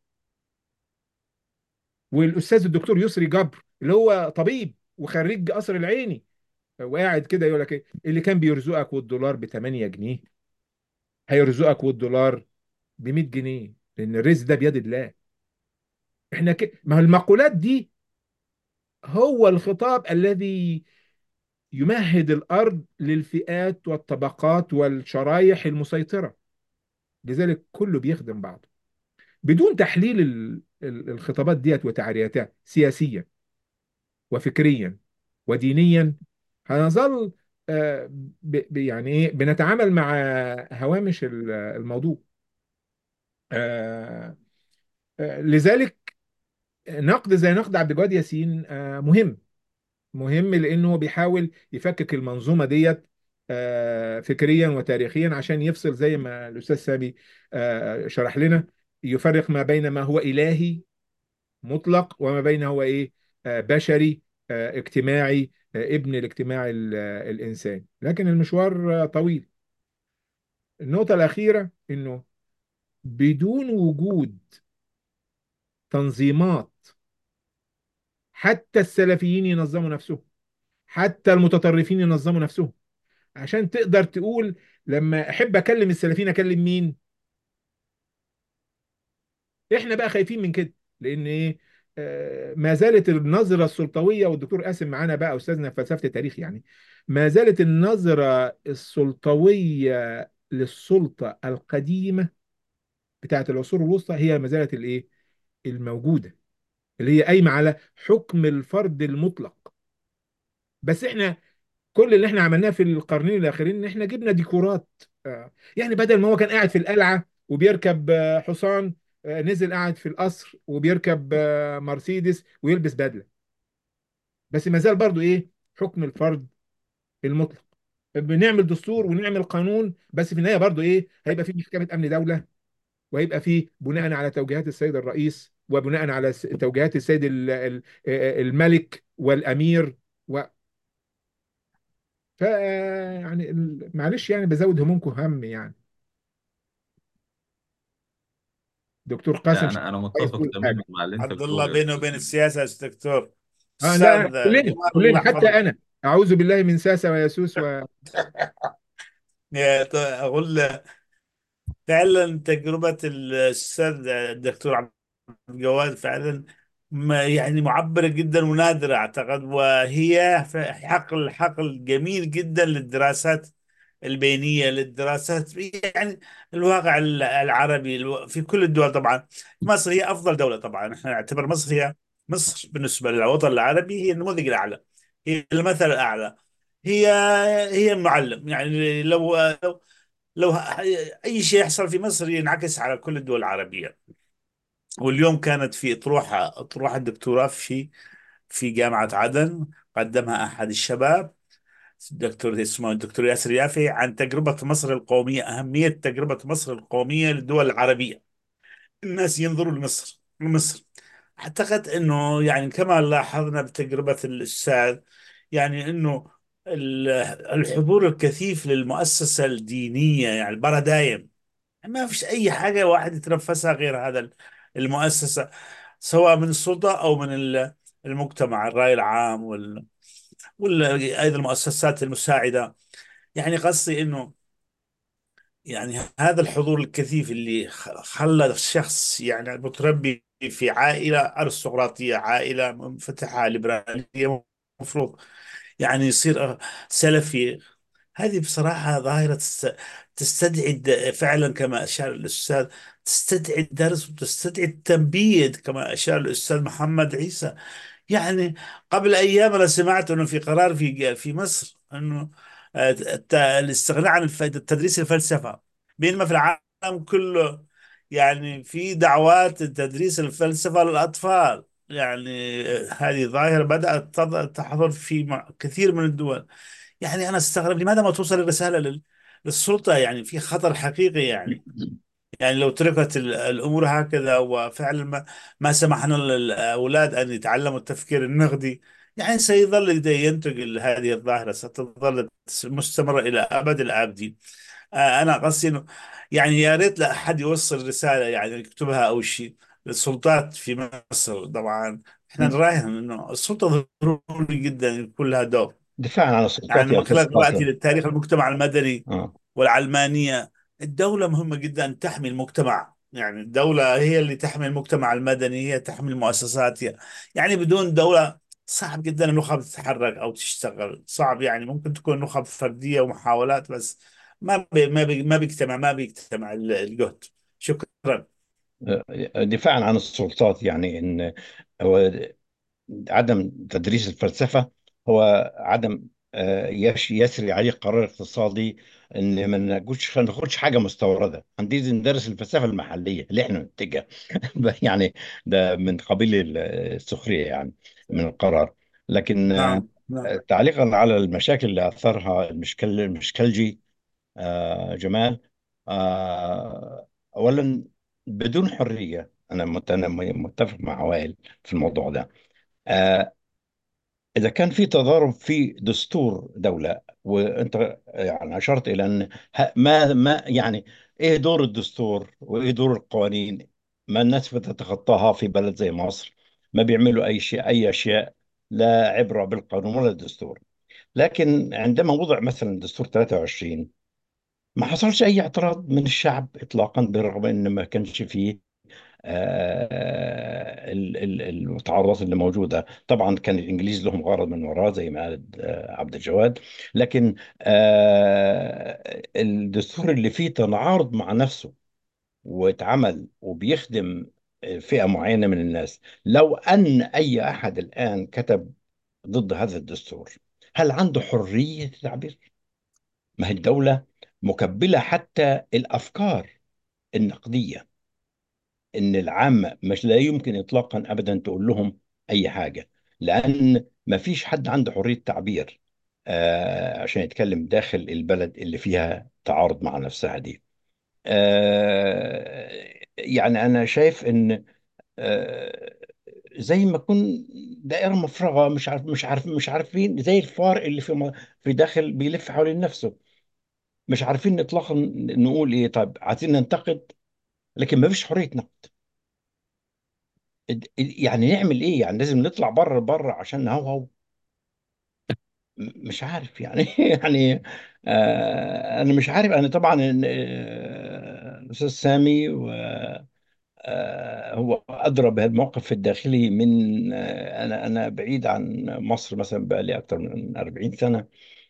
والاستاذ الدكتور يسري جبر اللي هو طبيب وخريج قصر العيني وقاعد كده يقول لك ايه اللي كان بيرزقك والدولار ب 8 جنيه هيرزقك والدولار ب 100 جنيه لان الرزق ده بيد الله احنا ك... ما هو المقولات دي هو الخطاب الذي يمهد الارض للفئات والطبقات والشرايح المسيطره لذلك كله بيخدم بعضه بدون تحليل ال... ال- الخطابات ديت وتعرياتها سياسيا وفكريا ودينيا هنظل آه، ب... ب- يعني ايه بنتعامل مع هوامش ال- الموضوع آه، آه، لذلك نقد زي نقد عبد الجواد ياسين آه، مهم مهم لانه هو بيحاول يفكك المنظومه ديت آه، فكريا وتاريخيا عشان يفصل زي ما الاستاذ سامي آه، شرح لنا يفرق ما بين ما هو الهي مطلق وما بين هو ايه آه، بشري آه، اجتماعي آه، ابن الاجتماع ال- آه، الانساني لكن المشوار آه، طويل النقطه الاخيره انه بدون وجود تنظيمات حتى السلفيين ينظموا نفسهم حتى المتطرفين ينظموا نفسهم عشان تقدر تقول لما احب اكلم السلفيين اكلم مين احنا بقى خايفين من كده لان ايه آه، ما زالت النظرة السلطوية والدكتور قاسم معانا بقى أستاذنا في فلسفة التاريخ يعني ما زالت النظرة السلطوية للسلطة القديمة بتاعت العصور الوسطى هي ما زالت الايه الموجودة اللي هي قايمة على حكم الفرد المطلق بس احنا كل اللي احنا عملناه في القرنين الاخرين ان احنا جبنا ديكورات آه، يعني بدل ما هو كان قاعد في القلعه وبيركب آه، حصان آه، نزل قاعد في القصر وبيركب آه، مرسيدس ويلبس بدله بس ما زال برضو ايه حكم الفرد المطلق بنعمل دستور ونعمل قانون بس في النهايه برضو ايه هيبقى في محكمه امن دوله وهيبقى في بناء على توجيهات السيد الرئيس وبناء على س- توجيهات السيد ال- ال- آه، الملك والامير و ف يعني ال- معلش يعني بزود همومكم هم يعني دكتور قاسم لا انا انا عايز متفق تقول تماما حاجه مع اللي انت عبد الله بتقوله يا بينه استاذ وبين سامي السياسة يا أستاذ دكتور اه لا أستاذ كلنا جمال كلنا الله حتى يحفظك انا اعوذ بالله من ساسه ويسوس و... يا ط- أقول فعلا تجربة الأستاذ الدكتور عبد الجواد فعلا ما- يعني معبرة جدا ونادرة أعتقد وهي ف- حقل حقل جميل جدا للدراسات البينية للدراسات يعني الواقع ال- العربي الو- في كل الدول طبعا مصر هي أفضل دولة طبعا احنا نعتبر مصر هي مصر بالنسبة للوطن العربي هي النموذج الأعلى هي المثل الأعلى هي هي المعلم يعني لو لو لو ه- أي شيء يحصل في مصر ينعكس على كل الدول العربية واليوم كانت في اطروحه اطروحه دكتوراه في في جامعه عدن قدمها احد الشباب دكتور اسمه الدكتور ياسر يافي عن تجربه مصر القوميه اهميه تجربه مصر القوميه للدول العربيه الناس ينظروا لمصر لمصر اعتقد انه يعني كما لاحظنا بتجربه الاستاذ يعني انه ال- الحضور الكثيف للمؤسسه الدينيه يعني البرادايم ما فيش اي حاجه واحد يتنفسها غير هذا المؤسسه سواء من السلطه او من ال- المجتمع الراي العام وال وال ايضا المؤسسات المساعده يعني قصدي انه يعني هذا الحضور الكثيف اللي خ- خلى الشخص يعني متربي في عائله ارستقراطيه عائله منفتحه ليبراليه مفروض يعني يصير سلفي هذه بصراحة ظاهرة تست- تستدعي الد- فعلا كما أشار الأستاذ تستدعي الدرس وتستدعي التنبيه كما أشار الأستاذ محمد عيسى يعني قبل أيام أنا سمعت أنه في قرار في في مصر أنه آه، الت- الاستغناء عن الف- تدريس الفلسفة بينما في العالم كله يعني في دعوات تدريس الفلسفة للأطفال يعني آه، هذه ظاهرة بدأت تظ- تحضر في م- كثير من الدول يعني أنا استغرب لماذا ما توصل الرسالة لل- للسلطة يعني في خطر حقيقي يعني يعني لو تركت ال- الأمور هكذا وفعلا ما, ما سمحنا للأولاد أن يتعلموا التفكير النقدي يعني سيظل ينتقل هذه الظاهرة ستظل مستمرة إلى أبد الآبدين آه، أنا قصدي إنه يعني يا ريت لا أحد يوصل رسالة يعني يكتبها أو شيء للسلطات في مصر طبعا احنا نراهن انه السلطه ضروري جدا يكون لها دور دفاعا عن السلطات يعني من خلال قراءتي والتثقيف للتاريخ المجتمع المدني اه والعلمانية الدولة مهمة جدا أن تحمي المجتمع يعني الدولة هي اللي تحمي المجتمع المدني هي تحمي المؤسسات هي. يعني بدون دولة صعب جدا النخب تتحرك أو تشتغل صعب يعني ممكن تكون نخب فردية ومحاولات بس ما بي ما بي ما بيجتمع ما بيجتمع ال- الجهد شكرا دفاعا عن السلطات يعني ان هو عدم تدريس الفلسفة هو عدم آه، يش- يسري عليه قرار اقتصادي ان ما ناخدش ما ناخدش حاجه مستورده عندي ندرس الفلسفه المحليه اللي احنا ننتجها يعني ده من قبيل ال- السخريه يعني من القرار لكن آه، نعم نعم تعليقا على المشاكل اللي اثرها المشكل المشكلجي آه، جمال آه، اولا بدون حريه انا مت- أنا متفق مع وائل في الموضوع ده آه، إذا كان في تضارب في دستور دولة وأنت يعني أشرت إلى أن ه- ما ما يعني إيه دور الدستور وإيه دور القوانين ما الناس بتتخطاها في بلد زي مصر ما بيعملوا أي شيء أي أشياء لا عبرة بالقانون ولا الدستور لكن عندما وضع مثلا دستور 23 ما حصلش أي اعتراض من الشعب إطلاقا بالرغم أن ما كانش فيه آه، ال- ال- المتعارضات اللي موجوده طبعا كان الانجليز لهم غرض من وراه زي ما قال آه، عبد الجواد لكن آه، الدستور اللي فيه تناعض مع نفسه واتعمل وبيخدم فئه معينه من الناس لو ان اي احد الان كتب ضد هذا الدستور هل عنده حريه التعبير؟ ما هي الدوله مكبله حتى الافكار النقديه ان العامة مش لا يمكن اطلاقا ابدا تقول لهم اي حاجة لان ما فيش حد عنده حرية تعبير آه عشان يتكلم داخل البلد اللي فيها تعارض مع نفسها دي آه يعني انا شايف ان آه زي ما يكون دائرة مفرغة مش عارف مش عارف مش عارفين زي الفار اللي في م- في داخل بيلف حوالين نفسه مش عارفين اطلاقا نقول ايه طيب عايزين ننتقد لكن ما فيش حرية نقد يعني نعمل ايه يعني لازم نطلع بره بره عشان نهوهو م- مش عارف يعني يعني آه انا مش عارف انا طبعا آه، الاستاذ سامي و آه، هو ادرى بهالموقف الداخلي من آه، انا انا بعيد عن مصر مثلا بقى لي اكثر من 40 سنه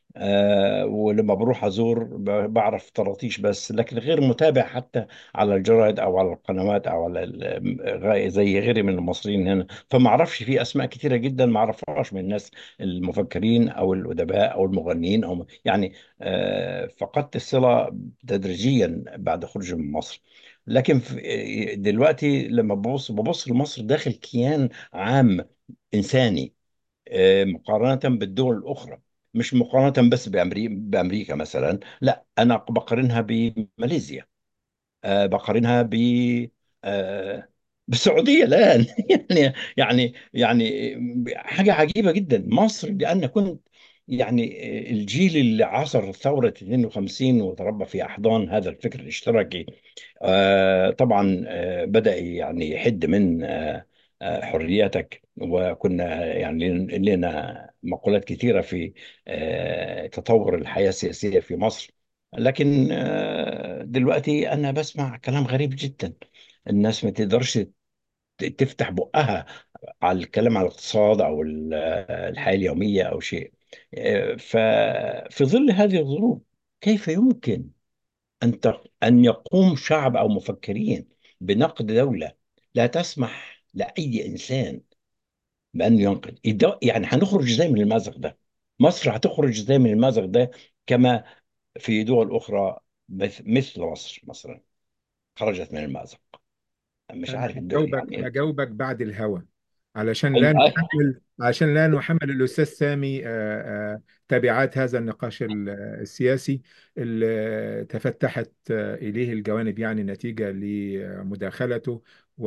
آه ولما بروح أزور ب- بعرف طراطيش بس لكن غير متابع حتى على الجرائد أو على القنوات أو على ال- غ- زي غيري من المصريين هنا فما أعرفش في أسماء كثيرة جدا ما أعرفهاش من الناس المفكرين أو الأدباء أو المغنيين أو يعني آه فقدت الصلة تدريجيا بعد خروجي من مصر لكن في دلوقتي لما ببص ببص لمصر داخل كيان عام إنساني آه، مقارنة بالدول الأخرى مش مقارنة بس بأمريكا بأمريكا مثلا لا أنا بقارنها بماليزيا آه، بقارنها ب آه، بالسعودية الآن يعني يعني يعني حاجة عجيبة جدا مصر لأن كنت يعني الجيل اللي عاصر ثورة 52 وتربى في أحضان هذا الفكر الاشتراكي آه، طبعا آه، بدأ يعني يحد من آه، آه، حرياتك وكنا يعني لنا مقولات كثيرة في آه، تطور الحياة السياسية في مصر لكن آه، دلوقتي أنا بسمع كلام غريب جدا الناس ما تقدرش ت- تفتح بقها على الكلام على الاقتصاد أو ال- آه، الحياة اليومية أو شيء آه، ففي ظل هذه الظروف كيف يمكن أن ت- أن يقوم شعب أو مفكرين بنقد دولة لا تسمح لأي إنسان بأنه ينقد إده- يعني هنخرج ازاي من المأزق ده مصر هتخرج ازاي من المأزق ده كما في دول أخرى مث- مثل مصر مثلا خرجت من المأزق مش أنا عارف الدول هجاوبك يعني هجاوبك بعد الهوا علشان لا أي- نحمل عشان لا نحمل الأستاذ سامي آه، آه، تبعات هذا النقاش ال- السياسي اللي تفتحت آه، إليه الجوانب يعني نتيجة لمداخلته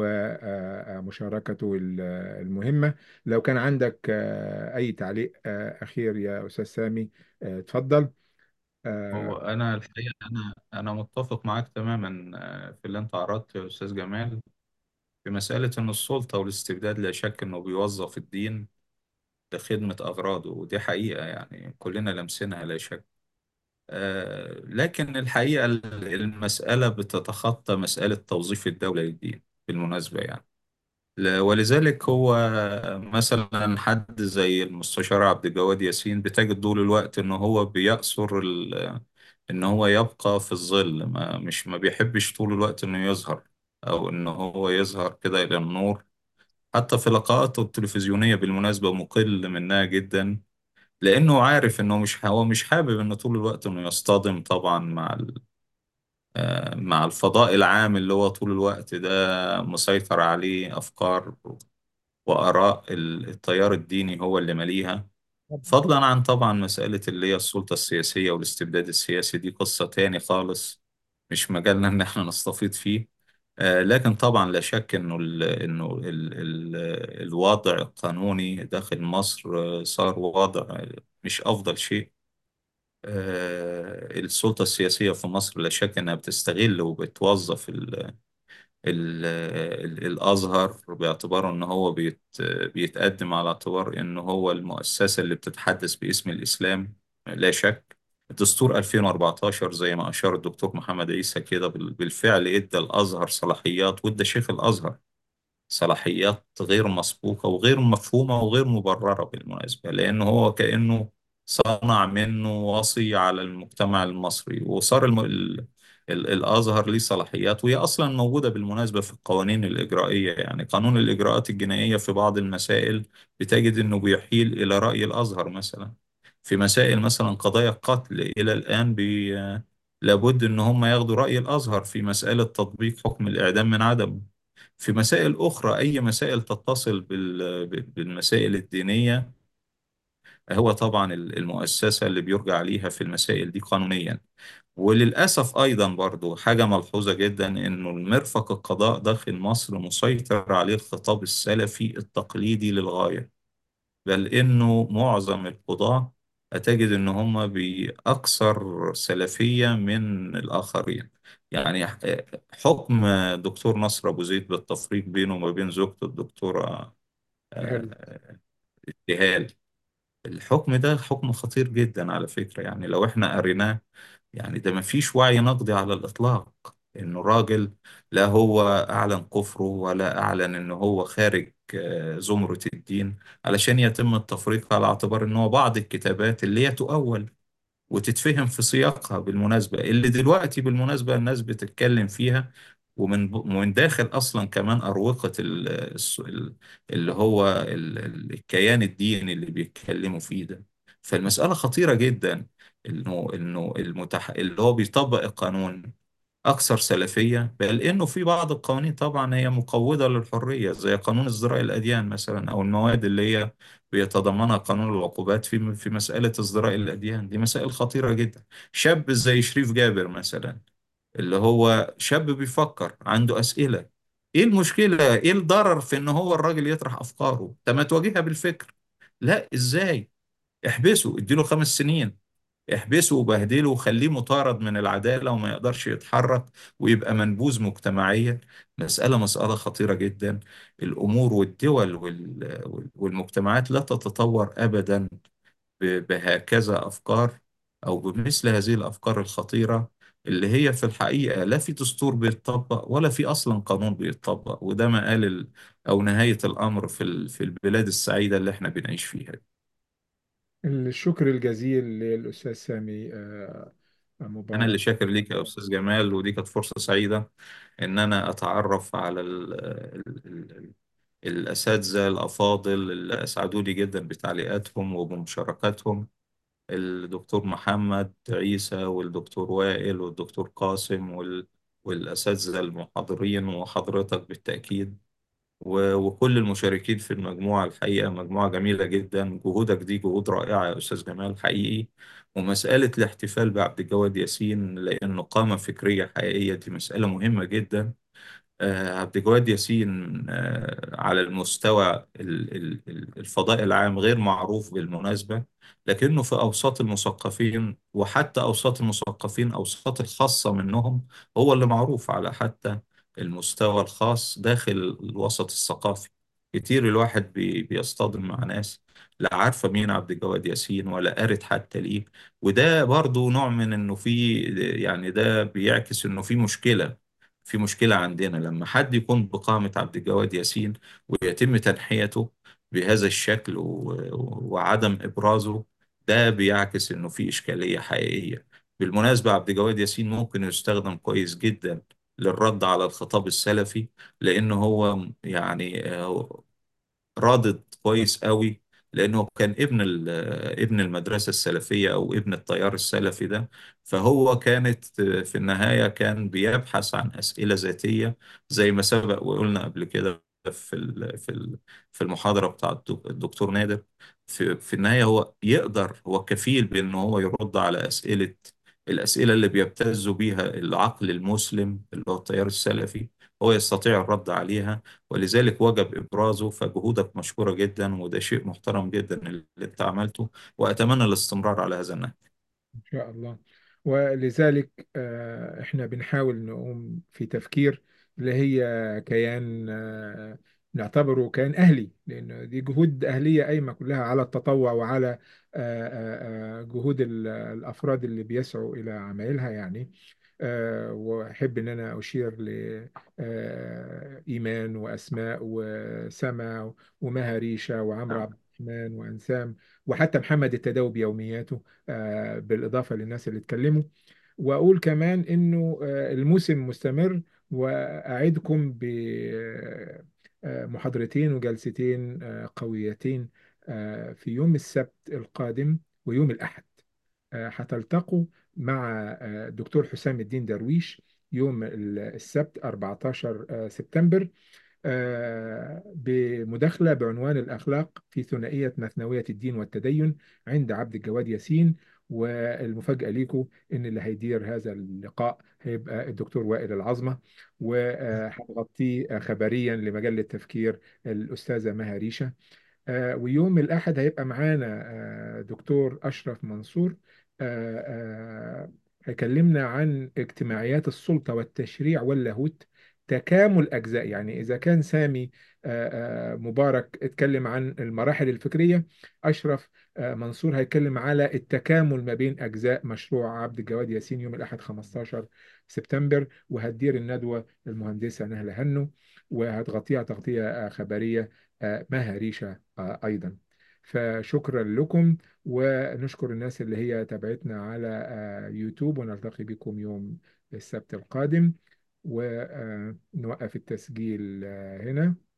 ومشاركته المهمة لو كان عندك آه، أي تعليق آه، أخير يا أستاذ سامي آه، اتفضل هو آه، أنا الحقيقة أنا أنا متفق معاك تماما آه، في اللي أنت عرضته يا أستاذ جمال في مسألة إن السلطة والاستبداد لا شك إنه بيوظف الدين لخدمة أغراضه ودي حقيقة يعني كلنا لمسناها لا شك آه، لكن الحقيقة المسألة بتتخطى مسألة توظيف الدولة للدين بالمناسبة يعني ل- ولذلك هو مثلا حد زي المستشار عبد الجواد ياسين بتجد طول الوقت ان هو بيأثر ال- ان هو يبقى في الظل ما مش ما بيحبش طول الوقت انه يظهر او ان هو يظهر كده الى النور حتى في لقاءاته التلفزيونية بالمناسبة مقل منها جدا لانه عارف انه مش هو مش حابب انه طول الوقت انه يصطدم طبعا مع ال- آه، مع الفضاء العام اللي هو طول الوقت ده مسيطر عليه افكار وآراء ال- التيار الديني هو اللي ماليها فضلا عن طبعا مسألة اللي هي السلطة السياسية والاستبداد السياسي دي قصة تاني خالص مش مجالنا إن احنا نستفيض فيه آه لكن طبعا لا شك إنه ال إنه ال ال الوضع القانوني داخل مصر آه، صار وضع مش أفضل شيء آه السلطة السياسية في مصر لا شك إنها بتستغل وبتوظف ال- ال- الأزهر باعتباره إن هو بيت بيتقدم على اعتبار إن هو المؤسسة اللي بتتحدث باسم الإسلام لا شك دستور 2014 زي ما أشار الدكتور محمد عيسى كده بال- بالفعل إدى الأزهر صلاحيات وإدى شيخ الأزهر صلاحيات غير مسبوقة وغير مفهومة وغير مبررة بالمناسبة لأنه هو كأنه صنع منه وصي على المجتمع المصري وصار الم... ال... ال... الأزهر ليه صلاحيات وهي أصلا موجودة بالمناسبة في القوانين الإجرائية يعني قانون الإجراءات الجنائية في بعض المسائل بتجد أنه بيحيل إلى رأي الأزهر مثلا في مسائل مثلا قضايا القتل إلى الآن بي... لابد أن هم ياخدوا رأي الأزهر في مسألة تطبيق حكم الإعدام من عدمه في مسائل أخرى أي مسائل تتصل بال- بالمسائل الدينية هو طبعا المؤسسة اللي بيرجع عليها في المسائل دي قانونيا وللأسف أيضا برضو حاجة ملحوظة جدا إنه المرفق القضاء داخل مصر مسيطر عليه الخطاب السلفي التقليدي للغاية بل إنه معظم القضاة هتجد إن هم بأكثر سلفية من الآخرين يعني حكم دكتور نصر أبو زيد بالتفريق بينه وما بين زوجته الدكتورة هل آه، ابتهال الحكم ده حكم خطير جدا على فكرة يعني لو احنا قريناه يعني ده مفيش وعي نقدي على الإطلاق إنه راجل لا هو أعلن كفره ولا أعلن إنه هو خارج آه، زمرة الدين علشان يتم التفريق على اعتبار إنه بعض الكتابات اللي هي تؤول وتتفهم في سياقها بالمناسبة اللي دلوقتي بالمناسبة الناس بتتكلم فيها ومن ومن داخل أصلا كمان أروقة ال- الس- ال- اللي هو ال- ال- الكيان الديني اللي بيتكلموا فيه ده فالمسألة خطيرة جدا إنه إنه المتح... اللي هو بيطبق القانون أكثر سلفية بل إنه في بعض القوانين طبعا هي مقوضة للحرية زي قانون ازدراء الأديان مثلا أو المواد اللي هي بيتضمنها قانون العقوبات في في مسألة ازدراء الأديان دي مسائل خطيرة جدا شاب زي شريف جابر مثلا اللي هو شاب بيفكر عنده أسئلة إيه المشكلة إيه الضرر في إن هو الراجل يطرح أفكاره طب ما تواجهها بالفكر لا إزاي احبسه اديله خمس سنين احبسه وبهدله وخليه مطارد من العدالة وما يقدرش يتحرك ويبقى منبوذ مجتمعيا مسألة مسألة خطيرة جدا الأمور والدول وال- والمجتمعات لا تتطور أبدا ب- بهكذا أفكار أو بمثل هذه الأفكار الخطيرة اللي هي في الحقيقة لا في دستور بيتطبق ولا في أصلا قانون بيتطبق وده مقال ال- أو نهاية الأمر في ال- في البلاد السعيدة اللي احنا بنعيش فيها الشكر الجزيل للأستاذ سامي آه، أنا مبارك اللي شاكر ليك يا أستاذ جمال ودي كانت فرصة سعيدة إن أنا أتعرف على ال ال ال الأساتذة الأفاضل اللي أسعدوني جدا بتعليقاتهم وبمشاركاتهم الدكتور محمد عيسى والدكتور وائل والدكتور قاسم وال والأساتذة المحاضرين وحضرتك بالتأكيد و- وكل المشاركين في المجموعة الحقيقة مجموعة جميلة جدا جهودك دي جهود رائعة يا أستاذ جمال حقيقي ومسألة الاحتفال بعبد الجواد ياسين لأنه قامة فكرية حقيقية دي مسألة مهمة جدا آه، عبد الجواد ياسين آه، على المستوى ال- ال- ال- الفضاء العام غير معروف بالمناسبة لكنه في أوساط المثقفين وحتى أوساط المثقفين أوساط الخاصة منهم هو اللي معروف على حتى المستوى الخاص داخل الوسط الثقافي كتير الواحد بي بيصطدم مع ناس لا عارفة مين عبد الجواد ياسين ولا قارت حتى ليه وده برضو نوع من انه في يعني ده بيعكس انه في مشكلة في مشكلة عندنا لما حد يكون بقامة عبد الجواد ياسين ويتم تنحيته بهذا الشكل و... وعدم إبرازه ده بيعكس إنه في إشكالية حقيقية بالمناسبة عبد الجواد ياسين ممكن يستخدم كويس جدا للرد على الخطاب السلفي لأنه هو يعني آه، رادد كويس قوي لأنه كان ابن ال- ابن المدرسة السلفية أو ابن التيار السلفي ده فهو كانت في النهاية كان بيبحث عن أسئلة ذاتية زي ما سبق وقلنا قبل كده في ال- في ال- في المحاضرة بتاع الدك- الدكتور نادر في في النهاية هو يقدر هو كفيل بأنه هو يرد على أسئلة الأسئلة اللي بيبتز بيها العقل المسلم اللي هو التيار السلفي هو يستطيع الرد عليها ولذلك وجب إبرازه فجهودك مشكورة جدا وده شيء محترم جدا اللي أنت عملته وأتمنى الاستمرار على هذا النهج إن شاء الله ولذلك آه، إحنا بنحاول نقوم في تفكير اللي هي كيان آه، نعتبره كيان أهلي لأن دي جهود أهلية قايمة كلها على التطوع وعلى آه، آه، آه، جهود ال- الأفراد اللي بيسعوا إلى عمايلها يعني آه، وأحب إن أنا أشير لإيمان وأسماء وسما ومها ريشة وعمرو عبد الرحمن وأنسام وحتى محمد التداوي بيومياته آه، بالإضافة للناس اللي اتكلموا وأقول كمان إنه آه، الموسم مستمر وأعدكم بمحاضرتين وجلستين آه، قويتين آه، في يوم السبت القادم ويوم الأحد آه، هتلتقوا مع آه، الدكتور حسام الدين درويش يوم السبت 14 سبتمبر آه، بمداخلة بعنوان الأخلاق في ثنائية مثنوية الدين والتدين عند عبد الجواد ياسين والمفاجأة ليكم إن اللي هيدير هذا اللقاء هيبقى الدكتور وائل العظمة وهنغطيه خبريا لمجلة تفكير الأستاذة مها ريشة آه، ويوم الأحد هيبقى معانا آه، دكتور أشرف منصور آه، آه، هيكلمنا عن اجتماعيات السلطة والتشريع واللاهوت تكامل أجزاء يعني إذا كان سامي آه، آه، مبارك اتكلم عن المراحل الفكرية أشرف آه، منصور هيتكلم على التكامل ما بين أجزاء مشروع عبد الجواد ياسين يوم الأحد 15 سبتمبر وهتدير الندوة المهندسة نهلة هنو وهتغطيها تغطية آه، خبرية آه، مها ريشة آه، أيضا فشكرا لكم ونشكر الناس اللي هي تابعتنا على آه، يوتيوب ونلتقي بكم يوم السبت القادم ونوقف التسجيل آه، هنا